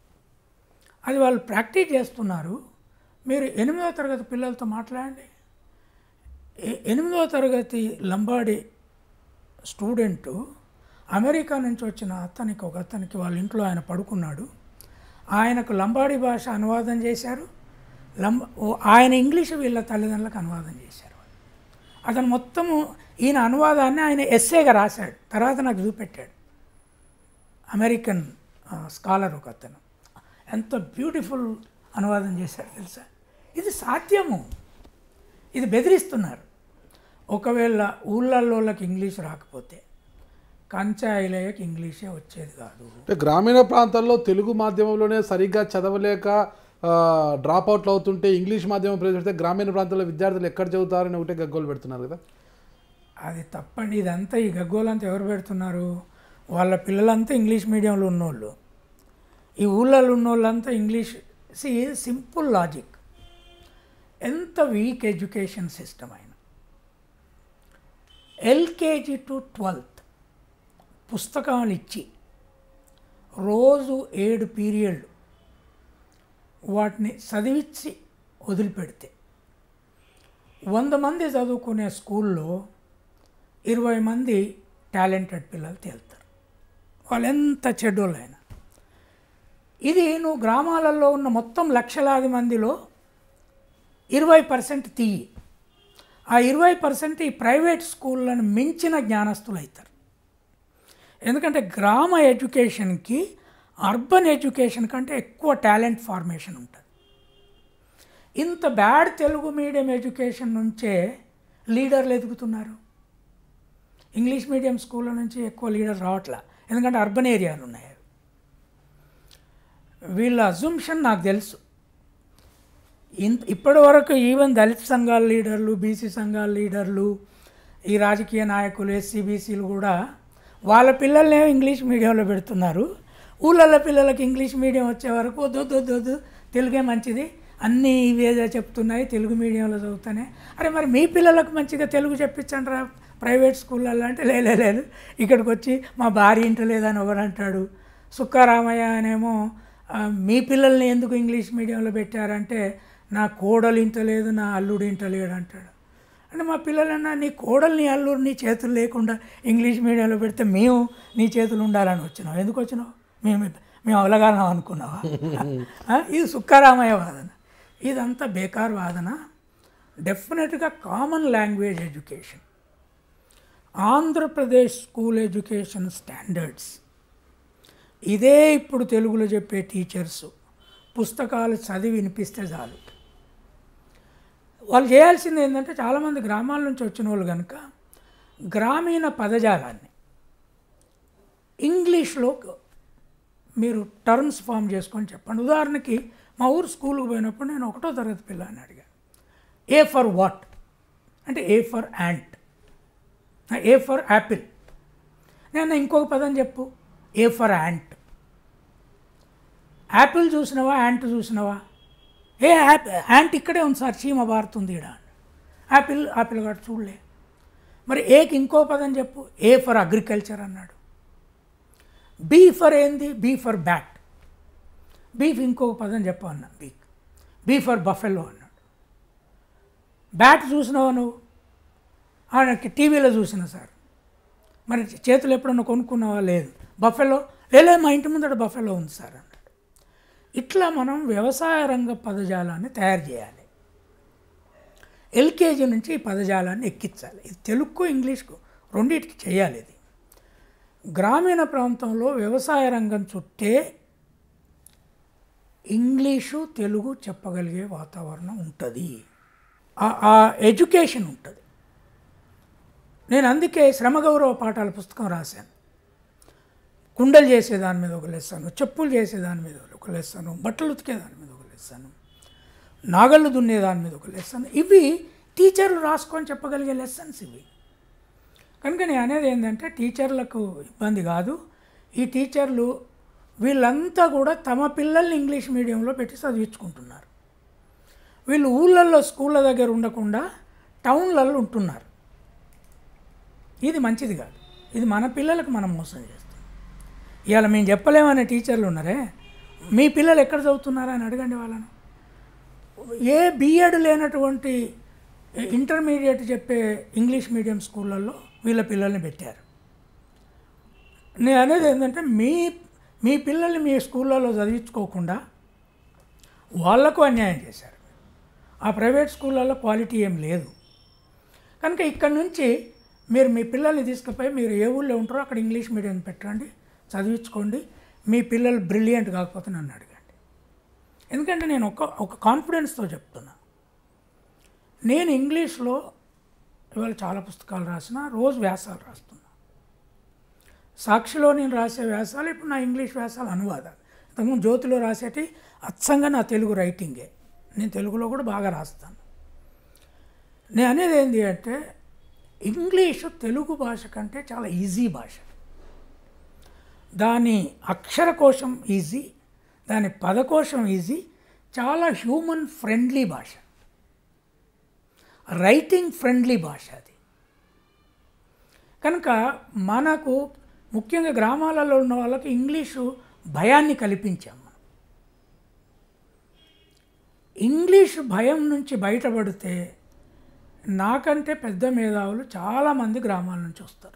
అది వాళ్ళు ప్రాక్టీస్ చేస్తున్నారు మీరు ఎనిమిదవ తరగతి పిల్లలతో మాట్లాడండి ఎ- ఎనిమిదవ తరగతి లంబాడి స్టూడెంటు అమెరికా నుంచి వచ్చిన అతనికి ఒక అతనికి వాళ్ళ ఇంట్లో ఆయన పడుకున్నాడు ఆయనకు లంబాడి భాష అనువాదం చేశారు లంబ ఓ- ఆయన ఇంగ్లీష్ వీళ్ళ తల్లిదండ్రులకు అనువాదం చేశారు అతను మొత్తము ఈయన అనువాదాన్ని ఆయన ఎస్సేగా రాశాడు తర్వాత నాకు చూపెట్టాడు అమెరికన్ ఆ, స్కాలర్ ఒక అతను ఎంత బ్యూటిఫుల్ అనువాదం చేశాడు తెలుసా ఇది సాధ్యము ఇది బెదిరిస్తున్నారు ఒకవేళ ఊళ్ళల్లోకి ఇంగ్లీష్ రాకపోతే కంచాయిలయ్యకి ఇంగ్లీషే వచ్చేది కాదు అంటే గ్రామీణ ప్రాంతాల్లో తెలుగు మాధ్యమంలోనే సరిగ్గా చదవలేక డ్రాప్ అవుట్లు అవుతుంటే ఇంగ్లీష్ మాధ్యమం ప్రవేశపెడితే గ్రామీణ ప్రాంతాల్లో విద్యార్థులు ఎక్కడ చదువుతారని ఒకటే గగ్గోలు పెడుతున్నారు కదా అది తప్పండి ఇదంతా ఈ గగ్గోలంతా ఎవరు పెడుతున్నారు వాళ్ళ పిల్లలంతా ఇంగ్లీష్ మీడియంలో ఉన్నోళ్ళు ఈ ఊళ్ళలో ఉన్నోళ్ళంతా ఇంగ్లీష్ సి సింపుల్ లాజిక్ ఎంత వీక్ ఎడ్యుకేషన్ సిస్టమ్ అయినా ఎల్కేజీ టు ట్వెల్త్ పుస్తకాలు ఇచ్చి రోజు ఏడు పీరియడ్లు వాటిని చదివించి వదిలిపెడితే వంద మంది చదువుకునే స్కూల్లో ఇరవై మంది టాలెంటెడ్ పిల్లలు తేలుతారు వాళ్ళు ఎంత చెడ్డోళ్ళైనా ఇది నువ్వు గ్రామాలలో ఉన్న మొత్తం లక్షలాది మందిలో ఇరవై పర్సెంట్ తీయి ఆ ఇరవై పర్సెంట్ ఈ ప్రైవేట్ స్కూళ్ళను మించిన జ్ఞానస్తులు అవుతారు ఎందుకంటే గ్రామ ఎడ్యుకేషన్కి అర్బన్ ఎడ్యుకేషన్ కంటే ఎక్కువ టాలెంట్ ఫార్మేషన్ ఉంటుంది ఇంత బ్యాడ్ తెలుగు మీడియం ఎడ్యుకేషన్ నుంచే లీడర్లు ఎదుగుతున్నారు ఇంగ్లీష్ మీడియం స్కూళ్ళ నుంచి ఎక్కువ లీడర్ రావట్లా ఎందుకంటే అర్బన్ ఏరియాలు ఉన్నాయి వీళ్ళ అజుంప్షన్ నాకు తెలుసు ఇంత ఇప్పటి వరకు ఈవెన్ దళిత సంఘాల లీడర్లు బీసీ సంఘాల లీడర్లు ఈ రాజకీయ నాయకులు ఎస్సీ బీసీలు కూడా వాళ్ళ పిల్లల్నే ఇంగ్లీష్ మీడియంలో పెడుతున్నారు ఊళ్ళల్లో పిల్లలకి ఇంగ్లీష్ మీడియం వచ్చే వరకు వద్దు వద్దు వద్దు వద్దు తెలుగే మంచిది అన్నీ ఇవే చెప్తున్నాయి తెలుగు మీడియంలో చదువుతానే అరే మరి మీ పిల్లలకు మంచిగా తెలుగు చెప్పించండి రా ప్రైవేట్ స్కూళ్ళల్లో అంటే లే లే, లేదు ఇక్కడికి వచ్చి మా భార్య ఇంట లేదని ఒకడు అంటాడు సుక్కారామయ్య అనేమో "ఆ, మీ పిల్లల్ని ఎందుకు ఇంగ్లీష్ మీడియంలో పెట్టారంటే నా కోడలు ఇంట లేదు నా అల్లుడు ఇంట లేడు అంటాడు అంటే మా పిల్లలన్నా నీ కోడలు నీ అల్లుడు నీ చేతులు లేకుండా ఇంగ్లీష్ మీడియంలో పెడితే మేము నీ చేతులు ఉండాలని వచ్చినాం ఎందుకు వచ్చినావు మేము మేము అవలగాలం అనుకున్నావా ఆ, ఇది సుక్కారామయ్య వాదన ఇదంతా బేకార్ వాదన డెఫినెట్గా common language education Andhra Pradesh school education standards ఇదే ఇప్పుడు తెలుగులో చెప్పే టీచర్స్ పుస్తకాలు చదివి వినిపిస్తే చాలు వాళ్ళు చేయాల్సింది ఏంటంటే చాలామంది గ్రామాల నుంచి వచ్చిన వాళ్ళు కనుక గ్రామీణ పదజాలాన్ని ఇంగ్లీష్లో మీరు టర్మ్స్ ఫామ్ చేసుకొని చెప్పండి ఉదాహరణకి మా ఊరు స్కూల్కి పోయినప్పుడు నేను ఒకటో తరగతి పిల్లని అడిగాను ఏ ఫర్ వాట్ అంటే A for ant A for apple నేను ఇంకొక పదం చెప్పు ఏ ఫర్ యాంట్ యాపిల్ చూసినావా యాంట్ చూసినావా ఏ యాప్ యాంట్ ఇక్కడే ఉంది సార్ చీమ బారుతుంది ఈడ యాపిల్ యాపిల్ గారు చూడలే మరి ఏకి ఇంకో పదం చెప్పు ఏ ఫర్ అగ్రికల్చర్ అన్నాడు బీ ఫర్ ఏంది బీ ఫర్ బ్యాట్ బీఫ్ ఇంకొక పదం చెప్పన్నా బీక్ బీ ఫర్ బఫెలో అన్నాడు బ్యాట్ చూసినావా నువ్వు ఆయనకి టీవీలో చూసిన సార్ మరి చేతులు ఎప్పుడన్నా కొనుక్కున్నావా లేదు బఫెలో లేలే మా ఇంటి ముందర బఫెలో ఉంది సార్ అన్నాడు ఇట్లా మనం వ్యవసాయ రంగ పదజాలాన్ని తయారు చేయాలి ఎల్కేజీ నుంచి ఈ పదజాలాన్ని ఎక్కించాలి ఇది తెలుగుకు ఇంగ్లీష్కు రెండింటికి చేయాలి ఇది గ్రామీణ ప్రాంతంలో వ్యవసాయ రంగం చుట్టే ఇంగ్లీషు తెలుగు చెప్పగలిగే వాతావరణం ఉంటుంది ఆ- ఆ ఎడ్యుకేషన్ ఉంటుంది నేను అందుకే శ్రమ గౌరవ పాఠాల పుస్తకం రాశాను కుండలు చేసే దాని మీద ఒక లెస్సను చెప్పులు చేసే దాని మీద ఒక లెస్సను బట్టలు ఉతికే దాని మీద ఒక లెస్సను నాగళ్ళు దున్నే దాని మీద ఒక లెసన్ ఇవి టీచర్లు రాసుకొని చెప్పగలిగే లెసన్స్ ఇవి కనుక నేను అనేది ఏంటంటే టీచర్లకు ఇబ్బంది కాదు ఈ టీచర్లు వీళ్ళంతా కూడా తమ పిల్లల్ని ఇంగ్లీష్ మీడియంలో పెట్టి చదివించుకుంటున్నారు వీళ్ళు ఊళ్ళల్లో స్కూళ్ళ దగ్గర ఉండకుండా టౌన్లలో ఉంటున్నారు ఇది మంచిది కాదు ఇది మన పిల్లలకు మనం మోసం చేస్తాం ఇవాళ మేము చెప్పలేమనే టీచర్లు ఉన్నారే మీ పిల్లలు ఎక్కడ చదువుతున్నారా అని అడగండి వాళ్ళను ఏ బీఎడ్ లేనటువంటి ఇంటర్మీడియట్ చెప్పే ఇంగ్లీష్ మీడియం స్కూళ్ళల్లో వీళ్ళ పిల్లల్ని పెట్టారు నేను అనేది ఏంటంటే మీ మీ పిల్లల్ని మీ స్కూళ్ళలో చదివించుకోకుండా వాళ్లకు అన్యాయం చేశారు ఆ ప్రైవేట్ స్కూళ్ళల్లో క్వాలిటీ ఏం లేదు కనుక ఇక్కడ నుంచి మీరు మీ పిల్లల్ని తీసుకుపోయి మీరు ఏ ఊళ్ళో ఉంటారో అక్కడ ఇంగ్లీష్ మీడియం పెట్టండి చదివించుకోండి మీ పిల్లలు బ్రిలియంట్ కాకపోతే నన్ను అడగండి ఎందుకంటే నేను ఒక ఒక కాన్ఫిడెన్స్తో చెప్తున్నా నేను ఇంగ్లీష్లో ఇవాళ చాలా పుస్తకాలు రాసిన రోజు వ్యాసాలు రాస్తున్నా సాక్షిలో నేను రాసే వ్యాసాలు ఇప్పుడు నా ఇంగ్లీష్ వ్యాసాలు అనువాదాలు ఇంతకుముందు జ్యోతిలో రాసేటి అచ్చంగా నా తెలుగు రైటింగే నేను తెలుగులో కూడా బాగా రాస్తాను నేను అనేది ఏంటి అంటే ఇంగ్లీషు తెలుగు భాష కంటే చాలా ఈజీ భాష దాని అక్షరకోశం ఈజీ దాని పదకోశం ఈజీ చాలా హ్యూమన్ ఫ్రెండ్లీ భాష రైటింగ్ ఫ్రెండ్లీ భాష అది కనుక మనకు ముఖ్యంగా గ్రామాలలో ఉన్న వాళ్ళకి ఇంగ్లీషు భయాన్ని కల్పించాం మనం ఇంగ్లీషు భయం నుంచి బయటపడితే నాకంటే పెద్ద మేధావులు చాలామంది గ్రామాల నుంచి వస్తారు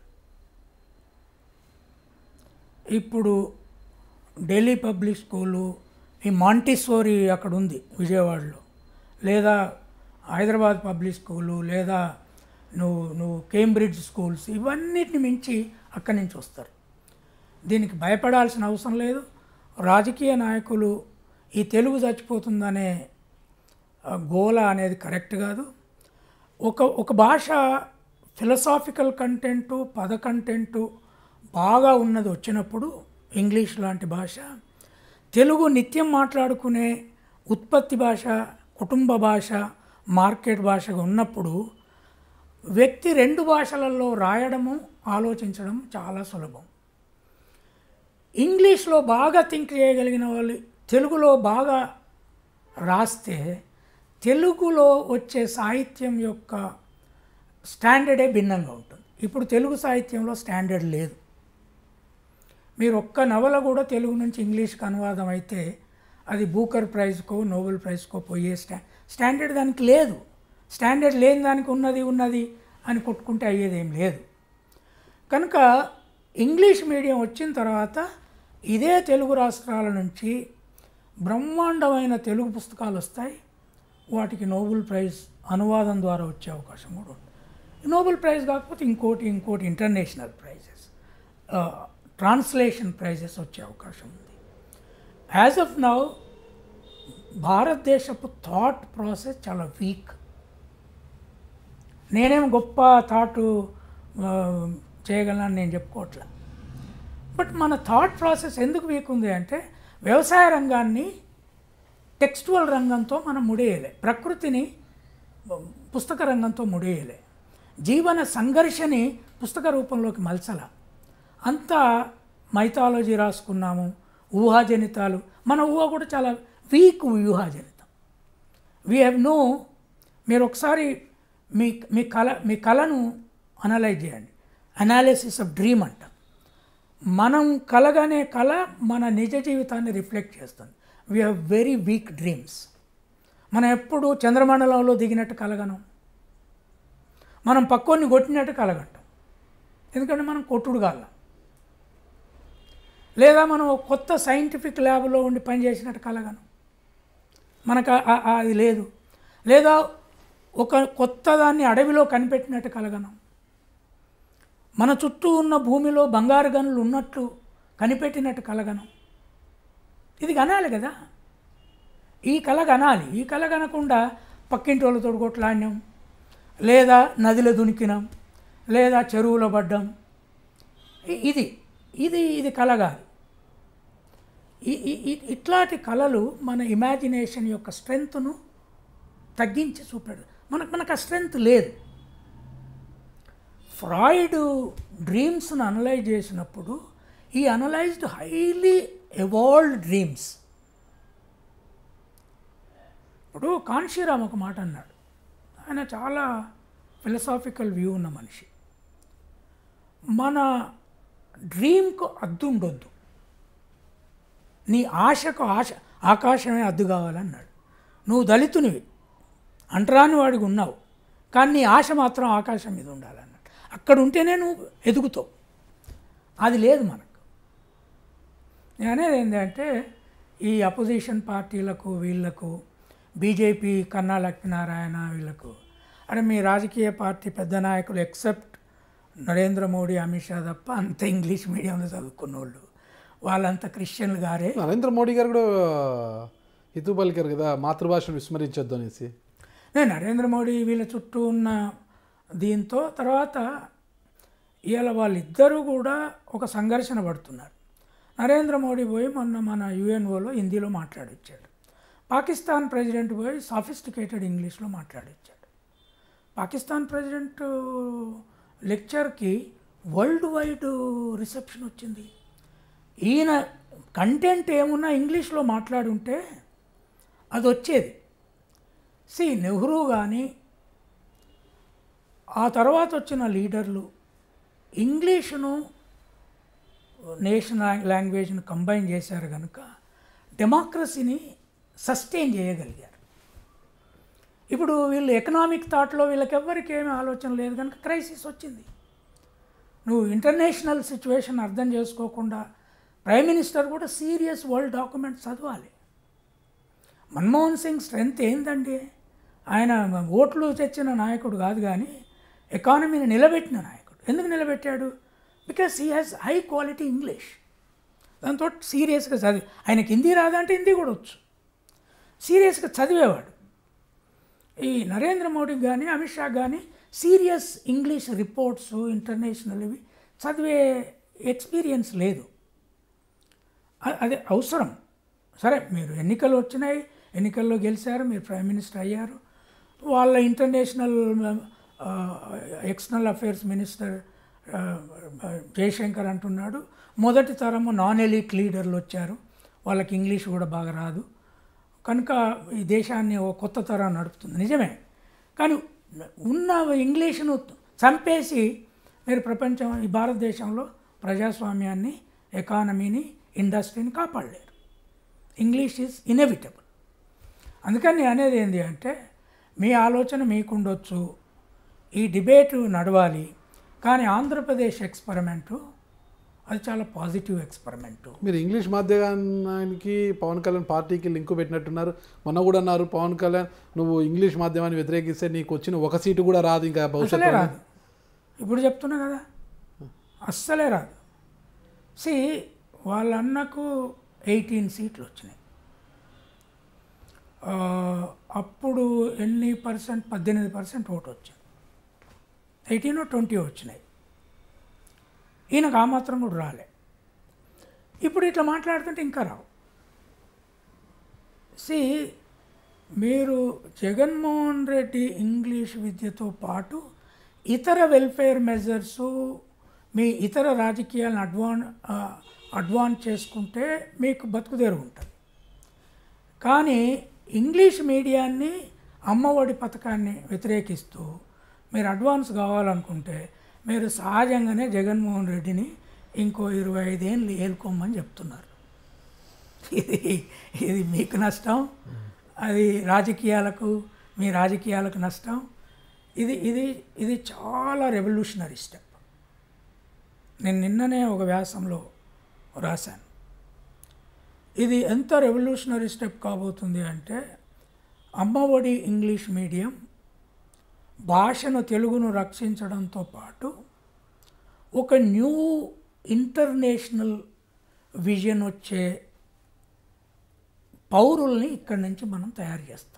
ఇప్పుడు ఢిల్లీ పబ్లిక్ స్కూలు ఈ మాంటిసోరీ అక్కడ ఉంది విజయవాడలో లేదా హైదరాబాద్ పబ్లిక్ స్కూలు లేదా నువ్వు నువ్వు కేంబ్రిడ్జ్ స్కూల్స్ ఇవన్నిటిని మించి అక్కడి నుంచి వస్తారు దీనికి భయపడాల్సిన అవసరం లేదు రాజకీయ నాయకులు ఈ తెలుగు చచ్చిపోతుందనే ఆ, గోల అనేది కరెక్ట్ కాదు ఒక ఒక భాష ఫిలసాఫికల్ కంటెంటు పద కంటెంటు బాగా ఉన్నది వచ్చినప్పుడు ఇంగ్లీష్ లాంటి భాష తెలుగు నిత్యం మాట్లాడుకునే ఉత్పత్తి భాష కుటుంబ భాష మార్కెట్ భాషగా ఉన్నప్పుడు వ్యక్తి రెండు భాషలలో రాయడము ఆలోచించడం చాలా సులభం ఇంగ్లీష్లో బాగా థింక్ చేయగలిగిన వాళ్ళు తెలుగులో బాగా రాస్తే తెలుగులో వచ్చే సాహిత్యం యొక్క స్టాండర్డే భిన్నంగా ఉంటుంది ఇప్పుడు తెలుగు సాహిత్యంలో స్టాండర్డ్ లేదు మీరు ఒక్క నవల కూడా తెలుగు నుంచి ఇంగ్లీష్కి అనువాదం అయితే అది బూకర్ ప్రైజ్కో నోబెల్ ప్రైజ్కో పోయే స్టా స్టాండర్డ్ దానికి లేదు స్టాండర్డ్ లేని దానికి ఉన్నది ఉన్నది అని కొట్టుకుంటే అయ్యేది ఏం లేదు కనుక ఇంగ్లీష్ మీడియం వచ్చిన తర్వాత ఇదే తెలుగు రాష్ట్రాల నుంచి బ్రహ్మాండమైన తెలుగు పుస్తకాలు వస్తాయి వాటికి నోబెల్ ప్రైజ్ అనువాదం ద్వారా వచ్చే అవకాశం కూడా ఉంది నోబెల్ ప్రైజ్ కాకపోతే ఇంకోటి ఇంకోటి ఇంటర్నేషనల్ ప్రైజెస్ ట్రాన్స్లేషన్ ప్రైజెస్ వచ్చే అవకాశం ఉంది యాజ్ ఆఫ్ నౌ భారతదేశపు థాట్ ప్రాసెస్ చాలా వీక్ నేనేం గొప్ప థాట్ చేయగలను నేను చెప్పుకోవట్లే బట్ మన థాట్ ప్రాసెస్ ఎందుకు వీక్ ఉంది అంటే వ్యవసాయ రంగాన్ని టెక్స్టువల్ రంగంతో మనం ముడేయలే ప్రకృతిని పుస్తక రంగంతో ముడేయలే జీవన సంఘర్షని పుస్తక రూపంలోకి మలచల అంతా మైథాలజీ రాసుకున్నాము ఊహాజనితాలు మన ఊహ కూడా చాలా వీక్ ఊహాజనితం వీ హ్యావ్ నో మీరు ఒకసారి మీ మీ కళ మీ కళను అనలైజ్ చేయండి అనాలిసిస్ ఆఫ్ డ్రీమ్ అంట మనం కలగనే కళ మన నిజ జీవితాన్ని రిఫ్లెక్ట్ చేస్తుంది we have very weak dreams మనం ఎప్పుడు చంద్రమండలంలో దిగినట్టు కలగనం మనం పక్కోని కొట్టినట్టు కలగంటాం ఎందుకంటే మనం కొట్టుడు కాలం లేదా మనం ఒక కొత్త సైంటిఫిక్ ల్యాబ్లో ఉండి పనిచేసినట్టు కలగను మనకు ఆ- ఆ- ఆ- అది లేదు లేదా ఒక కొత్త దాన్ని అడవిలో కనిపెట్టినట్టు కలగను మన చుట్టూ ఉన్న భూమిలో బంగారు గనులు ఉన్నట్లు కనిపెట్టినట్టు కలగను ఇది కనాలి కదా ఈ కళ కనాలి ఈ కళ కనకుండా పక్కింటి వాళ్ళతో కొట్లాడినాం లేదా నదిలో దునికినాం లేదా చెరువులో పడ్డాం ఇ- ఇది ఇది ఇది కళ కాదు ఈ- ఈ- ఈ- ఇట్లాంటి కళలు మన ఇమాజినేషన్ యొక్క స్ట్రెంగ్త్ను తగ్గించి చూపాడు మనకు మనకు ఆ స్ట్రెంగ్త్ లేదు ఫ్రాయిడ్ డ్రీమ్స్ను అనలైజ్ చేసినప్పుడు ఈ అనలైజ్డ్ హైలీ ఎవాల్వ్డ్ డ్రీమ్స్ ఇప్పుడు కాన్షీరామ్ ఒక మాట అన్నాడు ఆయన చాలా ఫిలసాఫికల్ వ్యూ ఉన్న మనిషి మన డ్రీమ్కు అద్దు ఉండొద్దు నీ ఆశకు ఆశ ఆకాశమే అద్దు కావాలన్నాడు నువ్వు దళితునివి అంటరాని వాడికి ఉన్నావు కానీ నీ ఆశ మాత్రం ఆకాశం మీద ఉండాలన్నాడు అక్కడ ఉంటేనే నువ్వు ఎదుగుతావు అది లేదు మనకు నేను అనేది ఏంటంటే ఈ అపోజిషన్ పార్టీలకు వీళ్ళకు బీజేపీ కన్నా లక్ష్మీనారాయణ వీళ్ళకు అరే మీ రాజకీయ పార్టీ పెద్ద నాయకులు ఎక్సెప్ట్ నరేంద్ర మోడీ అమిత్ షా తప్ప అంత ఇంగ్లీష్ మీడియంలో చదువుకున్న వాళ్ళు వాళ్ళంతా క్రిస్టియన్లు గారే నరేంద్ర మోడీ గారు కూడా హితూ పలికారు కదా మాతృభాషను విస్మరించొద్దు అనేసి నేను నరేంద్ర మోడీ వీళ్ళ చుట్టూ ఉన్న దీంతో తర్వాత ఇవాళ వాళ్ళిద్దరూ కూడా ఒక సంఘర్షణ పడుతున్నారు నరేంద్ర మోడీ పోయి మొన్న మన యుఎన్ఓలో హిందీలో మాట్లాడొచ్చాడు పాకిస్తాన్ ప్రెసిడెంట్ పోయి సాఫిస్టికేటెడ్ ఇంగ్లీష్లో మాట్లాడొచ్చాడు పాకిస్తాన్ ప్రెసిడెంట్ లెక్చర్కి వరల్డ్ వైడ్ రిసెప్షన్ వచ్చింది ఈయన కంటెంట్ ఏమున్నా ఇంగ్లీష్లో మాట్లాడుంటే అది వచ్చేది సి నెహ్రూ కానీ ఆ తర్వాత వచ్చిన లీడర్లు ఇంగ్లీషును నేషనల్ లాంగ్వేజ్ను కంబైన్ చేశారు కనుక డెమోక్రసీని సస్టైన్ చేయగలిగారు ఇప్పుడు వీళ్ళు ఎకనామిక్ థాట్లో వీళ్ళకి ఎవ్వరికి ఏమీ ఆలోచన లేదు కనుక క్రైసిస్ వచ్చింది నువ్వు ఇంటర్నేషనల్ సిచ్యువేషన్ అర్థం చేసుకోకుండా ప్రైమ్ మినిస్టర్ కూడా సీరియస్ వరల్డ్ డాక్యుమెంట్ చదవాలి మన్మోహన్ సింగ్ స్ట్రెంగ్త్ ఏందండి ఆయన ఓట్లు తెచ్చిన నాయకుడు కాదు కానీ ఎకానమీని నిలబెట్టిన నాయకుడు ఎందుకు నిలబెట్టాడు because he has high quality English దాంతో సీరియస్గా చదివి ఆయనకి హిందీ రాదంటే హిందీ కూడా వచ్చు సీరియస్గా చదివేవాడు ఈ నరేంద్ర మోడీ కానీ అమిత్ షా కానీ సీరియస్ ఇంగ్లీష్ రిపోర్ట్స్ ఇంటర్నేషనల్ ఇవి చదివే ఎక్స్పీరియన్స్ లేదు అ- అది అవసరం సరే మీరు ఎన్నికలు వచ్చినాయి ఎన్నికల్లో గెలిచారు మీరు ప్రైమ్ మినిస్టర్ అయ్యారు వాళ్ళ ఇంటర్నేషనల్ ఎక్స్టర్నల్ అఫైర్స్ మినిస్టర్ ఆ, జయశంకర్ అంటున్నాడు మొదటి తరము నాన్ ఎలిట్ లీడర్లు వచ్చారు వాళ్ళకి ఇంగ్లీష్ కూడా బాగా రాదు కనుక ఈ దేశాన్ని ఓ కొత్త తరం నడుపుతుంది నిజమే కానీ ఉన్న ఇంగ్లీషును చంపేసి మీరు ప్రపంచం ఈ భారతదేశంలో ప్రజాస్వామ్యాన్ని ఎకానమీని ఇండస్ట్రీని కాపాడలేరు ఇంగ్లీష్ ఈజ్ ఇన్ఎవిటబుల్ అందుకని నేను అనేది ఏంటి అంటే మీ ఆలోచన మీకుండొచ్చు ఈ డిబేటు నడవాలి కానీ ఆంధ్రప్రదేశ్ ఎక్స్పెరిమెంటు అది చాలా పాజిటివ్ ఎక్స్పెరిమెంటు మీరు ఇంగ్లీష్ మాధ్యమానికి పవన్ కళ్యాణ్ పార్టీకి లింకు పెట్టినట్టున్నారు మొన్న కూడా అన్నారు పవన్ కళ్యాణ్ నువ్వు ఇంగ్లీష్ మాధ్యమాన్ని వ్యతిరేకిస్తే నీకు వచ్చిన ఒక సీటు కూడా రాదు ఇంకా అసలే భవిష్యత్తులో రాదు ఇప్పుడు చెప్తున్నా కదా అస్సలే రాదు సి వాళ్ళ అన్నకు ఎయిటీన్ సీట్లు వచ్చినాయి ఆ, అప్పుడు ఎన్ని పర్సెంట్ పద్దెనిమిది పర్సెంట్ ఓటు వచ్చింది ఎయిటీన్ ట్వంటీ వచ్చినాయి ఈయనకు ఆ మాత్రం కూడా రాలే ఇప్పుడు ఇట్లా మాట్లాడుతుంటే ఇంకా రావు సి మీరు జగన్మోహన్ రెడ్డి ఇంగ్లీష్ విద్యతో పాటు ఇతర వెల్ఫేర్ మెజర్స్ మీ ఇతర రాజకీయాలను అడ్వాన్ ఆ, అడ్వాన్స్ చేసుకుంటే మీకు బతుకుదేరు ఉంటుంది కానీ ఇంగ్లీష్ మీడియాన్ని అమ్మఒడి పథకాన్ని వ్యతిరేకిస్తూ మీరు అడ్వాన్స్ కావాలనుకుంటే మీరు సహజంగానే జగన్మోహన్ రెడ్డిని ఇంకో ఇరవై ఐదేళ్ళు ఏలుకోమని చెప్తున్నారు ఇది ఇది మీకు నష్టం అది రాజకీయాలకు మీ రాజకీయాలకు నష్టం ఇది ఇది ఇది చాలా రెవల్యూషనరీ స్టెప్ నేను నిన్ననే ఒక వ్యాసంలో రాశాను ఇది ఎంత రెవల్యూషనరీ స్టెప్ కాబోతుంది అంటే అమ్మఒడి ఇంగ్లీష్ మీడియం భాషను తెలుగును రక్షించడంతో పాటు ఒక న్యూ ఇంటర్నేషనల్ విజన్ వచ్చే పౌరుల్ని ఇక్కడి నుంచి మనం తయారు చేస్తాం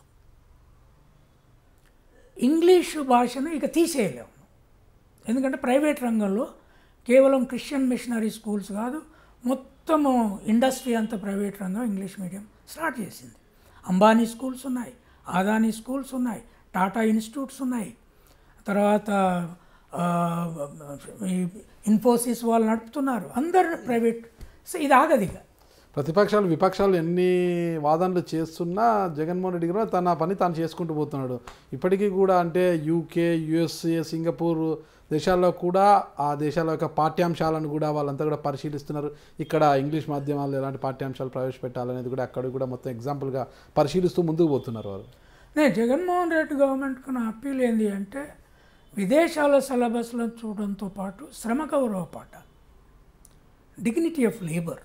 ఇంగ్లీషు భాషను ఇక తీసేయలేము ఎందుకంటే ప్రైవేట్ రంగంలో కేవలం క్రిస్టియన్ మిషనరీ స్కూల్స్ కాదు మొత్తము ఇండస్ట్రీ అంతా ప్రైవేట్ రంగం ఇంగ్లీష్ మీడియం స్టార్ట్ చేసింది అంబానీ స్కూల్స్ ఉన్నాయి ఆదానీ స్కూల్స్ ఉన్నాయి టాటా ఇన్స్టిట్యూట్స్ ఉన్నాయి తర్వాత ఆ, ఈ ఇన్ఫోసిస్ వాళ్ళు నడుపుతున్నారు అందరు ప్రైవేట్ సో ఇది ఆగదు ఇక ప్రతిపక్షాలు విపక్షాలు ఎన్ని వాదనలు చేస్తున్నా జగన్మోహన్ రెడ్డి గారు తన పని తాను చేసుకుంటూ పోతున్నాడు ఇప్పటికీ కూడా అంటే యూకే యుఎస్ఏ సింగపూర్ దేశాల్లో కూడా ఆ దేశాల యొక్క పాఠ్యాంశాలను కూడా వాళ్ళంతా కూడా పరిశీలిస్తున్నారు ఇక్కడ ఇంగ్లీష్ మాధ్యమాల్లో ఎలాంటి పాఠ్యాంశాలు ప్రవేశపెట్టాలనేది కూడా అక్కడ కూడా మొత్తం ఎగ్జాంపుల్గా పరిశీలిస్తూ ముందుకు పోతున్నారు వారు నేను జగన్మోహన్ రెడ్డి గవర్నమెంట్కి నా అప్పీల్ ఏంటి అంటే విదేశాల సిలబస్లను చూడడంతో పాటు శ్రమ గౌరవ పాఠాలు డిగ్నిటీ ఆఫ్ లేబర్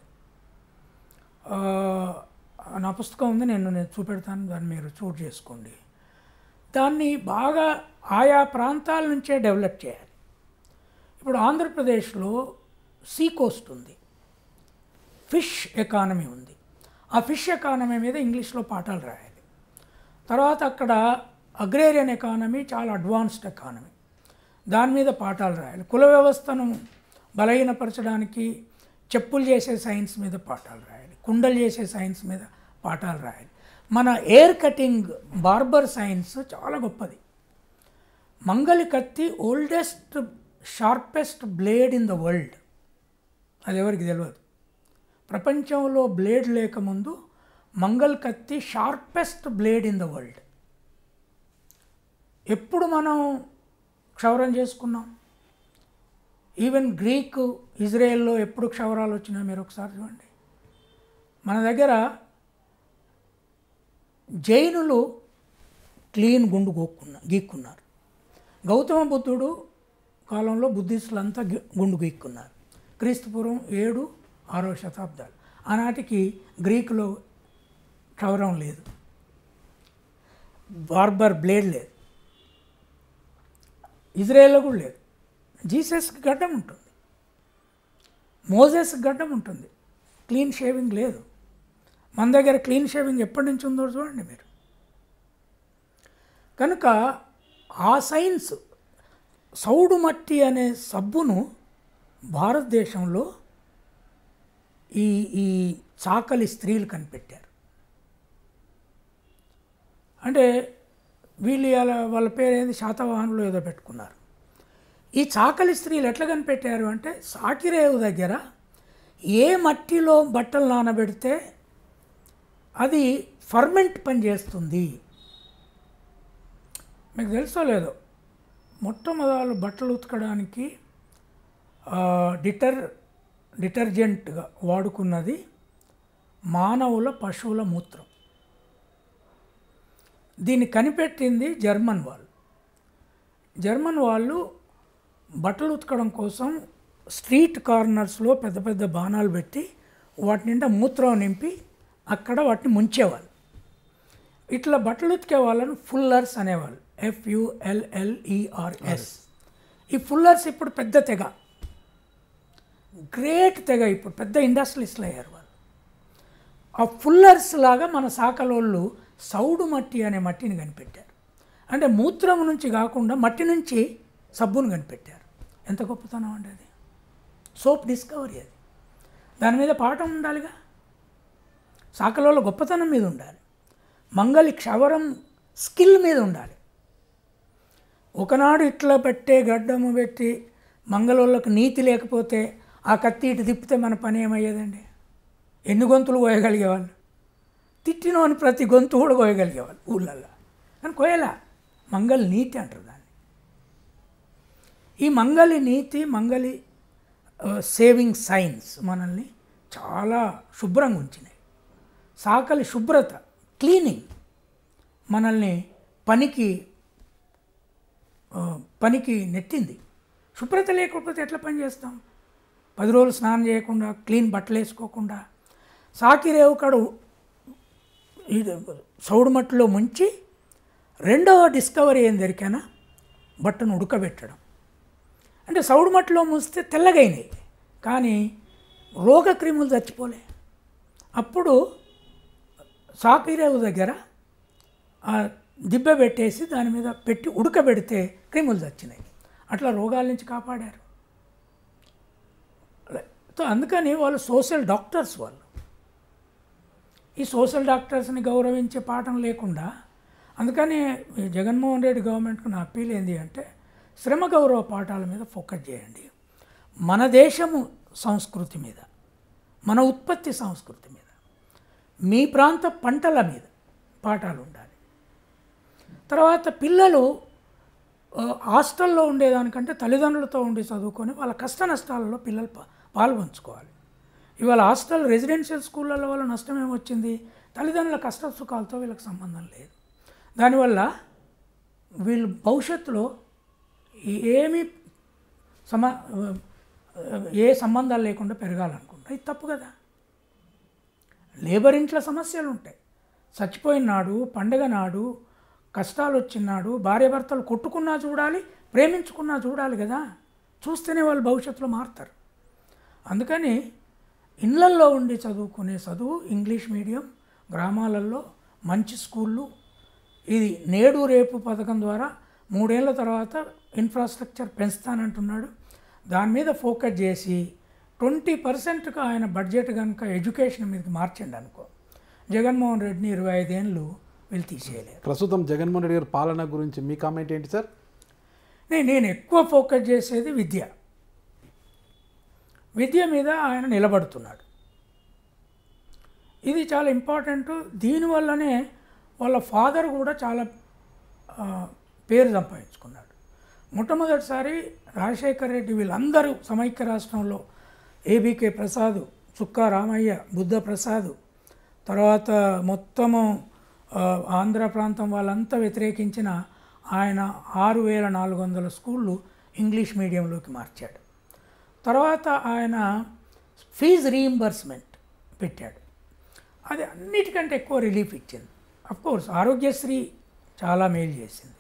నా పుస్తకం ఉంది నేను నేను చూపెడతాను దాన్ని మీరు చూడ్ చేసుకోండి దాన్ని బాగా ఆయా ప్రాంతాల నుంచే డెవలప్ చేయాలి ఇప్పుడు ఆంధ్రప్రదేశ్లో సీ కోస్ట్ ఉంది ఫిష్ ఎకానమీ ఉంది ఆ ఫిష్ ఎకానమీ మీద ఇంగ్లీష్లో పాఠాలు రాయాలి తర్వాత అక్కడ అగ్రేరియన్ ఎకానమీ చాలా అడ్వాన్స్డ్ ఎకానమీ దాని మీద పాఠాలు రాయాలి కుల వ్యవస్థను బలహీనపరచడానికి చెప్పులు చేసే సైన్స్ మీద పాఠాలు రాయాలి కుండలు చేసే సైన్స్ మీద పాఠాలు రాయాలి మన ఎయిర్ కటింగ్ బార్బర్ సైన్స్ చాలా గొప్పది మంగలి కత్తి oldest sharpest blade in the world అది ఎవరికి తెలియదు ప్రపంచంలో బ్లేడ్ లేకముందు మంగల్ కత్తి sharpest blade in the world ఎప్పుడు మనం క్షౌరం చేసుకున్నాం ఈవెన్ గ్రీక్ ఇజ్రాయెల్లో ఎప్పుడు క్షౌరాలు వచ్చినా మీరు ఒకసారి చూడండి మన దగ్గర జైనులు క్లీన్ గుండు గోక్కున్న గీక్కున్నారు గౌతమ బుద్ధుడు కాలంలో బుద్ధిస్టులంతా గి- గుండు గీక్కున్నారు క్రీస్తుపూర్వం ఏడు ఆరో శతాబ్దాలు ఆనాటికి గ్రీకులో క్షౌరం లేదు బార్బర్ బ్లేడ్ లేదు ఇజ్రాయెల్లో కూడా లేదు జీసస్కి గడ్డం ఉంటుంది మోజెస్కి గడ్డం ఉంటుంది క్లీన్ షేవింగ్ లేదు మన దగ్గర క్లీన్ షేవింగ్ ఎప్పటి నుంచి ఉందో చూడండి మీరు కనుక ఆ సైన్స్ సౌడు మట్టి అనే సబ్బును భారతదేశంలో ఈ ఈ చాకలి స్త్రీలు కనిపెట్టారు అంటే వీళ్ళు ఇలా వాళ్ళ పేరు ఏంది శాతవాహనులు ఏదో పెట్టుకున్నారు ఈ చాకలి స్త్రీలు ఎట్లా కనిపెట్టారు అంటే సాకిరేవు దగ్గర ఏ మట్టిలో బట్టలు నానబెడితే అది ఫర్మెంట్ పని చేస్తుంది మీకు తెలుసో లేదో మొట్టమొదలు బట్టలు ఉతకడానికి ఆ, డిటర్ డిటర్జెంట్గా వాడుకున్నది మానవుల పశువుల మూత్రం దీన్ని కనిపెట్టింది జర్మన్ వాళ్ళు జర్మన్ వాళ్ళు బట్టలు ఉతకడం కోసం స్ట్రీట్ కార్నర్స్లో పెద్ద పెద్ద బాణాలు పెట్టి వాటి నిండా మూత్రం నింపి అక్కడ వాటిని ముంచేవాళ్ళు ఇట్లా బట్టలు ఉతికే వాళ్ళను ఫుల్లర్స్ అనేవాళ్ళు ఎఫ్యుఎల్ఎల్ఈఆర్ఎస్ ఈ ఫుల్లర్స్ ఇప్పుడు పెద్ద తెగ గ్రేట్ తెగ ఇప్పుడు పెద్ద ఇండస్ట్రియలిస్టులు అయ్యారు వాళ్ళు ఆ ఫుల్లర్స్ లాగా మన శాఖలోళ్ళు సౌడు మట్టి అనే మట్టిని కనిపెట్టారు అంటే మూత్రం నుంచి కాకుండా మట్టి నుంచి సబ్బును కనిపెట్టారు ఎంత గొప్పతనం అండి అది సోప్ డిస్కవరీ అది దాని మీద పాఠం ఉండాలిగా శాఖలలో గొప్పతనం మీద ఉండాలి మంగళి క్షవరం స్కిల్ మీద ఉండాలి ఒకనాడు ఇట్లా పెట్టే గడ్డము పెట్టి మంగళోళ్ళకు నీతి లేకపోతే ఆ కత్తి ఇటు తిప్పితే మన పని ఏమయ్యేదండి ఎన్ని గొంతులు కోయగలిగేవాళ్ళు తిట్టినోని ప్రతి గొంతు కూడా కోయగలిగేవాళ్ళు ఊళ్ళల్లో కానీ కోయలా మంగళ నీతి అంటారు దాన్ని ఈ మంగళి నీతి మంగళి సేవింగ్ సైన్స్ మనల్ని చాలా శుభ్రంగా ఉంచినాయి సాకలి శుభ్రత క్లీనింగ్ మనల్ని పనికి ఆ, పనికి నెట్టింది శుభ్రత లేకపోతే ఎట్లా పని చేస్తాం పది రోజులు స్నానం చేయకుండా క్లీన్ బట్టలు వేసుకోకుండా సాకిరేవు కడు ఇది సౌడు మట్టిలో ముంచి రెండవ డిస్కవరీ ఏం దొరికానా బట్టను ఉడకబెట్టడం అంటే సౌడు మట్టిలో ముంచితే తెల్లగైనాయి కానీ రోగక్రిములు చచ్చిపోలే అప్పుడు సాకిరేవు దగ్గర ఆ దిబ్బ పెట్టేసి దాని మీద పెట్టి ఉడకబెడితే క్రిములు చచ్చినాయి అట్లా రోగాల నుంచి కాపాడారు సో అందుకని వాళ్ళు సోషల్ డాక్టర్స్ వాళ్ళు ఈ సోషల్ డాక్టర్స్ని గౌరవించే పాఠం లేకుండా అందుకని ఈ జగన్మోహన్ రెడ్డి గవర్నమెంట్కి నా అప్పీల్ ఏంటి అంటే శ్రమ గౌరవ పాఠాల మీద ఫోకస్ చేయండి మన దేశము సంస్కృతి మీద మన ఉత్పత్తి సంస్కృతి మీద మీ ప్రాంత పంటల మీద పాఠాలు ఉండాలి తర్వాత పిల్లలు ఆ, హాస్టల్లో ఉండేదానికంటే తల్లిదండ్రులతో ఉండి చదువుకొని వాళ్ళ కష్ట నష్టాలలో పిల్లలు పా పాల్పంచుకోవాలి ఇవాళ హాస్టల్ రెసిడెన్షియల్ స్కూళ్ళల్లో వల్ల నష్టం ఏమొచ్చింది తల్లిదండ్రుల కష్ట సుఖాలతో వీళ్ళకి సంబంధం లేదు దానివల్ల వీళ్ళు భవిష్యత్తులో ఏమీ సమ ఏ సంబంధాలు లేకుండా పెరగాలనుకుంటా ఇది తప్పు కదా లేబర్ ఇంట్లో సమస్యలు ఉంటాయి చచ్చిపోయిన నాడు పండగ నాడు కష్టాలు వచ్చినాడు భార్యాభర్తలు కొట్టుకున్నా చూడాలి ప్రేమించుకున్నా చూడాలి కదా చూస్తేనే వాళ్ళు భవిష్యత్తులో మారుతారు అందుకని ఇళ్ళల్లో ఉండి చదువుకునే చదువు ఇంగ్లీష్ మీడియం గ్రామాలలో మంచి స్కూళ్ళు ఇది నేడు రేపు పథకం ద్వారా మూడేళ్ల తర్వాత ఇన్ఫ్రాస్ట్రక్చర్ పెంచుతానంటున్నాడు దాని మీద ఫోకస్ చేసి ట్వంటీ పర్సెంట్గా ఆయన బడ్జెట్ కనుక ఎడ్యుకేషన్ మీదకి మార్చండి అనుకో జగన్మోహన్ రెడ్డిని ఇరవై ఐదేళ్ళు వీళ్ళు తీసేయలేరు ప్రస్తుతం జగన్మోహన్ రెడ్డి గారి పాలన గురించి మీ కామెంట్ ఏంటి సార్ నేను నేను ఎక్కువ ఫోకస్ చేసేది విద్య విద్య మీద ఆయన నిలబడుతున్నాడు ఇది చాలా ఇంపార్టెంట్ దీనివల్లనే వాళ్ళ ఫాదర్ కూడా చాలా ఆ, పేరు సంపాదించుకున్నాడు మొట్టమొదటిసారి రాజశేఖర్ రెడ్డి వీళ్ళందరూ సమైక్య రాష్ట్రంలో ఏబీకే ప్రసాద్ చుక్కా రామయ్య బుద్ధ ప్రసాద్ తర్వాత మొత్తము ఆ, ఆంధ్ర ప్రాంతం వాళ్ళంతా వ్యతిరేకించిన ఆయన ఆరు వేల నాలుగు వందల స్కూళ్ళు ఇంగ్లీష్ మీడియంలోకి మార్చాడు తర్వాత ఆయన ఫీజు రీయింబర్స్మెంట్ పెట్టాడు అది అన్నిటికంటే ఎక్కువ రిలీఫ్ ఇచ్చింది కోర్స్ ఆరోగ్యశ్రీ చాలా మేలు చేసింది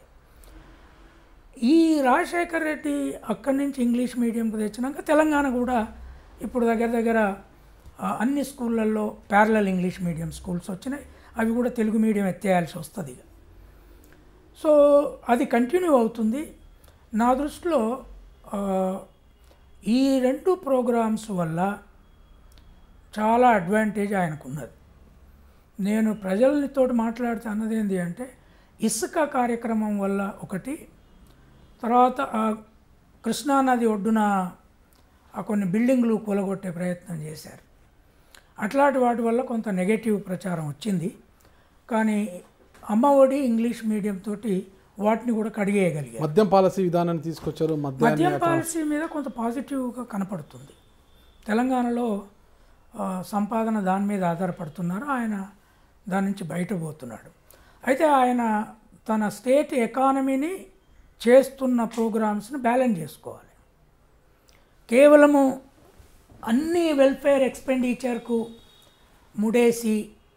ఈ రాజశేఖర్ రెడ్డి అక్కడి నుంచి ఇంగ్లీష్ మీడియంకి తెచ్చినాక తెలంగాణ కూడా ఇప్పుడు దగ్గర దగ్గర ఆ, అన్ని స్కూళ్ళల్లో ప్యారలల్ ఇంగ్లీష్ మీడియం స్కూల్స్ వచ్చినాయి అవి కూడా తెలుగు మీడియం ఎత్తేయాల్సి వస్తుంది ఇక సో అది కంటిన్యూ అవుతుంది నా దృష్టిలో ఆ, ఈ రెండు ప్రోగ్రామ్స్ వల్ల చాలా అడ్వాంటేజ్ ఆయనకున్నది నేను ప్రజలతో మాట్లాడితే అన్నది ఏంటి అంటే ఇసుక కార్యక్రమం వల్ల ఒకటి తర్వాత ఆ కృష్ణానది ఒడ్డున ఆ కొన్ని బిల్డింగ్లు కూలగొట్టే ప్రయత్నం చేశారు అట్లాంటి వాటి వల్ల కొంత నెగటివ్ ప్రచారం వచ్చింది కానీ అమ్మ ఒడి ఇంగ్లీష్ మీడియం తోటి వాటిని కూడా కడిగేయగలిగారు మద్యం పాలసీ విధానాన్ని తీసుకొచ్చారు మద్యాన్ని మద్యం పాలసీ మీద కొంత పాజిటివ్గా కనపడుతుంది తెలంగాణలో ఆ, సంపాదన దాని మీద ఆధారపడుతున్నారు ఆయన దాని నుంచి బయటపోతున్నాడు అయితే ఆయన తన స్టేట్ ఎకానమీని చేస్తున్న ప్రోగ్రామ్స్ని బ్యాలెన్స్ చేసుకోవాలి కేవలము అన్ని వెల్ఫేర్ ఎక్స్పెండిచర్కు ముడేసి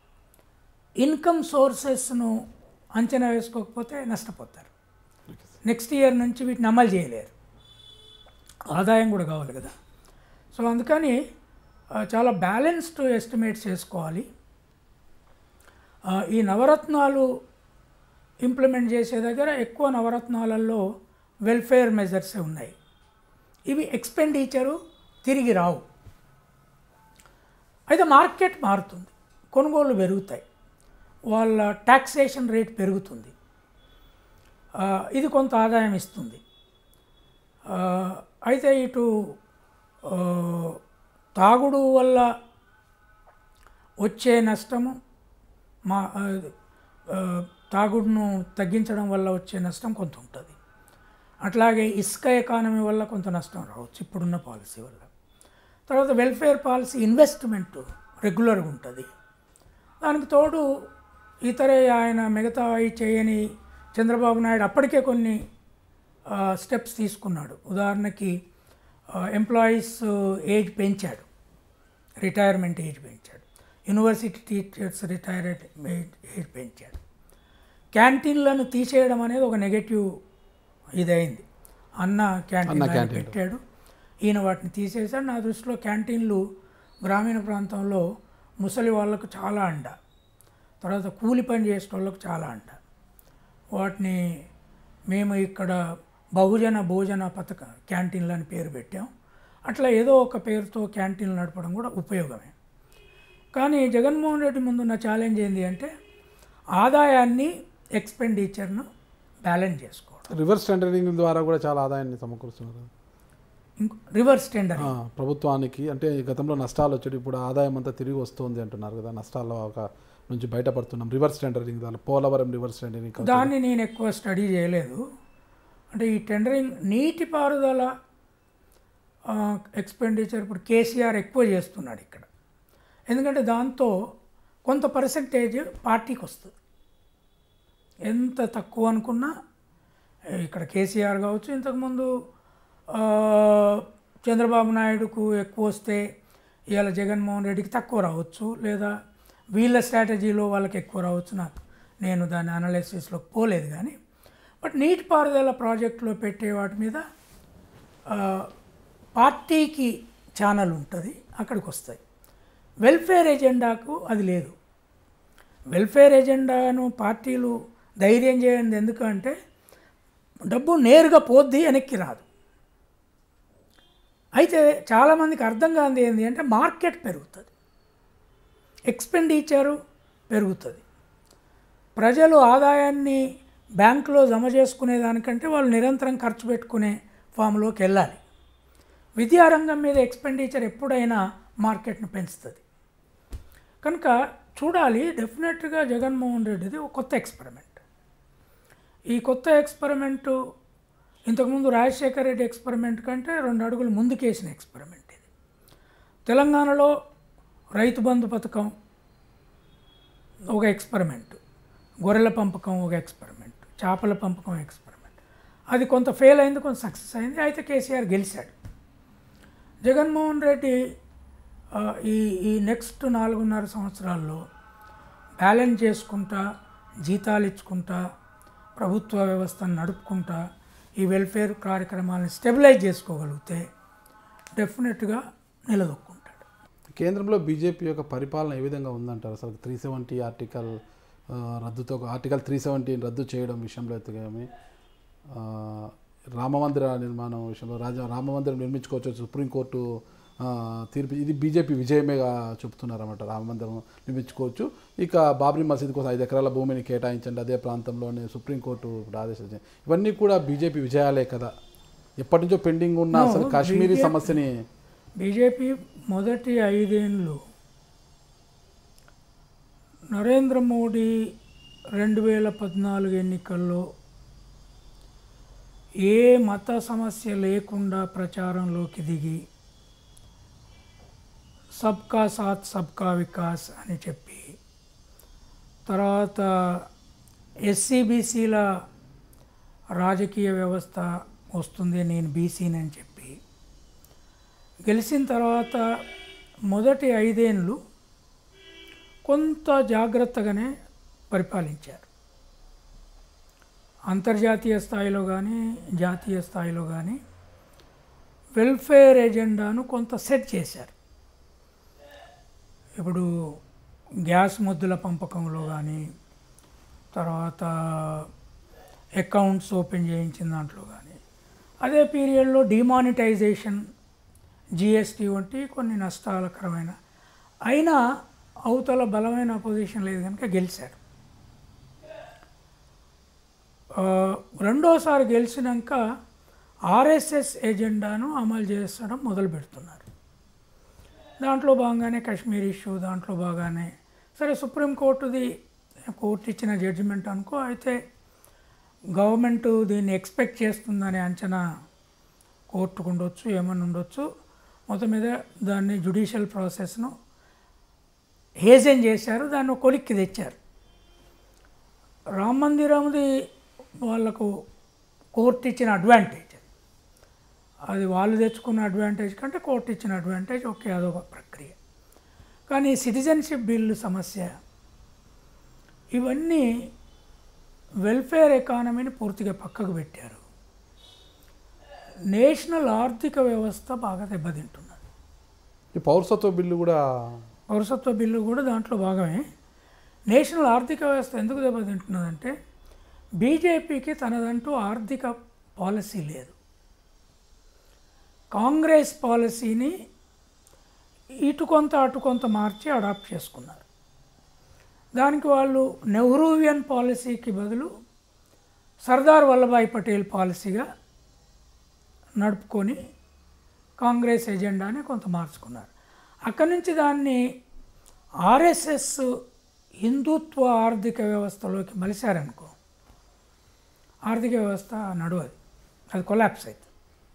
ఇన్కమ్ సోర్సెస్ను అంచనా వేసుకోకపోతే నష్టపోతారు నెక్స్ట్ ఇయర్ నుంచి వీటిని అమలు చేయలేరు ఆదాయం కూడా కావాలి కదా సో అందుకని ఆ, చాలా బ్యాలెన్స్డ్ ఎస్టిమేట్స్ చేసుకోవాలి ఆ, ఈ నవరత్నాలు ఇంప్లిమెంట్ చేసే దగ్గర ఎక్కువ నవరత్నాలలో వెల్ఫేర్ మెజర్సే ఉన్నాయి ఇవి ఎక్స్పెండిచరు తిరిగి రావు అయితే మార్కెట్ మారుతుంది కొనుగోలు పెరుగుతాయి వాళ్ళ ట్యాక్సేషన్ రేట్ పెరుగుతుంది ఆ, ఇది కొంత ఆదాయం ఇస్తుంది ఆ, అయితే ఇటు ఆ, తాగుడు వల్ల వచ్చే నష్టము మా ఆ, ఆ, తాగుడును తగ్గించడం వల్ల వచ్చే నష్టం కొంత ఉంటుంది అట్లాగే ఇసుక ఎకానమీ వల్ల కొంత నష్టం రావచ్చు ఇప్పుడున్న పాలసీ వల్ల తర్వాత వెల్ఫేర్ పాలసీ ఇన్వెస్ట్మెంట్ రెగ్యులర్గా ఉంటుంది దానికి తోడు ఇతరే ఆయన మిగతా అవి చేయని చంద్రబాబు నాయుడు అప్పటికే కొన్ని స్టెప్స్ తీసుకున్నాడు ఉదాహరణకి ఎంప్లాయీస్ ఏజ్ పెంచాడు రిటైర్మెంట్ ఏజ్ పెంచాడు యూనివర్సిటీ టీచర్స్ రిటైర్డ్ ఏజ్ పెంచాడు క్యాంటీన్లను తీసేయడం అనేది ఒక నెగటివ్ ఇదైంది అన్న క్యాంటీన్ ఆయన క్యాంటీన్లు. పెట్టాడు ఈయన వాటిని తీసేశాడు నా దృష్టిలో క్యాంటీన్లు గ్రామీణ ప్రాంతంలో ముసలి వాళ్ళకు చాలా అండ తర్వాత కూలి పని చేసే వాళ్ళకు చాలా అండ వాటిని మేము ఇక్కడ బహుజన భోజన పథక క్యాంటీన్లు అని పేరు పెట్టాం అట్లా ఏదో ఒక పేరుతో క్యాంటీన్లు నడపడం కూడా ఉపయోగమే కానీ జగన్మోహన్ రెడ్డి ముందున్న ఛాలెంజ్ ఏంటి అంటే ఆదాయాన్ని ఎక్స్పెండిచర్ను బ్యాలెన్స్ చేసుకోవడం రివర్స్ టెండరింగ్ ద్వారా కూడా చాలా ఆదాయాన్ని సమకూరుస్తున్నారు ఇంకో రివర్స్ టెండర్ ఆ, ప్రభుత్వానికి అంటే గతంలో నష్టాలు వచ్చాడు ఇప్పుడు ఆదాయం అంతా తిరిగి వస్తుంది అంటున్నారు కదా నష్టాల ఒక నుంచి బయటపడుతున్నాం రివర్స్ టెండరింగ్ ద్వారా పోలవరం రివర్స్ టెండరింగ్ కావచ్చు. దాన్ని నేను ఎక్కువ స్టడీ చేయలేదు అంటే ఈ టెండరింగ్ నీటిపారుదల ఎక్స్పెండిచర్ ఇప్పుడు కేసీఆర్ ఎక్కువ చేస్తున్నాడు ఇక్కడ ఎందుకంటే దాంతో కొంత పర్సంటేజ్ పార్టీకి వస్తుంది ఎంత తక్కువ అనుకున్నా ఏ, ఇక్కడ కేసీఆర్ కావచ్చు ఇంతకుముందు ఆ, చంద్రబాబు నాయుడుకు ఎక్కువ వస్తే ఇవాళ జగన్మోహన్ రెడ్డికి తక్కువ రావచ్చు లేదా వీళ్ళ స్ట్రాటజీలో వాళ్ళకి ఎక్కువ రావచ్చు నాకు నేను దాని అనాలిసిస్లోకి పోలేదు కానీ బట్ నీటిపారుదల ప్రాజెక్టులో పెట్టే వాటి మీద ఆ, పార్టీకి ఛానల్ ఉంటుంది అక్కడికి వస్తాయి వెల్ఫేర్ ఎజెండాకు అది లేదు వెల్ఫేర్ ఎజెండాను పార్టీలు ధైర్యం చేయండి ఎందుకంటే డబ్బు నేరుగా పోద్ది వెనక్కి రాదు అయితే చాలామందికి అర్థం కాంది ఏంటి అంటే మార్కెట్ పెరుగుతుంది ఎక్స్పెండిచరు పెరుగుతుంది ప్రజలు ఆదాయాన్ని బ్యాంకులో జమ చేసుకునే దానికంటే వాళ్ళు నిరంతరం ఖర్చు పెట్టుకునే ఫామ్లోకి వెళ్ళాలి విద్యారంగం మీద ఎక్స్పెండిచర్ ఎప్పుడైనా మార్కెట్ను పెంచుతుంది కనుక చూడాలి డెఫినెట్గా జగన్మోహన్ రెడ్డిది ఒక కొత్త ఎక్స్పెరిమెంట్ ఈ కొత్త ఎక్స్పెరిమెంటు ఇంతకుముందు రాజశేఖర రెడ్డి ఎక్స్పెరిమెంట్ కంటే రెండు అడుగులు ముందుకేసిన ఎక్స్పెరిమెంట్ ఇది తెలంగాణలో రైతు బంధు పథకం ఒక ఎక్స్పెరిమెంట్ గొర్రెల పెంపకం ఒక ఎక్స్పెరిమెంట్ చేపల పెంపకం ఎక్స్పెరిమెంట్ అది కొంత ఫెయిల్ అయింది కొంత సక్సెస్ అయింది అయితే కేసీఆర్ గెలిచాడు జగన్మోహన్ రెడ్డి ఆ, ఈ ఈ నెక్స్ట్ నాలుగున్నర సంవత్సరాల్లో బ్యాలెన్స్ చేసుకుంటా జీతాలు ఇచ్చుకుంటా ప్రభుత్వ వ్యవస్థను నడుపుకుంటా ఈ వెల్ఫేర్ కార్యక్రమాలను స్టెబిలైజ్ చేసుకోగలిగితే డెఫినెట్గా నిలదొక్కుంటాడు కేంద్రంలో బీజేపీ యొక్క పరిపాలన ఏ విధంగా ఉందంటారు అసలు త్రీ సెవెంటీ ఆర్టికల్ ఆ, రద్దుతో ఆర్టికల్ త్రీ సెవెంటీ రద్దు చేయడం విషయంలో అయితే కానీ ఆ, రామమందిర నిర్మాణం విషయంలో రాజ రామమందిరం నిర్మించుకోవచ్చు సుప్రీంకోర్టు ఆ, తీర్పు ఇది బీజేపీ విజయమేగా చెప్తున్నారన్నమాట రామమందిరం నిర్మించుకోవచ్చు ఇక బాబ్రీ మసీద్ కోసం ఐదు ఎకరాల భూమిని కేటాయించండి అదే ప్రాంతంలోనే సుప్రీంకోర్టు ఇప్పుడు ఆదేశించింది ఇవన్నీ కూడా బీజేపీ విజయాలే కదా ఎప్పటి నుంచో పెండింగ్ ఉన్న No, అసలు కాశ్మీరీ BJP సమస్యని బీజేపీ మొదటి ఐదేళ్ళు నరేంద్ర మోడీ రెండు వేల పద్నాలుగు ఎన్నికల్లో ఏ మత సమస్య లేకుండా ప్రచారంలోకి దిగి సబ్కా సాత్ సబ్కా వికాస్ అని చెప్పి తర్వాత ఎస్సీబీసీల రాజకీయ వ్యవస్థ వస్తుంది నేను బీసీని అని చెప్పి గెలిచిన తర్వాత మొదటి ఐదేళ్ళు కొంత జాగ్రత్తగానే పరిపాలించారు అంతర్జాతీయ స్థాయిలో కానీ జాతీయ స్థాయిలో కానీ వెల్ఫేర్ ఎజెండాను కొంత సెట్ చేశారు ఇప్పుడు గ్యాస్ ముద్దుల పంపకంలో కానీ తర్వాత అకౌంట్స్ ఓపెన్ చేయించిన దాంట్లో కానీ అదే పీరియడ్లో డిమానిటైజేషన్ జిఎస్టీ వంటి కొన్ని నష్టాలకరమైన అయినా అవతల బలమైన అపోజిషన్ లేదు కనుక గెలిచారు ఆ, రెండోసారి గెలిచినాక ఆర్ఎస్ఎస్ ఎజెండాను అమలు చేసడం మొదలు పెడుతున్నారు దాంట్లో భాగంగానే కాశ్మీర్ ఇష్యూ దాంట్లో బాగానే సరే సుప్రీంకోర్టుది కోర్టు ఇచ్చిన జడ్జిమెంట్ అనుకో అయితే గవర్నమెంట్ దీన్ని ఎక్స్పెక్ట్ చేస్తుందనే అంచనా కోర్టుకు ఉండొచ్చు ఏమన్నా ఉండొచ్చు మొత్తం మీద దాన్ని జుడిషియల్ ప్రాసెస్ను హేజన్ చేశారు దాన్ని కొలిక్కి తెచ్చారు రామ మందిరంది వాళ్ళకు కోర్టు ఇచ్చిన అడ్వాంటేజ్ అది వాళ్ళు తెచ్చుకున్న అడ్వాంటేజ్ కంటే కోర్టు ఇచ్చిన అడ్వాంటేజ్ ఓకే అదొక ప్రక్రియ కానీ సిటిజన్షిప్ బిల్లు సమస్య ఇవన్నీ వెల్ఫేర్ ఎకానమీని పూర్తిగా పక్కకు పెట్టారు నేషనల్ ఆర్థిక వ్యవస్థ బాగా దెబ్బతింటున్నది ఈ పౌరసత్వ బిల్లు కూడా పౌరసత్వ బిల్లు కూడా దాంట్లో భాగమే నేషనల్ ఆర్థిక వ్యవస్థ ఎందుకు దెబ్బతింటున్నదంటే బీజేపీకి తనదంటూ ఆర్థిక పాలసీ లేదు కాంగ్రెస్ పాలసీని ఇటు కొంత అటు కొంత మార్చి అడాప్ట్ చేసుకున్నారు దానికి వాళ్ళు నెహ్రూవియన్ పాలసీకి బదులు సర్దార్ వల్లభాయ్ పటేల్ పాలసీగా నడుపుకొని కాంగ్రెస్ ఎజెండాని కొంత మార్చుకున్నారు అక్కడి నుంచి దాన్ని ఆర్ఎస్ఎస్ హిందుత్వ ఆర్థిక వ్యవస్థలోకి మలిశారనుకో ఆర్థిక వ్యవస్థ నడవదు అది కొలాప్స్ అవుతుంది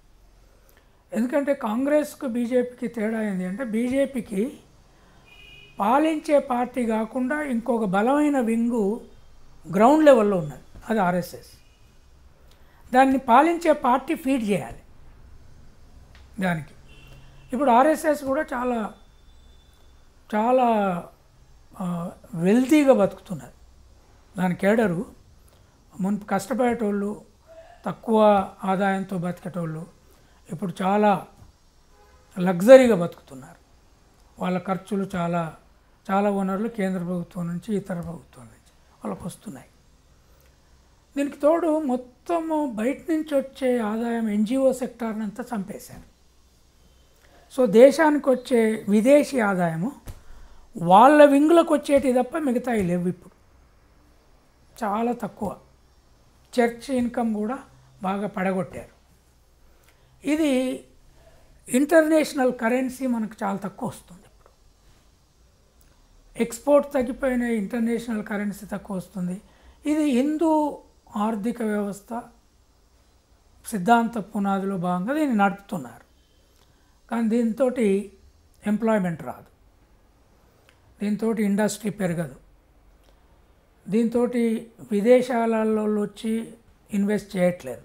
ఎందుకంటే కాంగ్రెస్కు బీజేపీకి తేడా ఏంటి అంటే బీజేపీకి పాలించే పార్టీ కాకుండా ఇంకొక బలమైన వింగు గ్రౌండ్ లెవెల్లో ఉన్నది అది ఆర్ఎస్ఎస్ దాన్ని పాలించే పార్టీ ఫీడ్ చేయాలి దానికి ఇప్పుడు ఆర్ఎస్ఎస్ కూడా చాలా చాలా వెల్తీగా బతుకుతున్నది దాని కేడరు మున్పు కష్టపడేటోళ్ళు తక్కువ ఆదాయంతో బతికేటోళ్ళు ఇప్పుడు చాలా లగ్జరీగా బతుకుతున్నారు వాళ్ళ ఖర్చులు చాలా చాలా వనరులు కేంద్ర ప్రభుత్వం నుంచి ఇతర ప్రభుత్వం నుంచి వాళ్ళకు వస్తున్నాయి దీనికి తోడు మొత్తము బయట నుంచి వచ్చే ఆదాయం ఎన్జిఓ సెక్టార్ని అంతా చంపేశారు సో దేశానికి వచ్చే విదేశీ ఆదాయము వాళ్ళ వింగులకు వచ్చేటి తప్ప మిగతాయి లేవు ఇప్పుడు చాలా తక్కువ చర్చ్ ఇన్కమ్ కూడా బాగా పడగొట్టారు ఇది ఇంటర్నేషనల్ కరెన్సీ మనకు చాలా తక్కువ వస్తుంది ఇప్పుడు ఎక్స్పోర్ట్ తగ్గిపోయిన ఇంటర్నేషనల్ కరెన్సీ తక్కువ వస్తుంది ఇది హిందూ ఆర్థిక వ్యవస్థ సిద్ధాంత పునాదిలో భాగంగా దీన్ని నడుపుతున్నారు కానీ దీంతో ఎంప్లాయ్మెంట్ రాదు దీంతో ఇండస్ట్రీ పెరగదు దీంతో విదేశాలలో వచ్చి ఇన్వెస్ట్ చేయట్లేదు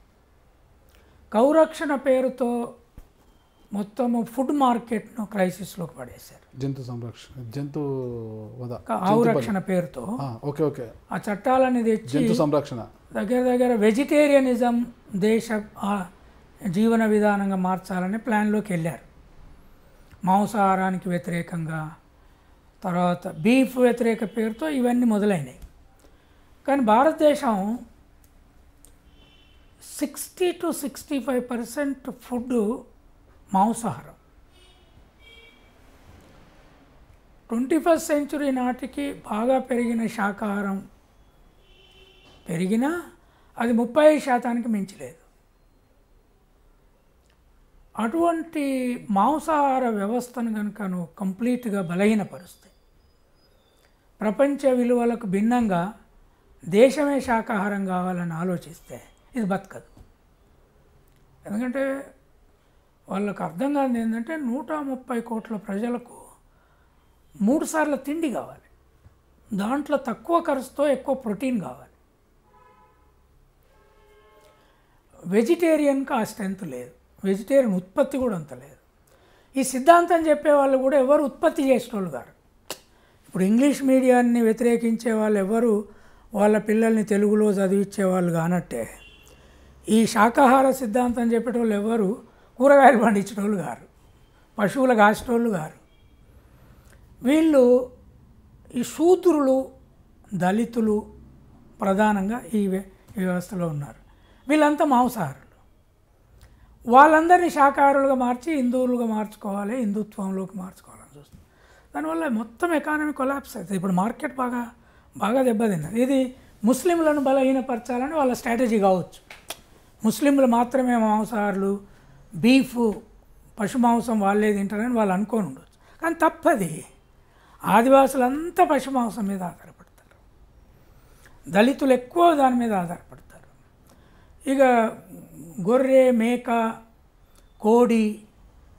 కౌరక్షణ పేరుతో మొత్తము ఫుడ్ మార్కెట్ను క్రైసిస్లోకి పడేశారు జంతు సంరక్షణ జంతు వద ఆవు రక్షణ పేరుతో ఆ, ఓకే ఓకే ఆ చట్టాలని తెచ్చి జంతు సంరక్షణ దగ్గర దగ్గర వెజిటేరియనిజం దేశ ఆ, జీవన విధానంగా మార్చాలని ప్లాన్లోకి వెళ్ళారు మాంసాహారానికి వ్యతిరేకంగా తర్వాత బీఫ్ వ్యతిరేక పేరుతో ఇవన్నీ మొదలైనవి కానీ భారతదేశం sixty to sixty five percent food మాంసాహారం ట్వంటీ ఫస్ట్ సెంచురీ నాటికి బాగా పెరిగిన శాకాహారం పెరిగినా అది ముప్పై శాతానికి మించలేదు అటువంటి మాంసాహార వ్యవస్థను కనుక నువ్వు కంప్లీట్గా బలహీనపరుస్తే ప్రపంచ విలువలకు భిన్నంగా దేశమే శాకాహారం కావాలని ఆలోచిస్తే ఇది బతకదు ఎందుకంటే వాళ్ళకు అర్థం కాదు ఏంటంటే నూట ముప్పై కోట్ల ప్రజలకు మూడు సార్లు తిండి కావాలి దాంట్లో తక్కువ ఖర్చుతో ఎక్కువ ప్రోటీన్ కావాలి వెజిటేరియన్కి ఆ స్ట్రెంత్ లేదు వెజిటేరియన్ ఉత్పత్తి కూడా అంత లేదు ఈ సిద్ధాంతం చెప్పే వాళ్ళు కూడా ఎవరు ఉత్పత్తి చేసేటోళ్ళు గారు ఇప్పుడు ఇంగ్లీష్ మీడియాన్ని వ్యతిరేకించే వాళ్ళు ఎవరు వాళ్ళ పిల్లల్ని తెలుగులో చదివించే వాళ్ళు కానట్టే ఈ శాకాహార సిద్ధాంతం చెప్పేటోళ్ళు ఎవరు కూరగాయలు పండించేటోళ్ళు గారు పశువులు కాసేటోళ్ళు గారు వీళ్ళు ఈ శూద్రులు దళితులు ప్రధానంగా ఈ వ్య- ఈ వ్యవస్థలో ఉన్నారు వీళ్ళంతా మాంసాహారులు వాళ్ళందరినీ శాకాహారులుగా మార్చి హిందువులుగా మార్చుకోవాలి హిందుత్వంలోకి మార్చుకోవాలని చూస్తుంది దానివల్ల మొత్తం ఎకానమీ కొలాప్స్ అవుతుంది ఇప్పుడు మార్కెట్ బాగా బాగా దెబ్బతిన్నది ఇది ముస్లింలను బలహీనపరచాలని వాళ్ళ స్ట్రాటజీ కావచ్చు ముస్లింలు మాత్రమే మాంసాహారులు బీఫ్ పశు మాంసం వాళ్ళే తింటారని వాళ్ళు అనుకొని ఉండొచ్చు కానీ తప్పది ఆదివాసులంతా పశు మాంసం మీద ఆధారపడతారు దళితులు ఎక్కువ దాని మీద ఆధారపడతారు ఇక గొర్రె మేక కోడి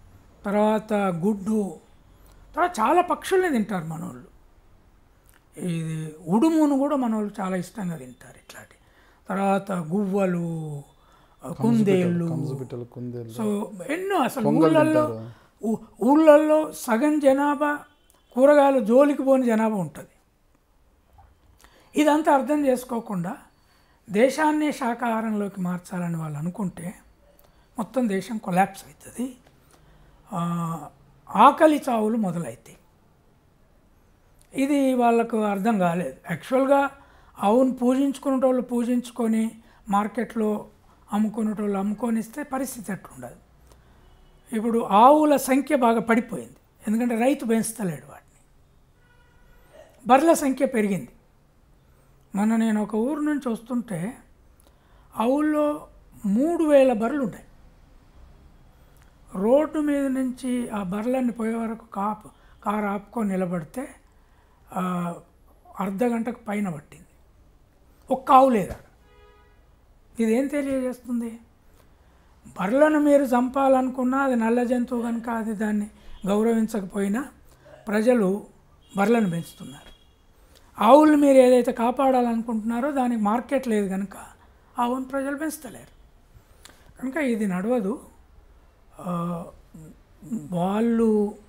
తర్వాత గుడ్డు తర్వాత చాలా పక్షుల్ని తింటారు మనోళ్ళు ఇది ఉడుమును కూడా మనోళ్ళు చాలా ఇష్టంగా తింటారు ఇట్లాంటి తర్వాత గువ్వలు ఆ, కుందేళ్ళు కంజుపిట్టలు కుందేలు సో ఎన్నో అసలు ఊళ్ళల్లో ఊ- ఊళ్ళల్లో సగం జనాభా కూరగాయలు జోలికి పోని జనాభా ఉంటుంది ఇదంతా అర్థం చేసుకోకుండా దేశాన్ని శాకాహారంలోకి మార్చాలని వాళ్ళు అనుకుంటే మొత్తం దేశం కొలాప్స్ అవుతుంది ఆ, ఆకలి చావులు మొదలవుతాయి ఇది వాళ్ళకు అర్థం కాలేదు యాక్చువల్గా ఆవును పూజించుకునేటోళ్ళు పూజించుకొని మార్కెట్లో అమ్ముకునేటోళ్ళు అమ్ముకొని ఇస్తే పరిస్థితి ఎట్లుండదు ఇప్పుడు ఆవుల సంఖ్య బాగా పడిపోయింది ఎందుకంటే రైతు పెంచుతలేడు వాటిని బర్రెల సంఖ్య పెరిగింది మొన్న నేను ఒక ఊరు నుంచి వస్తుంటే ఆ ఊళ్ళో మూడు వేల బర్రెలు ఉంటాయి రోడ్డు మీద నుంచి ఆ బర్రెలన్నీ పోయే వరకు కాపు కారు ఆపుకొని నిలబడితే ఆ, అర్ధ గంటకు పైన పట్టింది ఒక్క ఆవు లేదా ఇదేం తెలియజేస్తుంది బర్రెలను మీరు చంపాలనుకున్నా అది నల్ల జంతువు కనుక అది దాన్ని గౌరవించకపోయినా ప్రజలు బర్రెలను పెంచుతున్నారు ఆవులను మీరు ఏదైతే కాపాడాలనుకుంటున్నారో దానికి మార్కెట్ లేదు కనుక ఆవును ప్రజలు పెంచుతలేరు కనుక ఇది నడవదు ఆ, వాళ్ళు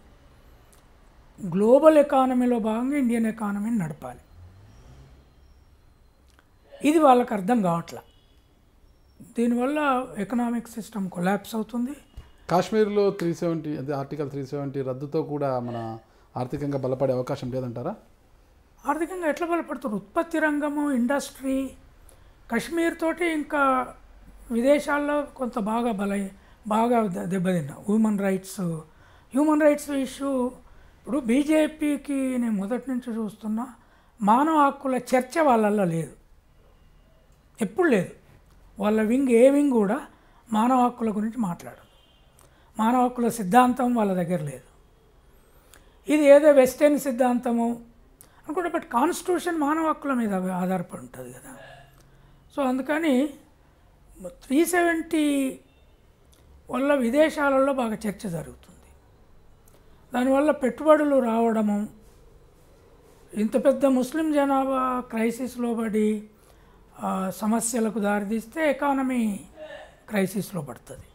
గ్లోబల్ ఎకానమీలో భాగంగా ఇండియన్ ఎకానమీని నడపాలి ఇది వాళ్ళకి అర్థం కావట్లా దీనివల్ల ఎకనామిక్ సిస్టమ్ కొలాప్స్ అవుతుంది కాశ్మీర్లో త్రీ సెవెంటీ అదే ఆర్టికల్ త్రీ సెవెంటీ రద్దుతో కూడా మన ఆర్థికంగా బలపడే అవకాశం లేదంటారా ఆర్థికంగా ఎట్లా బలపడుతుంది ఉత్పత్తి రంగము ఇండస్ట్రీ కశ్మీర్ తోటి ఇంకా విదేశాల్లో కొంత బాగా బల బాగా ద- దెబ్బతిన్నా human rights human rights issue ఇప్పుడు బీజేపీకి నేను మొదటి నుంచి చూస్తున్నా మానవ హక్కుల చర్చ వాళ్ళల్లో లేదు ఎప్పుడు లేదు వాళ్ళ వింగ్ ఏ వింగ్ కూడా మానవ హక్కుల గురించి మాట్లాడదు మానవ హక్కుల సిద్ధాంతం వాళ్ళ దగ్గర లేదు ఇది ఏదో వెస్టర్న్ సిద్ధాంతము అనుకుంటే బట్ కాన్స్టిట్యూషన్ మానవ హక్కుల మీద ఆధారపడి ఉంటుంది కదా సో అందుకని త్రీ సెవెంటీ వల్ల విదేశాలలో బాగా చర్చ జరుగుతుంది దానివల్ల పెట్టుబడులు రావడము ఇంత పెద్ద ముస్లిం జనాభా క్రైసిస్లో పడి ఆ, సమస్యలకు దారితీస్తే ఎకానమీ క్రైసిస్లో పడుతుంది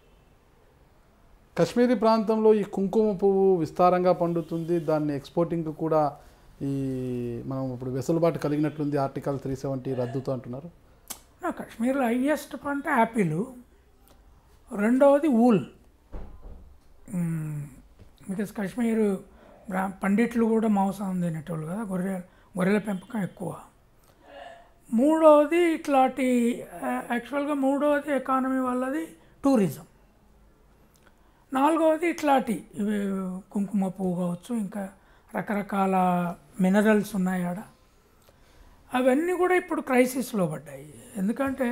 కశ్మీరీ ప్రాంతంలో ఈ కుంకుమ పువ్వు విస్తారంగా పండుతుంది దాన్ని ఎక్స్పోర్టింగ్ కూడా ఈ మనం ఇప్పుడు వెసులుబాటు కలిగినట్లుంది ఆర్టికల్ త్రీ సెవెంటీ రద్దుతో అంటున్నారు నా కాశ్మీర్లో హైయెస్ట్ పంట యాపిల్ రెండవది ఊల్ బికాస్ కాశ్మీర్ బ్రా- పండిట్లు కూడా మాంసం తినేటోళ్ళు కదా గొర్రె గొర్రెల పెంపకం ఎక్కువ మూడవది ఇట్లాంటి యాక్చువల్గా మూడవది ఎకానమీ వాళ్ళది టూరిజం నాలుగవది ఇట్లాంటి ఇవి కుంకుమ పువ్వు కావచ్చు ఇంకా రకరకాల మినరల్స్ ఉన్నాయి ఆడ అవన్నీ కూడా ఇప్పుడు క్రైసిస్లో పడ్డాయి ఎందుకంటే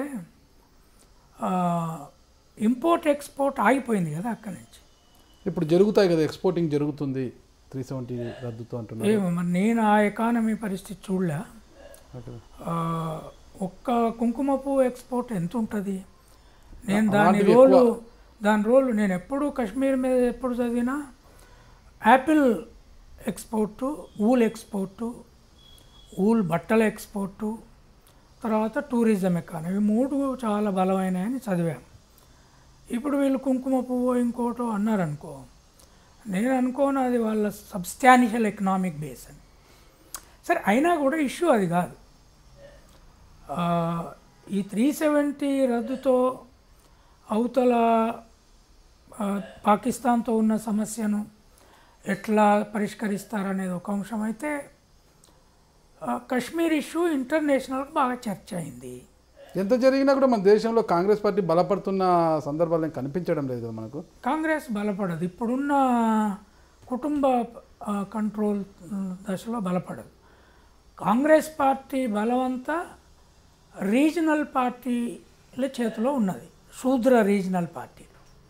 ఇంపోర్ట్ ఎక్స్పోర్ట్ ఆగిపోయింది కదా అక్కడి నుంచి ఇప్పుడు జరుగుతాయి కదా ఎక్స్పోర్టింగ్ జరుగుతుంది త్రీ సెవెంటీ రద్దుతో అంటున్నారు ఏమో మరి నేను ఆ ఎకానమీ పరిస్థితి చూడలే ఓకే. ఆ, ఒక్క కుంకుమ పువ్వు ఎక్స్పోర్ట్ ఎంత ఉంటుంది నేను దాని అలాంటివి రోలు దాని రోలు నేను ఎప్పుడు కాశ్మీర్ మీద ఎప్పుడు చదివినా apple export wool export wool బట్టల ఎక్స్పోర్టు తర్వాత టూరిజం ఎకానమీ ఇవి మూడు చాలా బలమైనవని చదివాను ఇప్పుడు వీళ్ళు కుంకుమ పువ్వు ఇంకోటో అన్నారనుకో నేను అనుకోను అది వాళ్ళ సబ్స్టాన్షియల్ ఎకనామిక్ బేస్ అని సరే అయినా కూడా ఇష్యూ అది కాదు ఆ, ఈ త్రీ సెవెంటీ రద్దుతో అవతల ఆ, పాకిస్తాన్తో ఉన్న సమస్యను ఎట్లా పరిష్కరిస్తారనేది ఒక అంశం అయితే ఆ, కశ్మీర్ ఇష్యూ ఇంటర్నేషనల్కి బాగా చర్చ అయింది ఎంత జరిగినా కూడా మన దేశంలో కాంగ్రెస్ పార్టీ బలపడుతున్న సందర్భాలు ఏం కనిపించడం లేదు కదా మనకు కాంగ్రెస్ బలపడదు ఇప్పుడున్న కుటుంబ ఆ, కంట్రోల్ దశలో బలపడదు కాంగ్రెస్ పార్టీ బలవంతా రీజనల్ పార్టీల చేతిలో ఉన్నది శూద్ర రీజనల్ పార్టీలు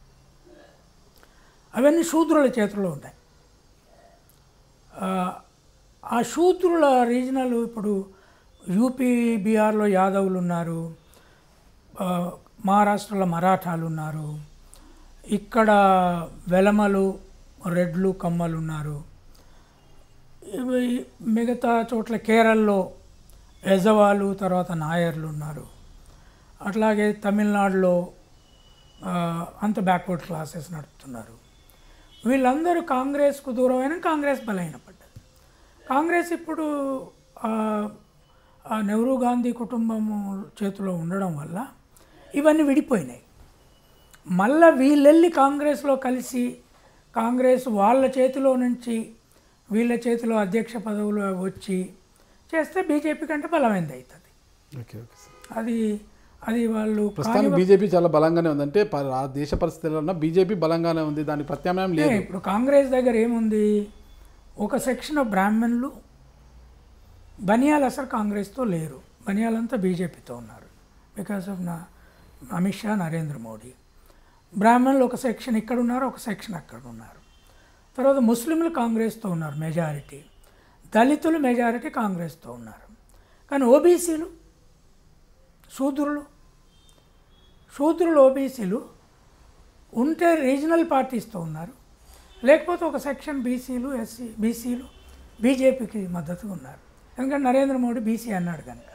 అవన్నీ శూద్రుల చేతిలో ఉన్నాయి ఆ, ఆ శూద్రుల రీజనల్ ఇప్పుడు యూపీ బీహార్లో యాదవులు ఉన్నారు ఆ, మహారాష్ట్రలో మరాఠాలు ఉన్నారు ఇక్కడ వెలమలు రెడ్లు కమ్మలు ఉన్నారు ఇవి మిగతా చోట్ల కేరళలో యజవాలు తర్వాత నాయర్లు ఉన్నారు అట్లాగే తమిళనాడులో ఆ, అంత బ్యాక్వర్డ్ క్లాసెస్ నడుపుతున్నారు వీళ్ళందరూ కాంగ్రెస్కు దూరమైన కాంగ్రెస్ బలహీనపడ్డది కాంగ్రెస్ ఇప్పుడు ఆ, ఆ నెహ్రూ గాంధీ కుటుంబము చేతిలో ఉండడం వల్ల ఇవన్నీ విడిపోయినాయి మళ్ళా వీళ్ళెళ్ళి కాంగ్రెస్లో కలిసి కాంగ్రెస్ వాళ్ళ చేతిలో నుంచి వీళ్ళ చేతిలో అధ్యక్ష పదవులు వచ్చి చేస్తే బీజేపీ కంటే బలమైంది అవుతుంది ఓకే ఓకే సార్ అది అది వాళ్ళు ప్రస్తుతానికి బీజేపీ చాలా బలంగానే ఉంది అంటే ప- ఆ దేశ పరిస్థితుల్లో బీజేపీ బలంగానే ఉంది దానికి ప్రత్యామ్నాయం లేదు అంటే ఇప్పుడు కాంగ్రెస్ దగ్గర ఏముంది ఒక సెక్షన్ ఆఫ్ బ్రాహ్మణులు బనియాలు అసలు కాంగ్రెస్తో లేరు బనియాలంతా బీజేపీతో ఉన్నారు బికాస్ ఆఫ్ నా అమిత్ షా నరేంద్ర మోడీ బ్రాహ్మణులు ఒక సెక్షన్ ఇక్కడ ఉన్నారు ఒక సెక్షన్ అక్కడ ఉన్నారు తర్వాత ముస్లింలు కాంగ్రెస్తో ఉన్నారు మెజారిటీ దళితులు మెజారిటీ కాంగ్రెస్తో ఉన్నారు కానీ ఓబీసీలు శూద్రులు శూద్రులు ఓబీసీలు ఉంటే రీజనల్ పార్టీస్తో ఉన్నారు లేకపోతే ఒక సెక్షన్ బీసీలు ఎస్సీ బీసీలు బీజేపీకి మద్దతుగా ఉన్నారు ఎందుకంటే నరేంద్ర మోడీ బీసీ అన్నాడు కనుక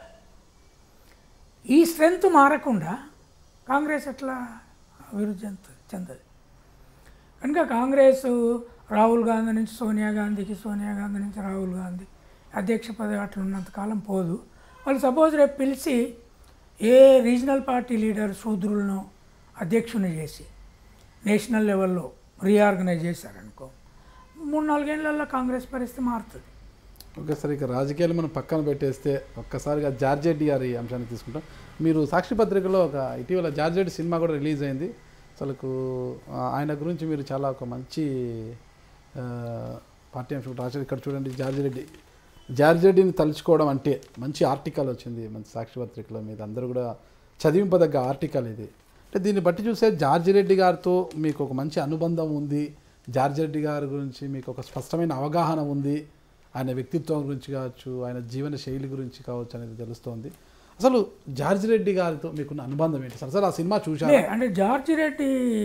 ఈ స్ట్రెంగ్త్ మారకుండా కాంగ్రెస్ ఎట్లా అభివృద్ధి చెంద- చెందదు కనుక కాంగ్రెస్ రాహుల్ గాంధీ నుంచి సోనియా గాంధీకి సోనియా గాంధీ నుంచి రాహుల్ గాంధీ అధ్యక్ష పదవి అట్లా ఉన్నంతకాలం పోదు వాళ్ళు సపోజ్ రేపు పిలిచి ఏ రీజనల్ పార్టీ లీడర్ శూద్రులను అధ్యక్షుని చేసి నేషనల్ లెవెల్లో రీఆర్గనైజ్ చేశారనుకో మూడు నాలుగేళ్లలో కాంగ్రెస్ పరిస్థితి మారుతుంది ఓకే సార్ ఇక రాజకీయాలు మనం పక్కన పెట్టేస్తే ఒక్కసారిగా జార్జ్ రెడ్డి గారి అంశాన్ని తీసుకుంటాం మీరు సాక్షి పత్రికలో ఒక ఇటీవల జార్జ్ రెడ్డి సినిమా కూడా రిలీజ్ అయింది అసలుకు ఆ, ఆయన గురించి మీరు చాలా ఒక మంచి ఆ, పార్టీ అంశం రాశారు ఇక్కడ చూడండి జార్జ్ రెడ్డి జార్జ్ రెడ్డిని తలుచుకోవడం అంటే మంచి ఆర్టికల్ వచ్చింది మంచి సాక్షి పత్రికలో మీద అందరూ కూడా చదివింపదగ్గ ఆర్టికల్ ఇది అంటే దీన్ని బట్టి చూస్తే జార్జ్ రెడ్డి గారితో మీకు ఒక మంచి అనుబంధం ఉంది జార్జ్ రెడ్డి గారి గురించి మీకు ఒక స్పష్టమైన అవగాహన ఉంది ఆయన వ్యక్తిత్వం గురించి కావచ్చు ఆయన జీవన శైలి గురించి కావచ్చు అనేది తెలుస్తోంది అసలు జార్జ్ రెడ్డి గారితో మీకున్న అనుబంధం ఏంటి సార్ సార్ ఆ సినిమా చూశారు లే, అంటే జార్జి రెడ్డి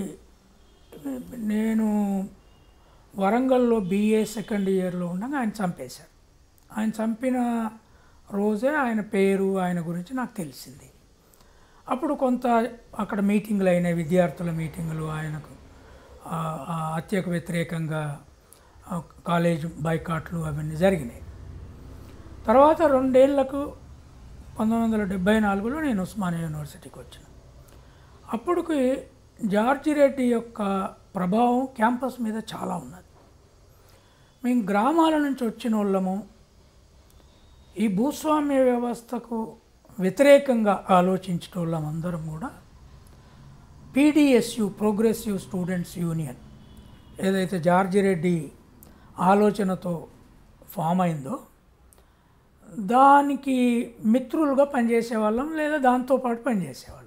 నేను వరంగల్లో బీఏ సెకండ్ ఇయర్లో ఉండగా ఆయన చంపేశారు ఆయన చంపిన రోజే ఆయన పేరు ఆయన గురించి నాకు తెలిసింది అప్పుడు కొంత అక్కడ మీటింగులు అయినాయి విద్యార్థుల మీటింగులు ఆయనకు ఆ, ఆ హత్యకు వ్యతిరేకంగా ఆ, కాలేజ్ బైకాట్లు అవన్నీ జరిగినాయి తర్వాత రెండేళ్లకు పంతొమ్మిది వందల డెబ్బై నాలుగులో నేను ఉస్మానియా యూనివర్సిటీకి వచ్చిన అప్పటికి జార్జి రెడ్డి యొక్క ప్రభావం క్యాంపస్ మీద చాలా ఉన్నది మేము గ్రామాల నుంచి వచ్చిన వాళ్ళము ఈ భూస్వామ్య వ్యవస్థకు వ్యతిరేకంగా ఆలోచించిన వాళ్ళం అందరం కూడా పీడిఎస్యు ప్రోగ్రెసివ్ స్టూడెంట్స్ యూనియన్ ఏదైతే జార్జి రెడ్డి ఆలోచనతో ఫామ్ అయిందో దానికి మిత్రులుగా పనిచేసే వాళ్ళం లేదా దాంతోపాటు పనిచేసేవాళ్ళం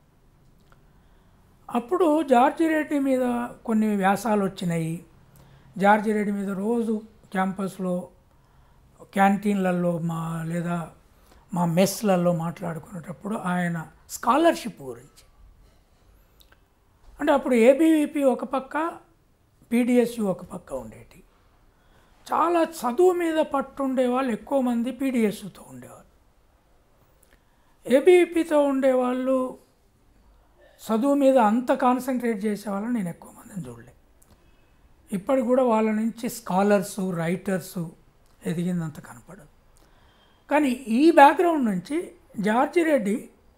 అప్పుడు జార్జి రెడ్డి మీద కొన్ని వ్యాసాలు వచ్చినాయి జార్జి రెడ్డి మీద రోజు క్యాంపస్లో క్యాంటీన్లలో మా లేదా మా మెస్లలో మాట్లాడుకునేటప్పుడు ఆయన స్కాలర్షిప్ గురించి అంటే అప్పుడు ఏబీవీపీ ఒక పక్క పీడిఎస్యు ఒక పక్క ఉండేటి చాలా చదువు మీద పట్టుండే వాళ్ళు ఎక్కువ మంది పీడిఎస్యుతో ఉండేవాళ్ళు ఏబీవీపీతో ఉండేవాళ్ళు చదువు మీద అంత కాన్సన్ట్రేట్ చేసేవాళ్ళని నేను ఎక్కువ మందిని చూడలే ఇప్పటికి కూడా వాళ్ళ నుంచి స్కాలర్సు రైటర్సు ఎదిగిందంత కనపడదు కానీ ఈ బ్యాక్గ్రౌండ్ నుంచి జార్జి రెడ్డి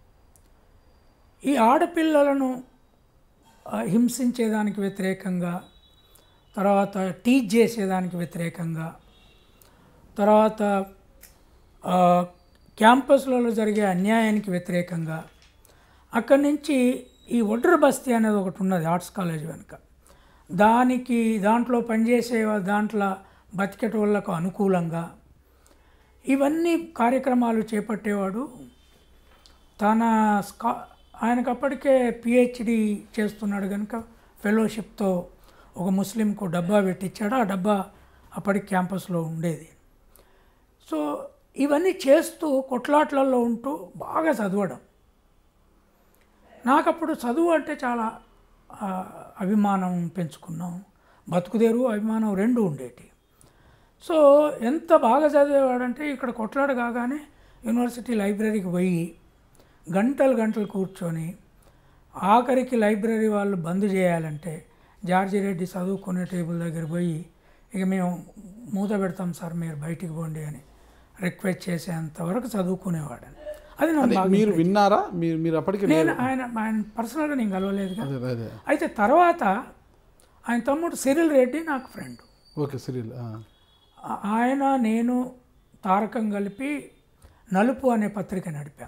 ఈ ఆడపిల్లలను ఆ, హింసించేదానికి వ్యతిరేకంగా తర్వాత టీచ్ చేసేదానికి వ్యతిరేకంగా తర్వాత ఆ, క్యాంపస్లలో జరిగే అన్యాయానికి వ్యతిరేకంగా అక్కడి నుంచి ఈ ఒడ్ర బస్తీ అనేది ఒకటి ఉన్నది ఆర్ట్స్ కాలేజ్ వెనుక దానికి దాంట్లో పనిచేసే వా- దాంట్లో బతికేటోళ్ళకు అనుకూలంగా ఇవన్నీ కార్యక్రమాలు చేపట్టేవాడు తన స్కా ఆయనకు అప్పటికే పిహెచ్డి చేస్తున్నాడు కనుక ఫెలోషిప్తో ఒక ముస్లింకు డబ్బా పెట్టించాడు ఆ డబ్బా అప్పటికి క్యాంపస్లో ఉండేది సో ఇవన్నీ చేస్తూ కొట్లాట్లలో ఉంటూ బాగా చదవడం నాకు అప్పుడు చదువు అంటే చాలా ఆ, అభిమానం పెంచుకున్నాం బతుకుదేరు అభిమానం రెండు ఉండేటి సో ఎంత బాగా చదివేవాడంటే ఇక్కడ కొట్లాడ కాగానే యూనివర్సిటీ లైబ్రరీకి పోయి గంటలు గంటలు కూర్చొని ఆఖరికి లైబ్రరీ వాళ్ళు బంద్ చేయాలంటే జార్జి రెడ్డి చదువుకునే టేబుల్ దగ్గర పోయి ఇక మేము మూత పెడతాం సార్ మీరు బయటికి పోండి అని రిక్వెస్ట్ చేసేంత వరకు చదువుకునేవాడని అది నాకు అది బాగా మీరు విన్నారా మీరు మీరు అప్పటికి నేను ఆయన ఆయన పర్సనల్గా నేను కలవలేదు అదే అదే అయితే తర్వాత ఆయన తమ్ముడు సిరిల్ రెడ్డి నాకు ఫ్రెండ్ ఓకే సిరియల్ ఆ- ఆయన నేను తారకం కలిపి నలుపు అనే పత్రిక నడిపాం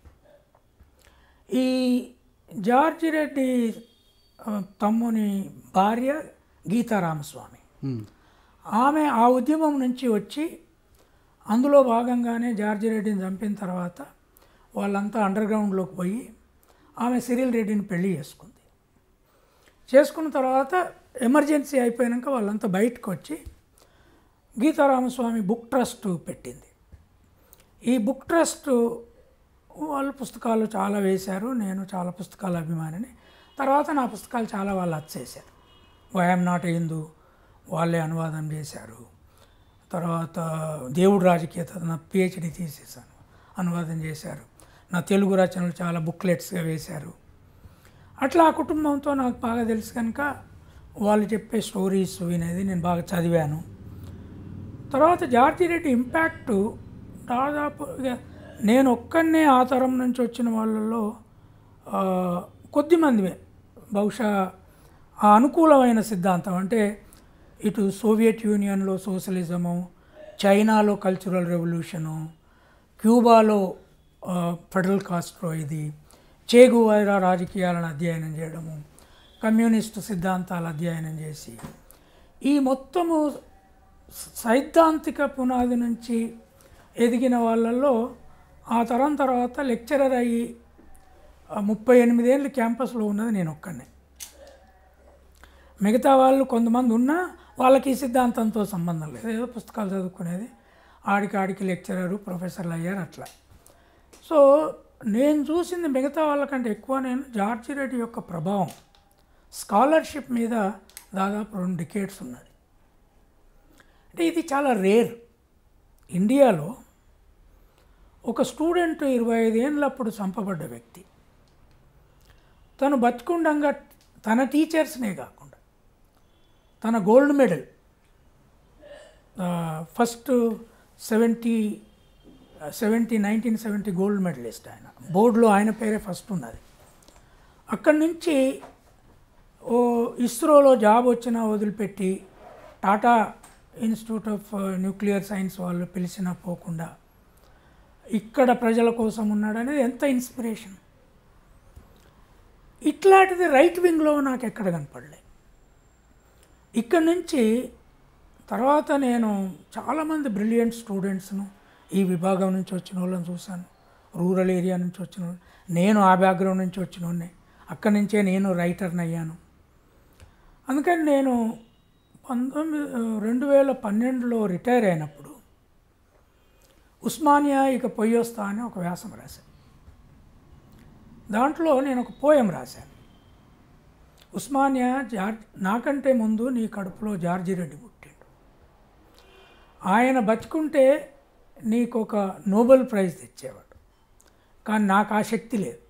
ఈ జార్జి రెడ్డి ఆ, తమ్ముని భార్య గీతారామస్వామి ఆమె ఆ ఉద్యమం నుంచి వచ్చి అందులో భాగంగానే జార్జి రెడ్డిని చంపిన తర్వాత వాళ్ళంతా అండర్ గ్రౌండ్లోకి పోయి ఆమె సిరిల్ రెడ్డిని పెళ్లి చేసుకుంది చేసుకున్న తర్వాత ఎమర్జెన్సీ అయిపోయాక వాళ్ళంతా బయటకు వచ్చి గీతారామస్వామి బుక్ ట్రస్ట్ పెట్టింది ఈ బుక్ ట్రస్ట్ వాళ్ళు పుస్తకాలు చాలా వేశారు నేను చాలా పుస్తకాల అభిమానిని తర్వాత నా పుస్తకాలు చాలా వాళ్ళు వచ్చేసారు వైఎమ్ నాట్ హిందూ వాళ్ళే అనువాదం చేశారు తర్వాత దేవుడు రాజకీయత నా పిహెచ్డి తీసేసాను అనువాదం చేశారు నా తెలుగు రచనలు చాలా బుక్లెట్స్గా వేశారు అట్లా ఆ కుటుంబంతో నాకు బాగా తెలుసు కనుక వాళ్ళు చెప్పే స్టోరీస్ వినేది నేను బాగా చదివాను తర్వాత జార్జి రెడ్డి ఇంపాక్ట్ దాదాపు ఇక నేను ఒక్కనే ఆ తరం నుంచి వచ్చిన వాళ్ళల్లో ఆ, కొద్దిమందివే బహుశా ఆ అనుకూలమైన సిద్ధాంతం అంటే ఇటు సోవియట్ యూనియన్లో సోషలిజము చైనాలో కల్చరల్ రెవల్యూషను క్యూబాలో ఆ, ఫెడరల్ కాస్ట్రో ఇది చేగువైరా రాజకీయాలను అధ్యయనం చేయడము కమ్యూనిస్టు సిద్ధాంతాలు అధ్యయనం చేసి ఈ మొత్తము సైద్ధాంతిక పునాది నుంచి ఎదిగిన వాళ్ళల్లో ఆ తరం తర్వాత లెక్చరర్ అయ్యి ఆ ముప్పై ఎనిమిదేళ్ళు క్యాంపస్లో ఉన్నది నేను ఒక్కనే మిగతా వాళ్ళు కొంతమంది ఉన్నా వాళ్ళకి ఈ సిద్ధాంతంతో సంబంధం లేదు ఏదో పుస్తకాలు చదువుకునేది ఆడికి ఆడికి లెక్చరరు ప్రొఫెసర్లు అయ్యారు అట్లా సో నేను చూసింది మిగతా వాళ్ళకంటే ఎక్కువ నేను జార్జి రెడ్డి యొక్క ప్రభావం స్కాలర్షిప్ మీద దాదాపు రెండు డికేట్స్ ఉన్నది అంటే ఇది చాలా రేర్ ఇండియాలో ఒక స్టూడెంట్ ఇరవై ఐదేళ్ళప్పుడు చంపబడ్డ వ్యక్తి తను బతికుండంగా తన టీచర్స్నే కాకుండా తన gold medal first seventy seventy nineteen seventy gold medallist ఆయన బోర్డులో ఆయన పేరే ఫస్ట్ ఉన్నది అక్కడి నుంచి ఓ ఇస్రోలో జాబ్ వచ్చినా వదిలిపెట్టి Tata Institute of Nuclear Science వాళ్ళు పిలిచినా పోకుండా ఇక్కడ ప్రజల కోసం ఉన్నాడు అనేది ఎంత ఇన్స్పిరేషన్ ఇట్లాంటిది రైట్ వింగ్లో నాకు ఎక్కడ కనపడలే ఇక్కడ నుంచి తర్వాత నేను చాలామంది బ్రిలియంట్ స్టూడెంట్స్ను ఈ విభాగం నుంచి వచ్చిన వాళ్ళని చూశాను రూరల్ ఏరియా నుంచి వచ్చిన వాళ్ళు నేను ఆ బ్యాక్గ్రౌండ్ నుంచి వచ్చిన వాడిని అక్కడి నుంచే నేను రైటర్ని అయ్యాను అందుకని నేను పంతొమ్మిది రెండు వేల పన్నెండులో రిటైర్ అయినప్పుడు ఉస్మానియా ఇక పొయ్యొస్తా అని ఒక వ్యాసం రాశాను దాంట్లో నేను ఒక పోయం రాశాను ఉస్మానియా జార్జ్ నాకంటే ముందు నీ కడుపులో జార్జి రెడ్డి పుట్టిండు ఆయన బతుకుంటే నీకు ఒక నోబెల్ ప్రైజ్ తెచ్చేవాడు కానీ నాకు ఆ శక్తి లేదు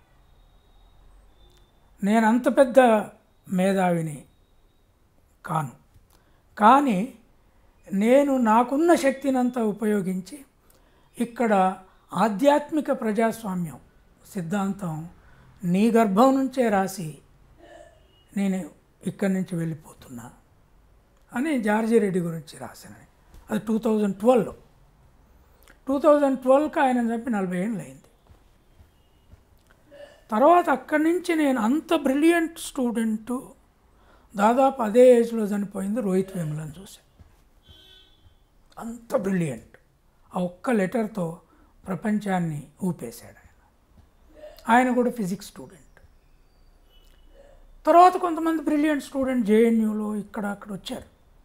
నేను అంత పెద్ద మేధావిని కాను కానీ నేను నాకున్న శక్తినంతా ఉపయోగించి ఇక్కడ ఆధ్యాత్మిక ప్రజాస్వామ్యం సిద్ధాంతం నీ గర్భం నుంచే రాసి నేను ఇక్కడి నుంచి వెళ్ళిపోతున్నా అని జార్జి రెడ్డి గురించి రాశాను అది two thousand twelve two thousand ట్వెల్వ్కి ఆయన చంపి నలభై ఏళ్ళు అయింది తర్వాత అక్కడి నుంచి నేను అంత బ్రిలియంట్ స్టూడెంట్ దాదాపు అదే ఏజ్లో చనిపోయింది రోహిత్ వేములను చూశాను అంత బ్రిలియంట్ ఆ ఒక్క లెటర్తో ప్రపంచాన్ని ఊపేశాడు ఆయన ఆయన కూడా ఫిజిక్స్ స్టూడెంట్ తర్వాత కొంతమంది బ్రిలియంట్ స్టూడెంట్ జేఎన్యూలో ఇక్కడ అక్కడ వచ్చారు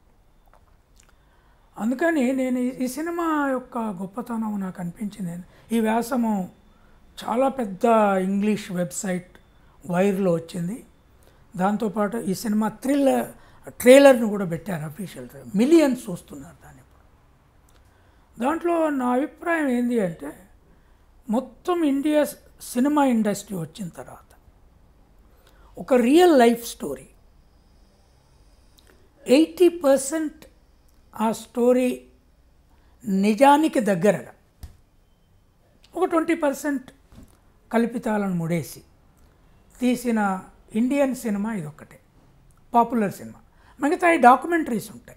అందుకని నేను ఈ- ఈ సినిమా యొక్క గొప్పతనం నాకు అనిపించింది ఈ వ్యాసము చాలా పెద్ద ఇంగ్లీష్ వెబ్సైట్ వైర్లో వచ్చింది దాంతోపాటు ఈ సినిమా థ్రిల్లర్ ట్రైలర్ను కూడా పెట్టారు అఫీషియల్ ట్రైలర్ మిలియన్స్ చూస్తున్నారు దాన్ని ఇప్పుడు దాంట్లో నా అభిప్రాయం ఏంటి అంటే మొత్తం ఇండియా సినిమా ఇండస్ట్రీ వచ్చిన తర్వాత ఒక real life story eighty percent ఆ స్టోరీ నిజానికి దగ్గరగా ఒక ట్వంటీ పర్సెంట్ కల్పితాలను ముడేసి తీసిన ఇండియన్ సినిమా ఇదొక్కటే పాపులర్ సినిమా మిగతా ఈ డాక్యుమెంటరీస్ ఉంటాయి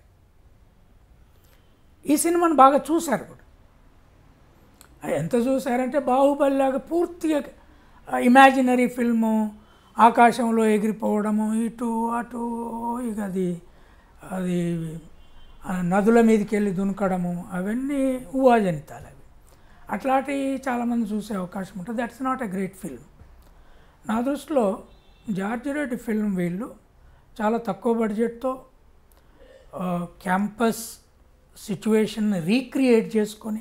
ఈ సినిమాను బాగా చూశారు కూడా ఎంత చూశారంటే బాహుబలిలాగా పూర్తిగా ఇమాజినరీ ఫిల్ము ఆకాశంలో ఎగిరిపోవడము ఇటు అటు ఇక అది అది ఆ నదుల మీదకి వెళ్ళి దునకడము అవన్నీ ఊహాజనితాలు అవి అట్లాంటివి చాలామంది చూసే అవకాశం ఉంటుంది that's not a great film నా దృష్టిలో జార్జ్ రెడ్డి ఫిల్మ్ వీళ్ళు చాలా తక్కువ బడ్జెట్తో క్యాంపస్ సిచ్యువేషన్ రీక్రియేట్ చేసుకొని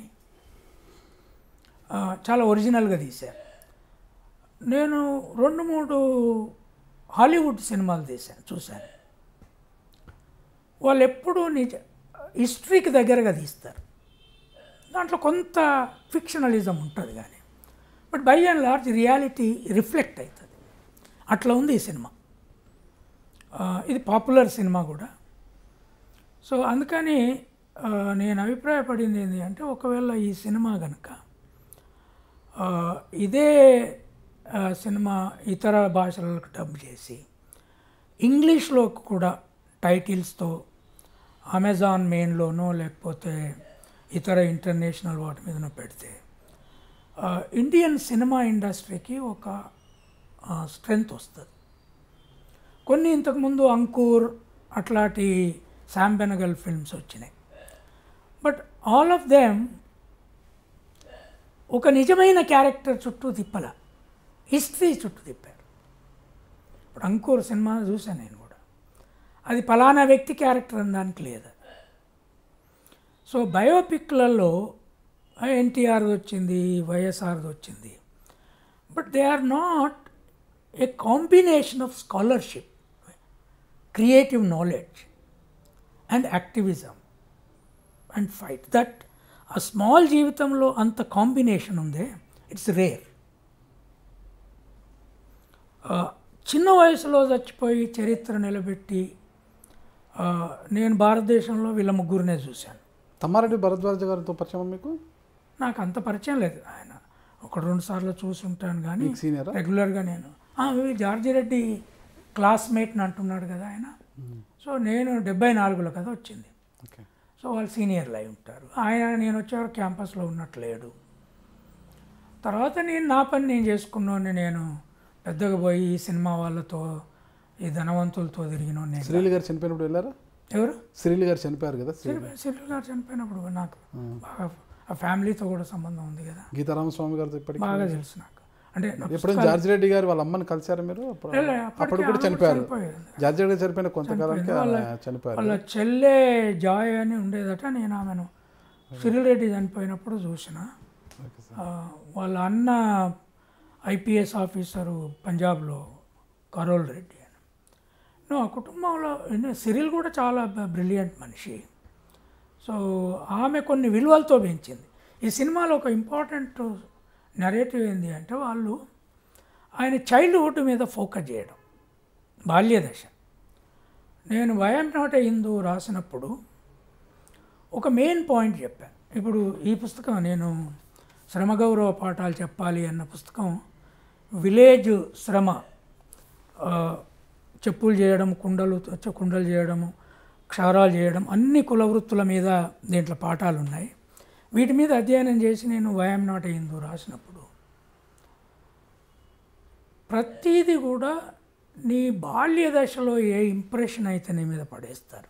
ఆ, చాలా ఒరిజినల్గా తీశారు నేను రెండు మూడు హాలీవుడ్ సినిమాలు తీశాను చూశాను వాళ్ళు ఎప్పుడూ నిజ హిస్టరీకి దగ్గరగా తీస్తారు దాంట్లో కొంత ఫిక్షనలిజం ఉంటుంది కానీ but by and large reality reflect అవుతుంది అట్లా ఉంది ఈ సినిమా ఆ, ఇది పాపులర్ సినిమా కూడా సో అందుకని ఆ, నేను అభిప్రాయపడింది ఏంటి అంటే ఒకవేళ ఈ సినిమా కనుక ఆ, ఇదే ఆ, సినిమా ఇతర భాషలకు డబ్ చేసి ఇంగ్లీష్లో కూడా టైటిల్స్తో అమెజాన్ మెయిన్లోనో లేకపోతే ఇతర ఇంటర్నేషనల్ వాటి మీదనో పెడితే ఆ, ఇండియన్ సినిమా ఇండస్ట్రీకి ఒక స్ట్రెంగ్త్ వస్తుంది కొన్ని ఇంతకుముందు అంకూర్ అట్లాంటి శామ్ బెనగల్ ఫిల్మ్స్ వచ్చినాయి బట్ ఆల్ ఆఫ్ దెమ్ ఒక నిజమైన క్యారెక్టర్ చుట్టూ తిప్పల హిస్టరీ చుట్టూ తిప్పారు ఇప్పుడు అంకూర్ సినిమా చూశాను నేను కూడా అది ఫలానా వ్యక్తి క్యారెక్టర్ అని దానికి లేదు సో బయోపిక్లలో ఎన్టీఆర్ది వచ్చింది వైఎస్ఆర్ది వచ్చింది but they are not a combination of scholarship creative knowledge and activism and fight that ఆ స్మాల్ జీవితంలో అంత కాంబినేషన్ ఉందే ఇట్స్ రేర్ చిన్న వయసులో చచ్చిపోయి చరిత్ర నిలబెట్టి ఆ, నేను భారతదేశంలో వీళ్ళ ముగ్గురినే చూశాను తమ్మారెడ్డి భరద్వాజ గారితో పరిచయం మీకు నాకు అంత పరిచయం లేదు ఆయన ఒక రెండు సార్లు చూసి ఉంటాను కానీ మీకు సీనియరా రెగ్యులర్గా నేను "ఆ, ఈ జార్జి రెడ్డి క్లాస్మేట్ని అంటున్నాడు కదా ఆయన సో నేను డెబ్బై నాలుగులో కదా వచ్చింది ఓకే సో వాళ్ళు సీనియర్లు అయి ఉంటారు ఆయన నేను వచ్చేవారు క్యాంపస్లో ఉన్నట్లేడు తర్వాత నేను నా పని నేను చేసుకున్నాను నేను పెద్దగా పోయి ఈ సినిమా వాళ్ళతో ఈ ధనవంతులతో తిరిగిన నేను శ్రీలు గారు చనిపోయినప్పుడు వెళ్ళారా ఎవరు శ్రీలు గారు చనిపోయారు కదా శ్రీ- సిల్లు గారు చనిపోయినప్పుడు నాకు బాగా ఆ ఫ్యామిలీతో కూడా సంబంధం ఉంది కదా గీతారామస్వామి గారితో ఇప్పటికి బాగా తెలుసు నాకు అంటే నాకు ఎప్పుడైనా జార్జ్ రెడ్డి గారు వాళ్ళ అమ్మని కలిశారా మీరు అప్పుడు లే, అప్పటికి అప్పుడు కూడా ఆమె చనిపోయారు చనిపోయారు. జార్జ్ రెడ్డి గారు చనిపోయిన కొంతకాలానికి ఆమె చనిపోయారు వాళ్ళ చెల్లె జాయ్ అని ఉండేదట నేను ఆమెను సిరిల్ రెడ్డి చనిపోయినప్పుడు చూసిన ఓకే సార్ ఆ, వాళ్ళ అన్న ఐపీఎస్ ఆఫీసరు పంజాబ్లో కరోల్ రెడ్డి అని నువ్వు ఆ కుటుంబంలో ఎన్నో- సిరిల్ కూడా చాలా బ్రిలియంట్ మనిషి సో ఆమె కొన్ని విలువలతో పెంచింది ఈ సినిమాలో ఒక ఇంపార్టెంట్ నెరేటివ్ ఏంటి అంటే వాళ్ళు ఆయన చైల్డ్హుడ్ మీద ఫోకస్ చేయడం బాల్యదశ నేను వయం నాట్ ఏ హిందూ రాసినప్పుడు ఒక మెయిన్ పాయింట్ చెప్పాను ఇప్పుడు ఈ పుస్తకం నేను శ్రమ గౌరవ పాఠాలు చెప్పాలి అన్న పుస్తకం విలేజ్ శ్రమ ఆ, చెప్పులు చేయడం కుండలు చ- కుండలు చేయడము క్షారాలు చేయడం అన్ని కుల వృత్తుల మీద దీంట్లో పాఠాలు ఉన్నాయి వీటి మీద అధ్యయనం చేసి నేను వయం నాట్ ఏ హిందూ రాసినప్పుడు ప్రతీది కూడా నీ బాల్య దశలో ఏ ఇంప్రెషన్ అయితే నీ మీద పడేస్తారు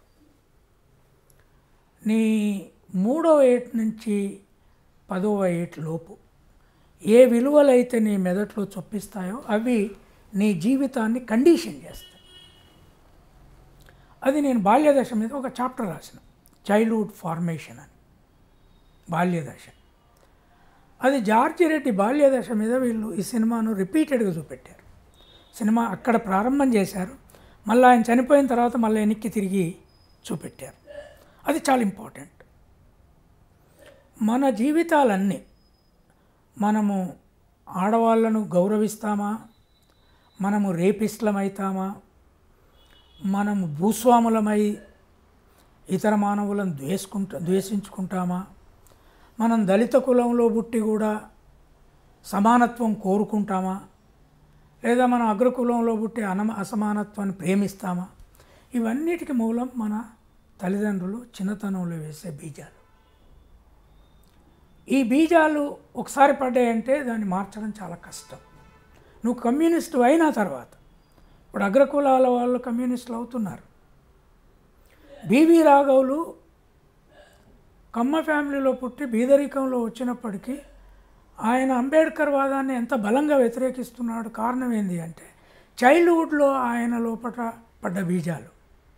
నీ మూడవ ఏటి నుంచి పదవ ఏటి లోపు ఏ విలువలైతే నీ మెదట్లో చొప్పిస్తాయో అవి నీ జీవితాన్ని కండిషన్ చేస్తాయి అది నేను బాల్యదశ మీద ఒక చాప్టర్ రాసిన చైల్డ్హుడ్ ఫార్మేషన్ అని బాల్యదశ అది జార్జి రెడ్డి బాల్యదశ మీద వీళ్ళు ఈ సినిమాను రిపీటెడ్గా చూపెట్టారు సినిమా అక్కడ ప్రారంభం చేశారు మళ్ళీ ఆయన చనిపోయిన తర్వాత మళ్ళీ వెనక్కి తిరిగి చూపెట్టారు అది చాలా ఇంపార్టెంట్ మన జీవితాలన్నీ మనము ఆడవాళ్ళను గౌరవిస్తామా మనము రేపిస్టులమవుతామా మనము భూస్వాములమై ఇతర మానవులను ద్వేషుకుంటా ద్వేషించుకుంటామా మనం దళిత కులంలో పుట్టి కూడా సమానత్వం కోరుకుంటామా లేదా మనం అగ్రకులంలో పుట్టి అనమ అసమానత్వాన్ని ప్రేమిస్తామా ఇవన్నిటికి మూలం మన తల్లిదండ్రులు చిన్నతనంలో వేసే బీజాలు ఈ బీజాలు ఒకసారి పడ్డాయంటే దాన్ని మార్చడం చాలా కష్టం నువ్వు కమ్యూనిస్టు అయిన తర్వాత ఇప్పుడు అగ్రకులాల వాళ్ళు కమ్యూనిస్టులు అవుతున్నారు బీవీ రాఘవులు కమ్మ ఫ్యామిలీలో పుట్టి బీదరికంలో వచ్చినప్పటికీ ఆయన అంబేద్కర్ వాదాన్ని ఎంత బలంగా వ్యతిరేకిస్తున్నాడు కారణం ఏంటి అంటే చైల్డ్హుడ్లో ఆయన లోపల పడ్డ బీజాలు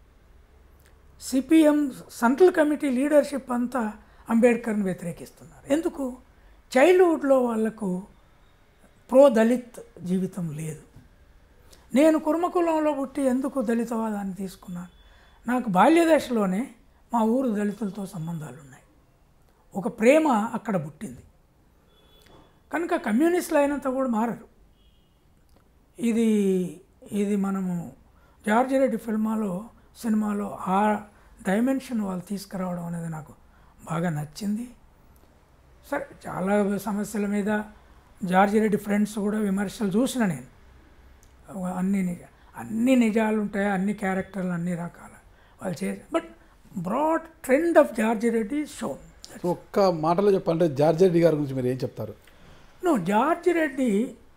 సిపిఎం సెంట్రల్ కమిటీ లీడర్షిప్ అంతా అంబేద్కర్ని వ్యతిరేకిస్తున్నారు ఎందుకు చైల్డ్హుడ్లో వాళ్లకు ప్రో దళిత్ జీవితం లేదు నేను కుర్మకులంలో పుట్టి ఎందుకు దళితవాదాన్ని తీసుకున్నాను నాకు బాల్య దశలోనే మా ఊరు దళితులతో సంబంధాలు ఉన్నాయి ఒక ప్రేమ అక్కడ పుట్టింది కనుక కమ్యూనిస్టులు అయినంత కూడా మారరు ఇది ఇది మనము జార్జి రెడ్డి ఫిల్మాలో సినిమాలో ఆ డైమెన్షన్ వాళ్ళు తీసుకురావడం అనేది నాకు బాగా నచ్చింది సరే చాలా సమస్యల మీద జార్జి రెడ్డి ఫ్రెండ్స్ కూడా విమర్శలు చూసిన నేను అన్ని నిజ అన్ని నిజాలు ఉంటాయి అన్ని క్యారెక్టర్లు అన్ని రకాల వాళ్ళు చేసి but broad trend of George Reddy show so ఒక్క మాటలో చెప్పాలంటే జార్జ్ రెడ్డి గారి గురించి మీరు ఏం చెప్తారు no George Reddy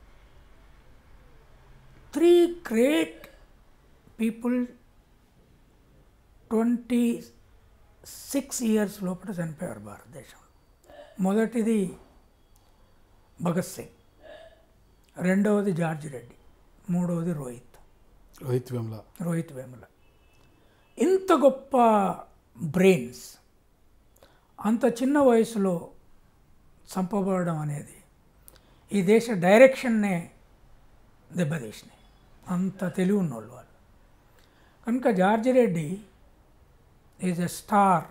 three great people twenty six years లోపల చనిపోయారు భారతదేశంలో మొదటిది భగత్ సింగ్ రెండవది జార్జి రెడ్డి మూడవది రోహిత్ రోహిత్ వేమ్ల రోహిత్ వేముల ఇంత గొప్ప బ్రెయిన్స్ అంత చిన్న వయసులో చంపబడడం అనేది ఈ దేశ డైరెక్షన్నే దెబ్బతీసినాయి అంత తెలివి ఉన్నోళ్ళు వాళ్ళు కనుక George Reddy is a star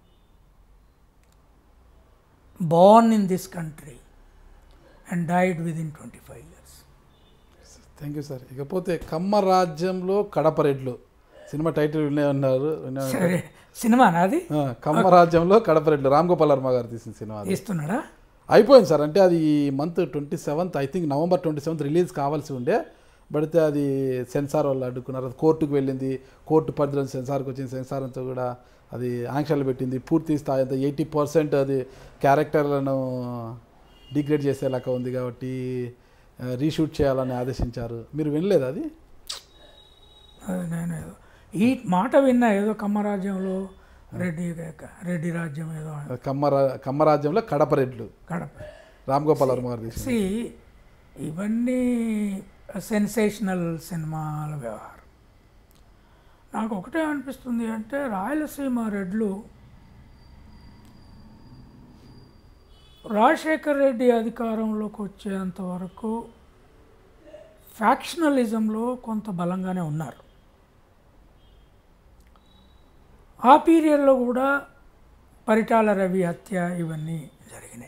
born in this country and died within 25 years. Thank you sir ఇకపోతే కమ్మ రాజ్యంలో కడప రెడ్లు సినిమా టైటిల్ వినే ఉన్నారు వినే ఉన్నారు. సరే సినిమా నాది ఆ, కమ్మ రాజ్యంలో కడప రెడ్లు రామ్ గోపాల్ వర్మ గారు తీసిన సినిమా అది. ఇస్తున్నాడా అయిపోయింది సార్ అంటే అది ఈ month twenty seventh I think November twenty seventh release కావాల్సి ఉండే పడితే అది సెన్సార్ వాళ్ళు అడ్డుకున్నారు అది కోర్టుకు వెళ్ళింది కోర్టు పరిధిలో సెన్సార్కి వచ్చింది సెన్సార్ అంతా కూడా అది ఆంక్షలు పెట్టింది పూర్తి స్థాయి అంతా ఎయిటీ పర్సెంట్ అది క్యారెక్టర్లను డిగ్రేడ్ చేసేలాగా ఉంది కాబట్టి రీషూట్ చేయాలని ఆదేశించారు మీరు వినలేదు అది అది నేను ఏదో ఈ మాట విన్నా ఏదో కమ్మరాజ్యంలో రెడ్డి రెడ్డి రాజ్యం ఏదో కమ్మ రా- కమ్మ రాజ్యంలో కడప రెడ్లు కడప రామ్ గోపాల్ వర్మ గారు తీసిన సి ఇవన్నీ సెన్సేషనల్ సినిమాల వ్యవహారం నాకు ఒకటే అనిపిస్తుంది అంటే రాయలసీమ రెడ్లు రాజశేఖర్ రెడ్డి అధికారంలోకి వచ్చేంత వరకు ఫ్యాక్షనలిజంలో కొంత బలంగానే ఉన్నారు ఆ పీరియడ్లో కూడా పరిటాల రవి హత్య ఇవన్నీ జరిగినాయి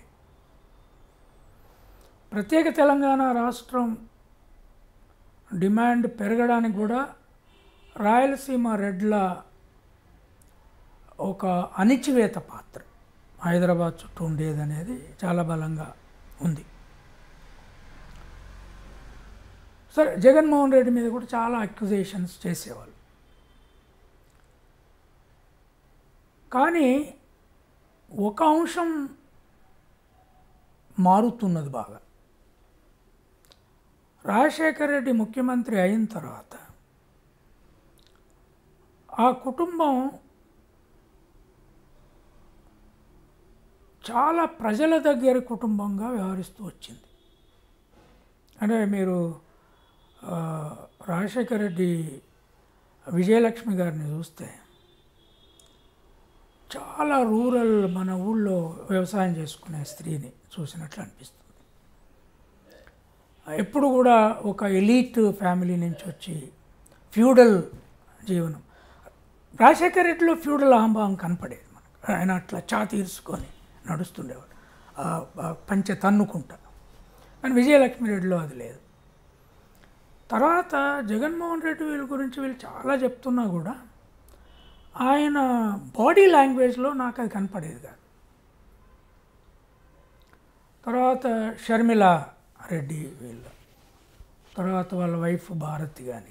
ప్రత్యేక తెలంగాణ రాష్ట్రం డిమాండ్ పెరగడానికి కూడా రాయలసీమ రెడ్ల ఒక అణిచివేత పాత్ర హైదరాబాద్ చుట్టూ ఉండేది అనేది చాలా బలంగా ఉంది సరే జగన్మోహన్ రెడ్డి మీద కూడా చాలా అక్యుజేషన్స్ చేసేవాళ్ళు కానీ ఒక అంశం మారుతున్నది బాగా రాజశేఖర్ రెడ్డి ముఖ్యమంత్రి అయిన తర్వాత ఆ కుటుంబం చాలా ప్రజల దగ్గర కుటుంబంగా వ్యవహరిస్తూ వచ్చింది అంటే మీరు ఆ, రాజశేఖర్ రెడ్డి విజయలక్ష్మి గారిని చూస్తే చాలా రూరల్ మన ఊళ్ళో వ్యవసాయం చేసుకునే స్త్రీని చూసినట్లు అనిపిస్తుంది ఎప్పుడు కూడా ఒక ఎలీట్ ఫ్యామిలీ నుంచి వచ్చి ఫ్యూడల్ జీవనం రాజశేఖర రెడ్డిలో ఫ్యూడల్ అహంభావం కనపడేది మనకు ఆయన అట్లా ఛాతి ఇరుసుకొని నడుస్తుండేవాడు ఆ, ఆ పంచె తన్నుకుంటా కానీ విజయలక్ష్మి రెడ్డిలో అది లేదు తర్వాత జగన్మోహన్ రెడ్డి వీళ్ళ గురించి వీళ్ళు చాలా చెప్తున్నా కూడా ఆయన బాడీ లాంగ్వేజ్లో నాకు అది కనపడేది కాదు తర్వాత షర్మిల రెడ్డి వీళ్ళు తర్వాత వాళ్ళ వైఫ్ భారతి కానీ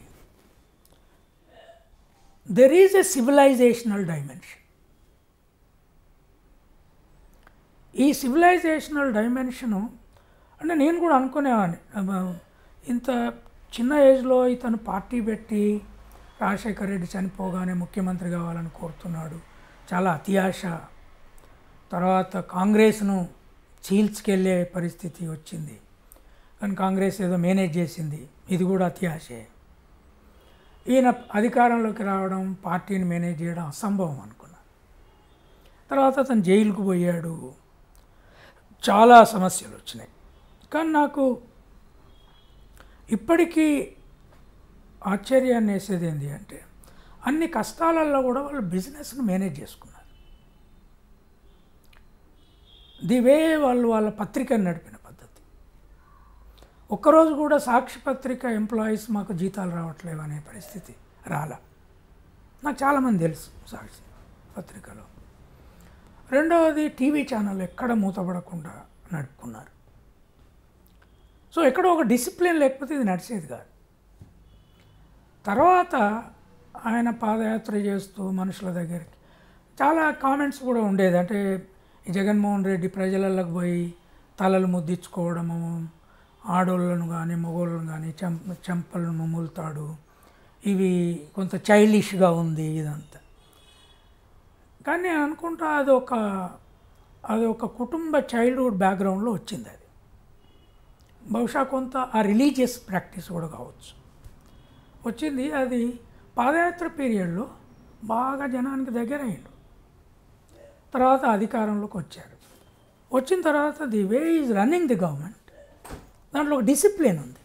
there is a civilisational dimension ఈ సివిలైజేషనల్ డైమెన్షను అంటే నేను కూడా అనుకునేవాడిని అబ్బా, ఇంత చిన్న ఏజ్లో ఇతను పార్టీ పెట్టి రాజశేఖర రెడ్డి చనిపోగానే ముఖ్యమంత్రి కావాలని కోరుతున్నాడు చాలా అత్యాశ తర్వాత కాంగ్రెస్ను చీల్చుకెళ్ళే పరిస్థితి వచ్చింది కానీ కాంగ్రెస్ ఏదో మేనేజ్ చేసింది ఇది కూడా అత్యాశే ఈయన అధికారంలోకి రావడం పార్టీని మేనేజ్ చేయడం అసంభవం అనుకున్నా తర్వాత అతను జైలుకు పోయాడు చాలా సమస్యలు వచ్చినాయి కానీ నాకు ఇప్పటికీ ఆశ్చర్యాన్ని వేసేది ఏంటి అంటే అన్ని కష్టాలలో కూడా వాళ్ళు బిజినెస్ను మేనేజ్ చేసుకున్నారు ది వే వాళ్ళు వాళ్ళ పత్రికను నడిపిన పద్ధతి ఒక్కరోజు కూడా సాక్షి పత్రిక ఎంప్లాయీస్ మాకు జీతాలు రావట్లేవు అనే పరిస్థితి రాలా నాకు చాలామంది తెలుసు సాక్షి పత్రికలో రెండవది టీవీ ఛానల్ ఎక్కడ మూతపడకుండా నడుపుకున్నారు సో ఎక్కడో ఒక డిసిప్లిన్ లేకపోతే ఇది నడిచేది కాదు తర్వాత ఆయన పాదయాత్ర చేస్తూ మనుషుల దగ్గరికి చాలా కామెంట్స్ కూడా ఉండేది అంటే ఈ జగన్మోహన్ రెడ్డి ప్రజలలోకి పోయి తలలు ముద్దించుకోవడము ఆడోళ్ళను కానీ మగోళ్ళను కానీ చెంప చెంపలను ముమ్ములుతాడు ఇవి కొంత చైల్డిష్గా ఉంది ఇదంతా కానీ నేను అనుకుంటా అది ఒక అది ఒక కుటుంబ చైల్డ్హుడ్ బ్యాక్గ్రౌండ్లో వచ్చింది అది బహుశా కొంత ఆ రిలీజియస్ ప్రాక్టీస్ కూడా కావచ్చు వచ్చింది అది పాదయాత్ర పీరియడ్లో బాగా జనానికి దగ్గర అయ్యిండు తర్వాత అధికారంలోకి వచ్చారు వచ్చిన తర్వాత the way is running the government దాంట్లో ఒక డిసిప్లిన్ ఉంది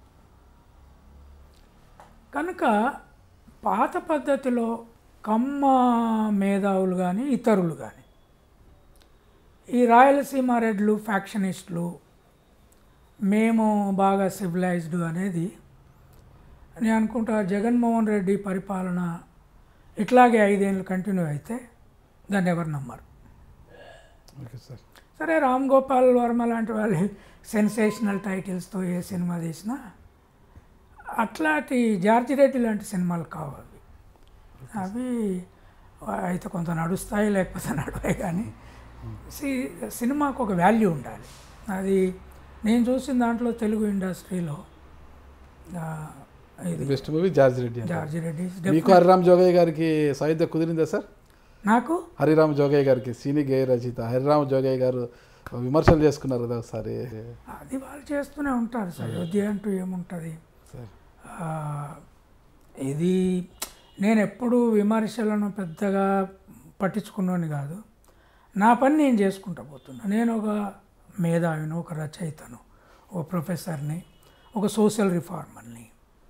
కనుక పాత పద్ధతిలో కమ్మ మేధావులు కానీ ఇతరులు కానీ ఈ రాయలసీమ రెడ్లు ఫ్యాక్షనిస్టులు మేము బాగా సివిలైజ్డ్ అనేది నేను అనుకుంటా జగన్మోహన్ రెడ్డి పరిపాలన ఇట్లాగే ఐదేళ్ళు కంటిన్యూ అయితే దాన్ని ఎవరు నమ్మరు ఓకే సార్ సరే రామ్ గోపాల్ వర్మ లాంటి వాళ్ళు సెన్సేషనల్ టైటిల్స్తో ఏ సినిమా తీసినా అట్లాంటి జార్జి రెడ్డి లాంటి సినిమాలు కావు అవి అవి అయితే కొంత నడుస్తాయి లేకపోతే నడవాయి కానీ సి సినిమాకు ఒక వాల్యూ ఉండాలి అది నేను చూసిన దాంట్లో తెలుగు ఇండస్ట్రీలో ఆ, ఇది బెస్ట్ మూవీ జార్జ్ రెడ్డి అంటారు. జార్జి రెడ్డి మీకు హరిరామ్ జోగయ్య గారికి సాహిత్యం కుదిరిందా సార్ నాకు హరిరామ్ జోగయ్య గారికి సినీ గేయ రచయిత హరిరామ్ జోగయ్య గారు విమర్శలు చేసుకున్నారు కదా ఒకసారి అది వాళ్ళు చేస్తూనే ఉంటారు సార్ అయోధ్య అంటూ ఏముంటుంది సార్ ఆ, ఇది నేను ఎప్పుడు విమర్శలను పెద్దగా పట్టించుకున్నాను కాదు నా పని నేను చేసుకుంటా పోతున్నా నేను ఒక మేధావిని ఒక రచయితను ఒక ప్రొఫెసర్ని ఒక సోషల్ రిఫార్మర్ని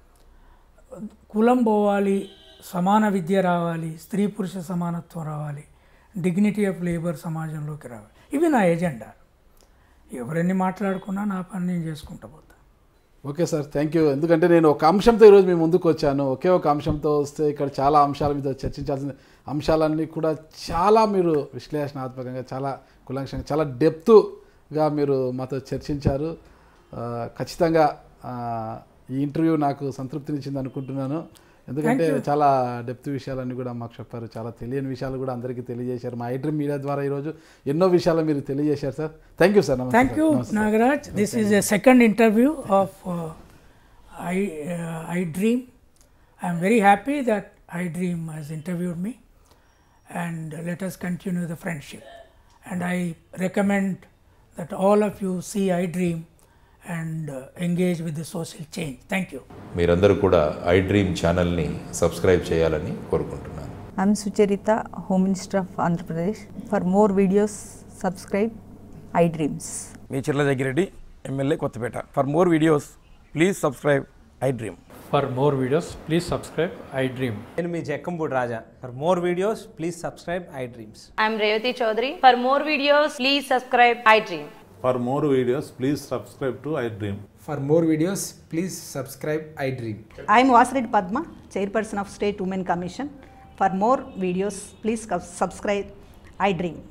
కులం పోవాలి సమాన విద్య రావాలి స్త్రీ పురుష సమానత్వం రావాలి డిగ్నిటీ ఆఫ్ లేబర్ సమాజంలోకి రావాలి ఇవి నా ఎజెండా ఎవరెన్ని మాట్లాడుకున్నా నా పని నేను చేసుకుంటా పోతా ఓకే సార్ థ్యాంక్ యూ ఎందుకంటే నేను ఒక అంశంతో ఈరోజు మీ ముందుకు వచ్చాను ఒకే ఒక అంశంతో వస్తే ఇక్కడ చాలా అంశాల మీద చర్చించాల్సిన అంశాలన్నీ కూడా చాలా మీరు విశ్లేషణాత్మకంగా చాలా కులంకంగా చాలా డెప్త్గా మీరు మాతో చర్చించారు ఆ, ఖచ్చితంగా ఆ, ఈ ఇంటర్వ్యూ నాకు సంతృప్తినిచ్చింది అనుకుంటున్నాను ఎందుకంటే చాలా డెప్త్ విషయాలన్నీ కూడా మాకు చెప్పారు చాలా తెలియని విషయాలు కూడా అందరికీ తెలియజేశారు మా ఐడ్రీమ్ మీడియా ద్వారా ఈరోజు ఎన్నో విషయాలు మీరు తెలియజేశారు సార్ థ్యాంక్ యూ సార్ నమస్తే Thank you, Nagaraj. This is a second interview of uh, I, uh, I Dream. I am very happy that I Dream has interviewed me, and let us continue the friendship. And I recommend that all of you see I Dream and uh, engage with the social change. Thank you. మీరందరూ కూడా I dream ఛానల్ని subscribe చేయాలని కోరుకుంటున్నాను I'm Sucharita, Home Minister of Andhra Pradesh. For more videos, subscribe iDreams. మీ Chirla Jaggireddy MLA Kothapeta for more videos please subscribe iDream For more videos, please subscribe I Dream. నేను మీ Jakkampudi Raja for more videos please subscribe iDreams I'm Revati Chaudhary. For more videos, please subscribe iDream. For more videos, please subscribe to iDream. For more videos please subscribe iDream I am Vasireddy Padma, Chairperson of State Women Commission. For more videos, please subscribe iDream.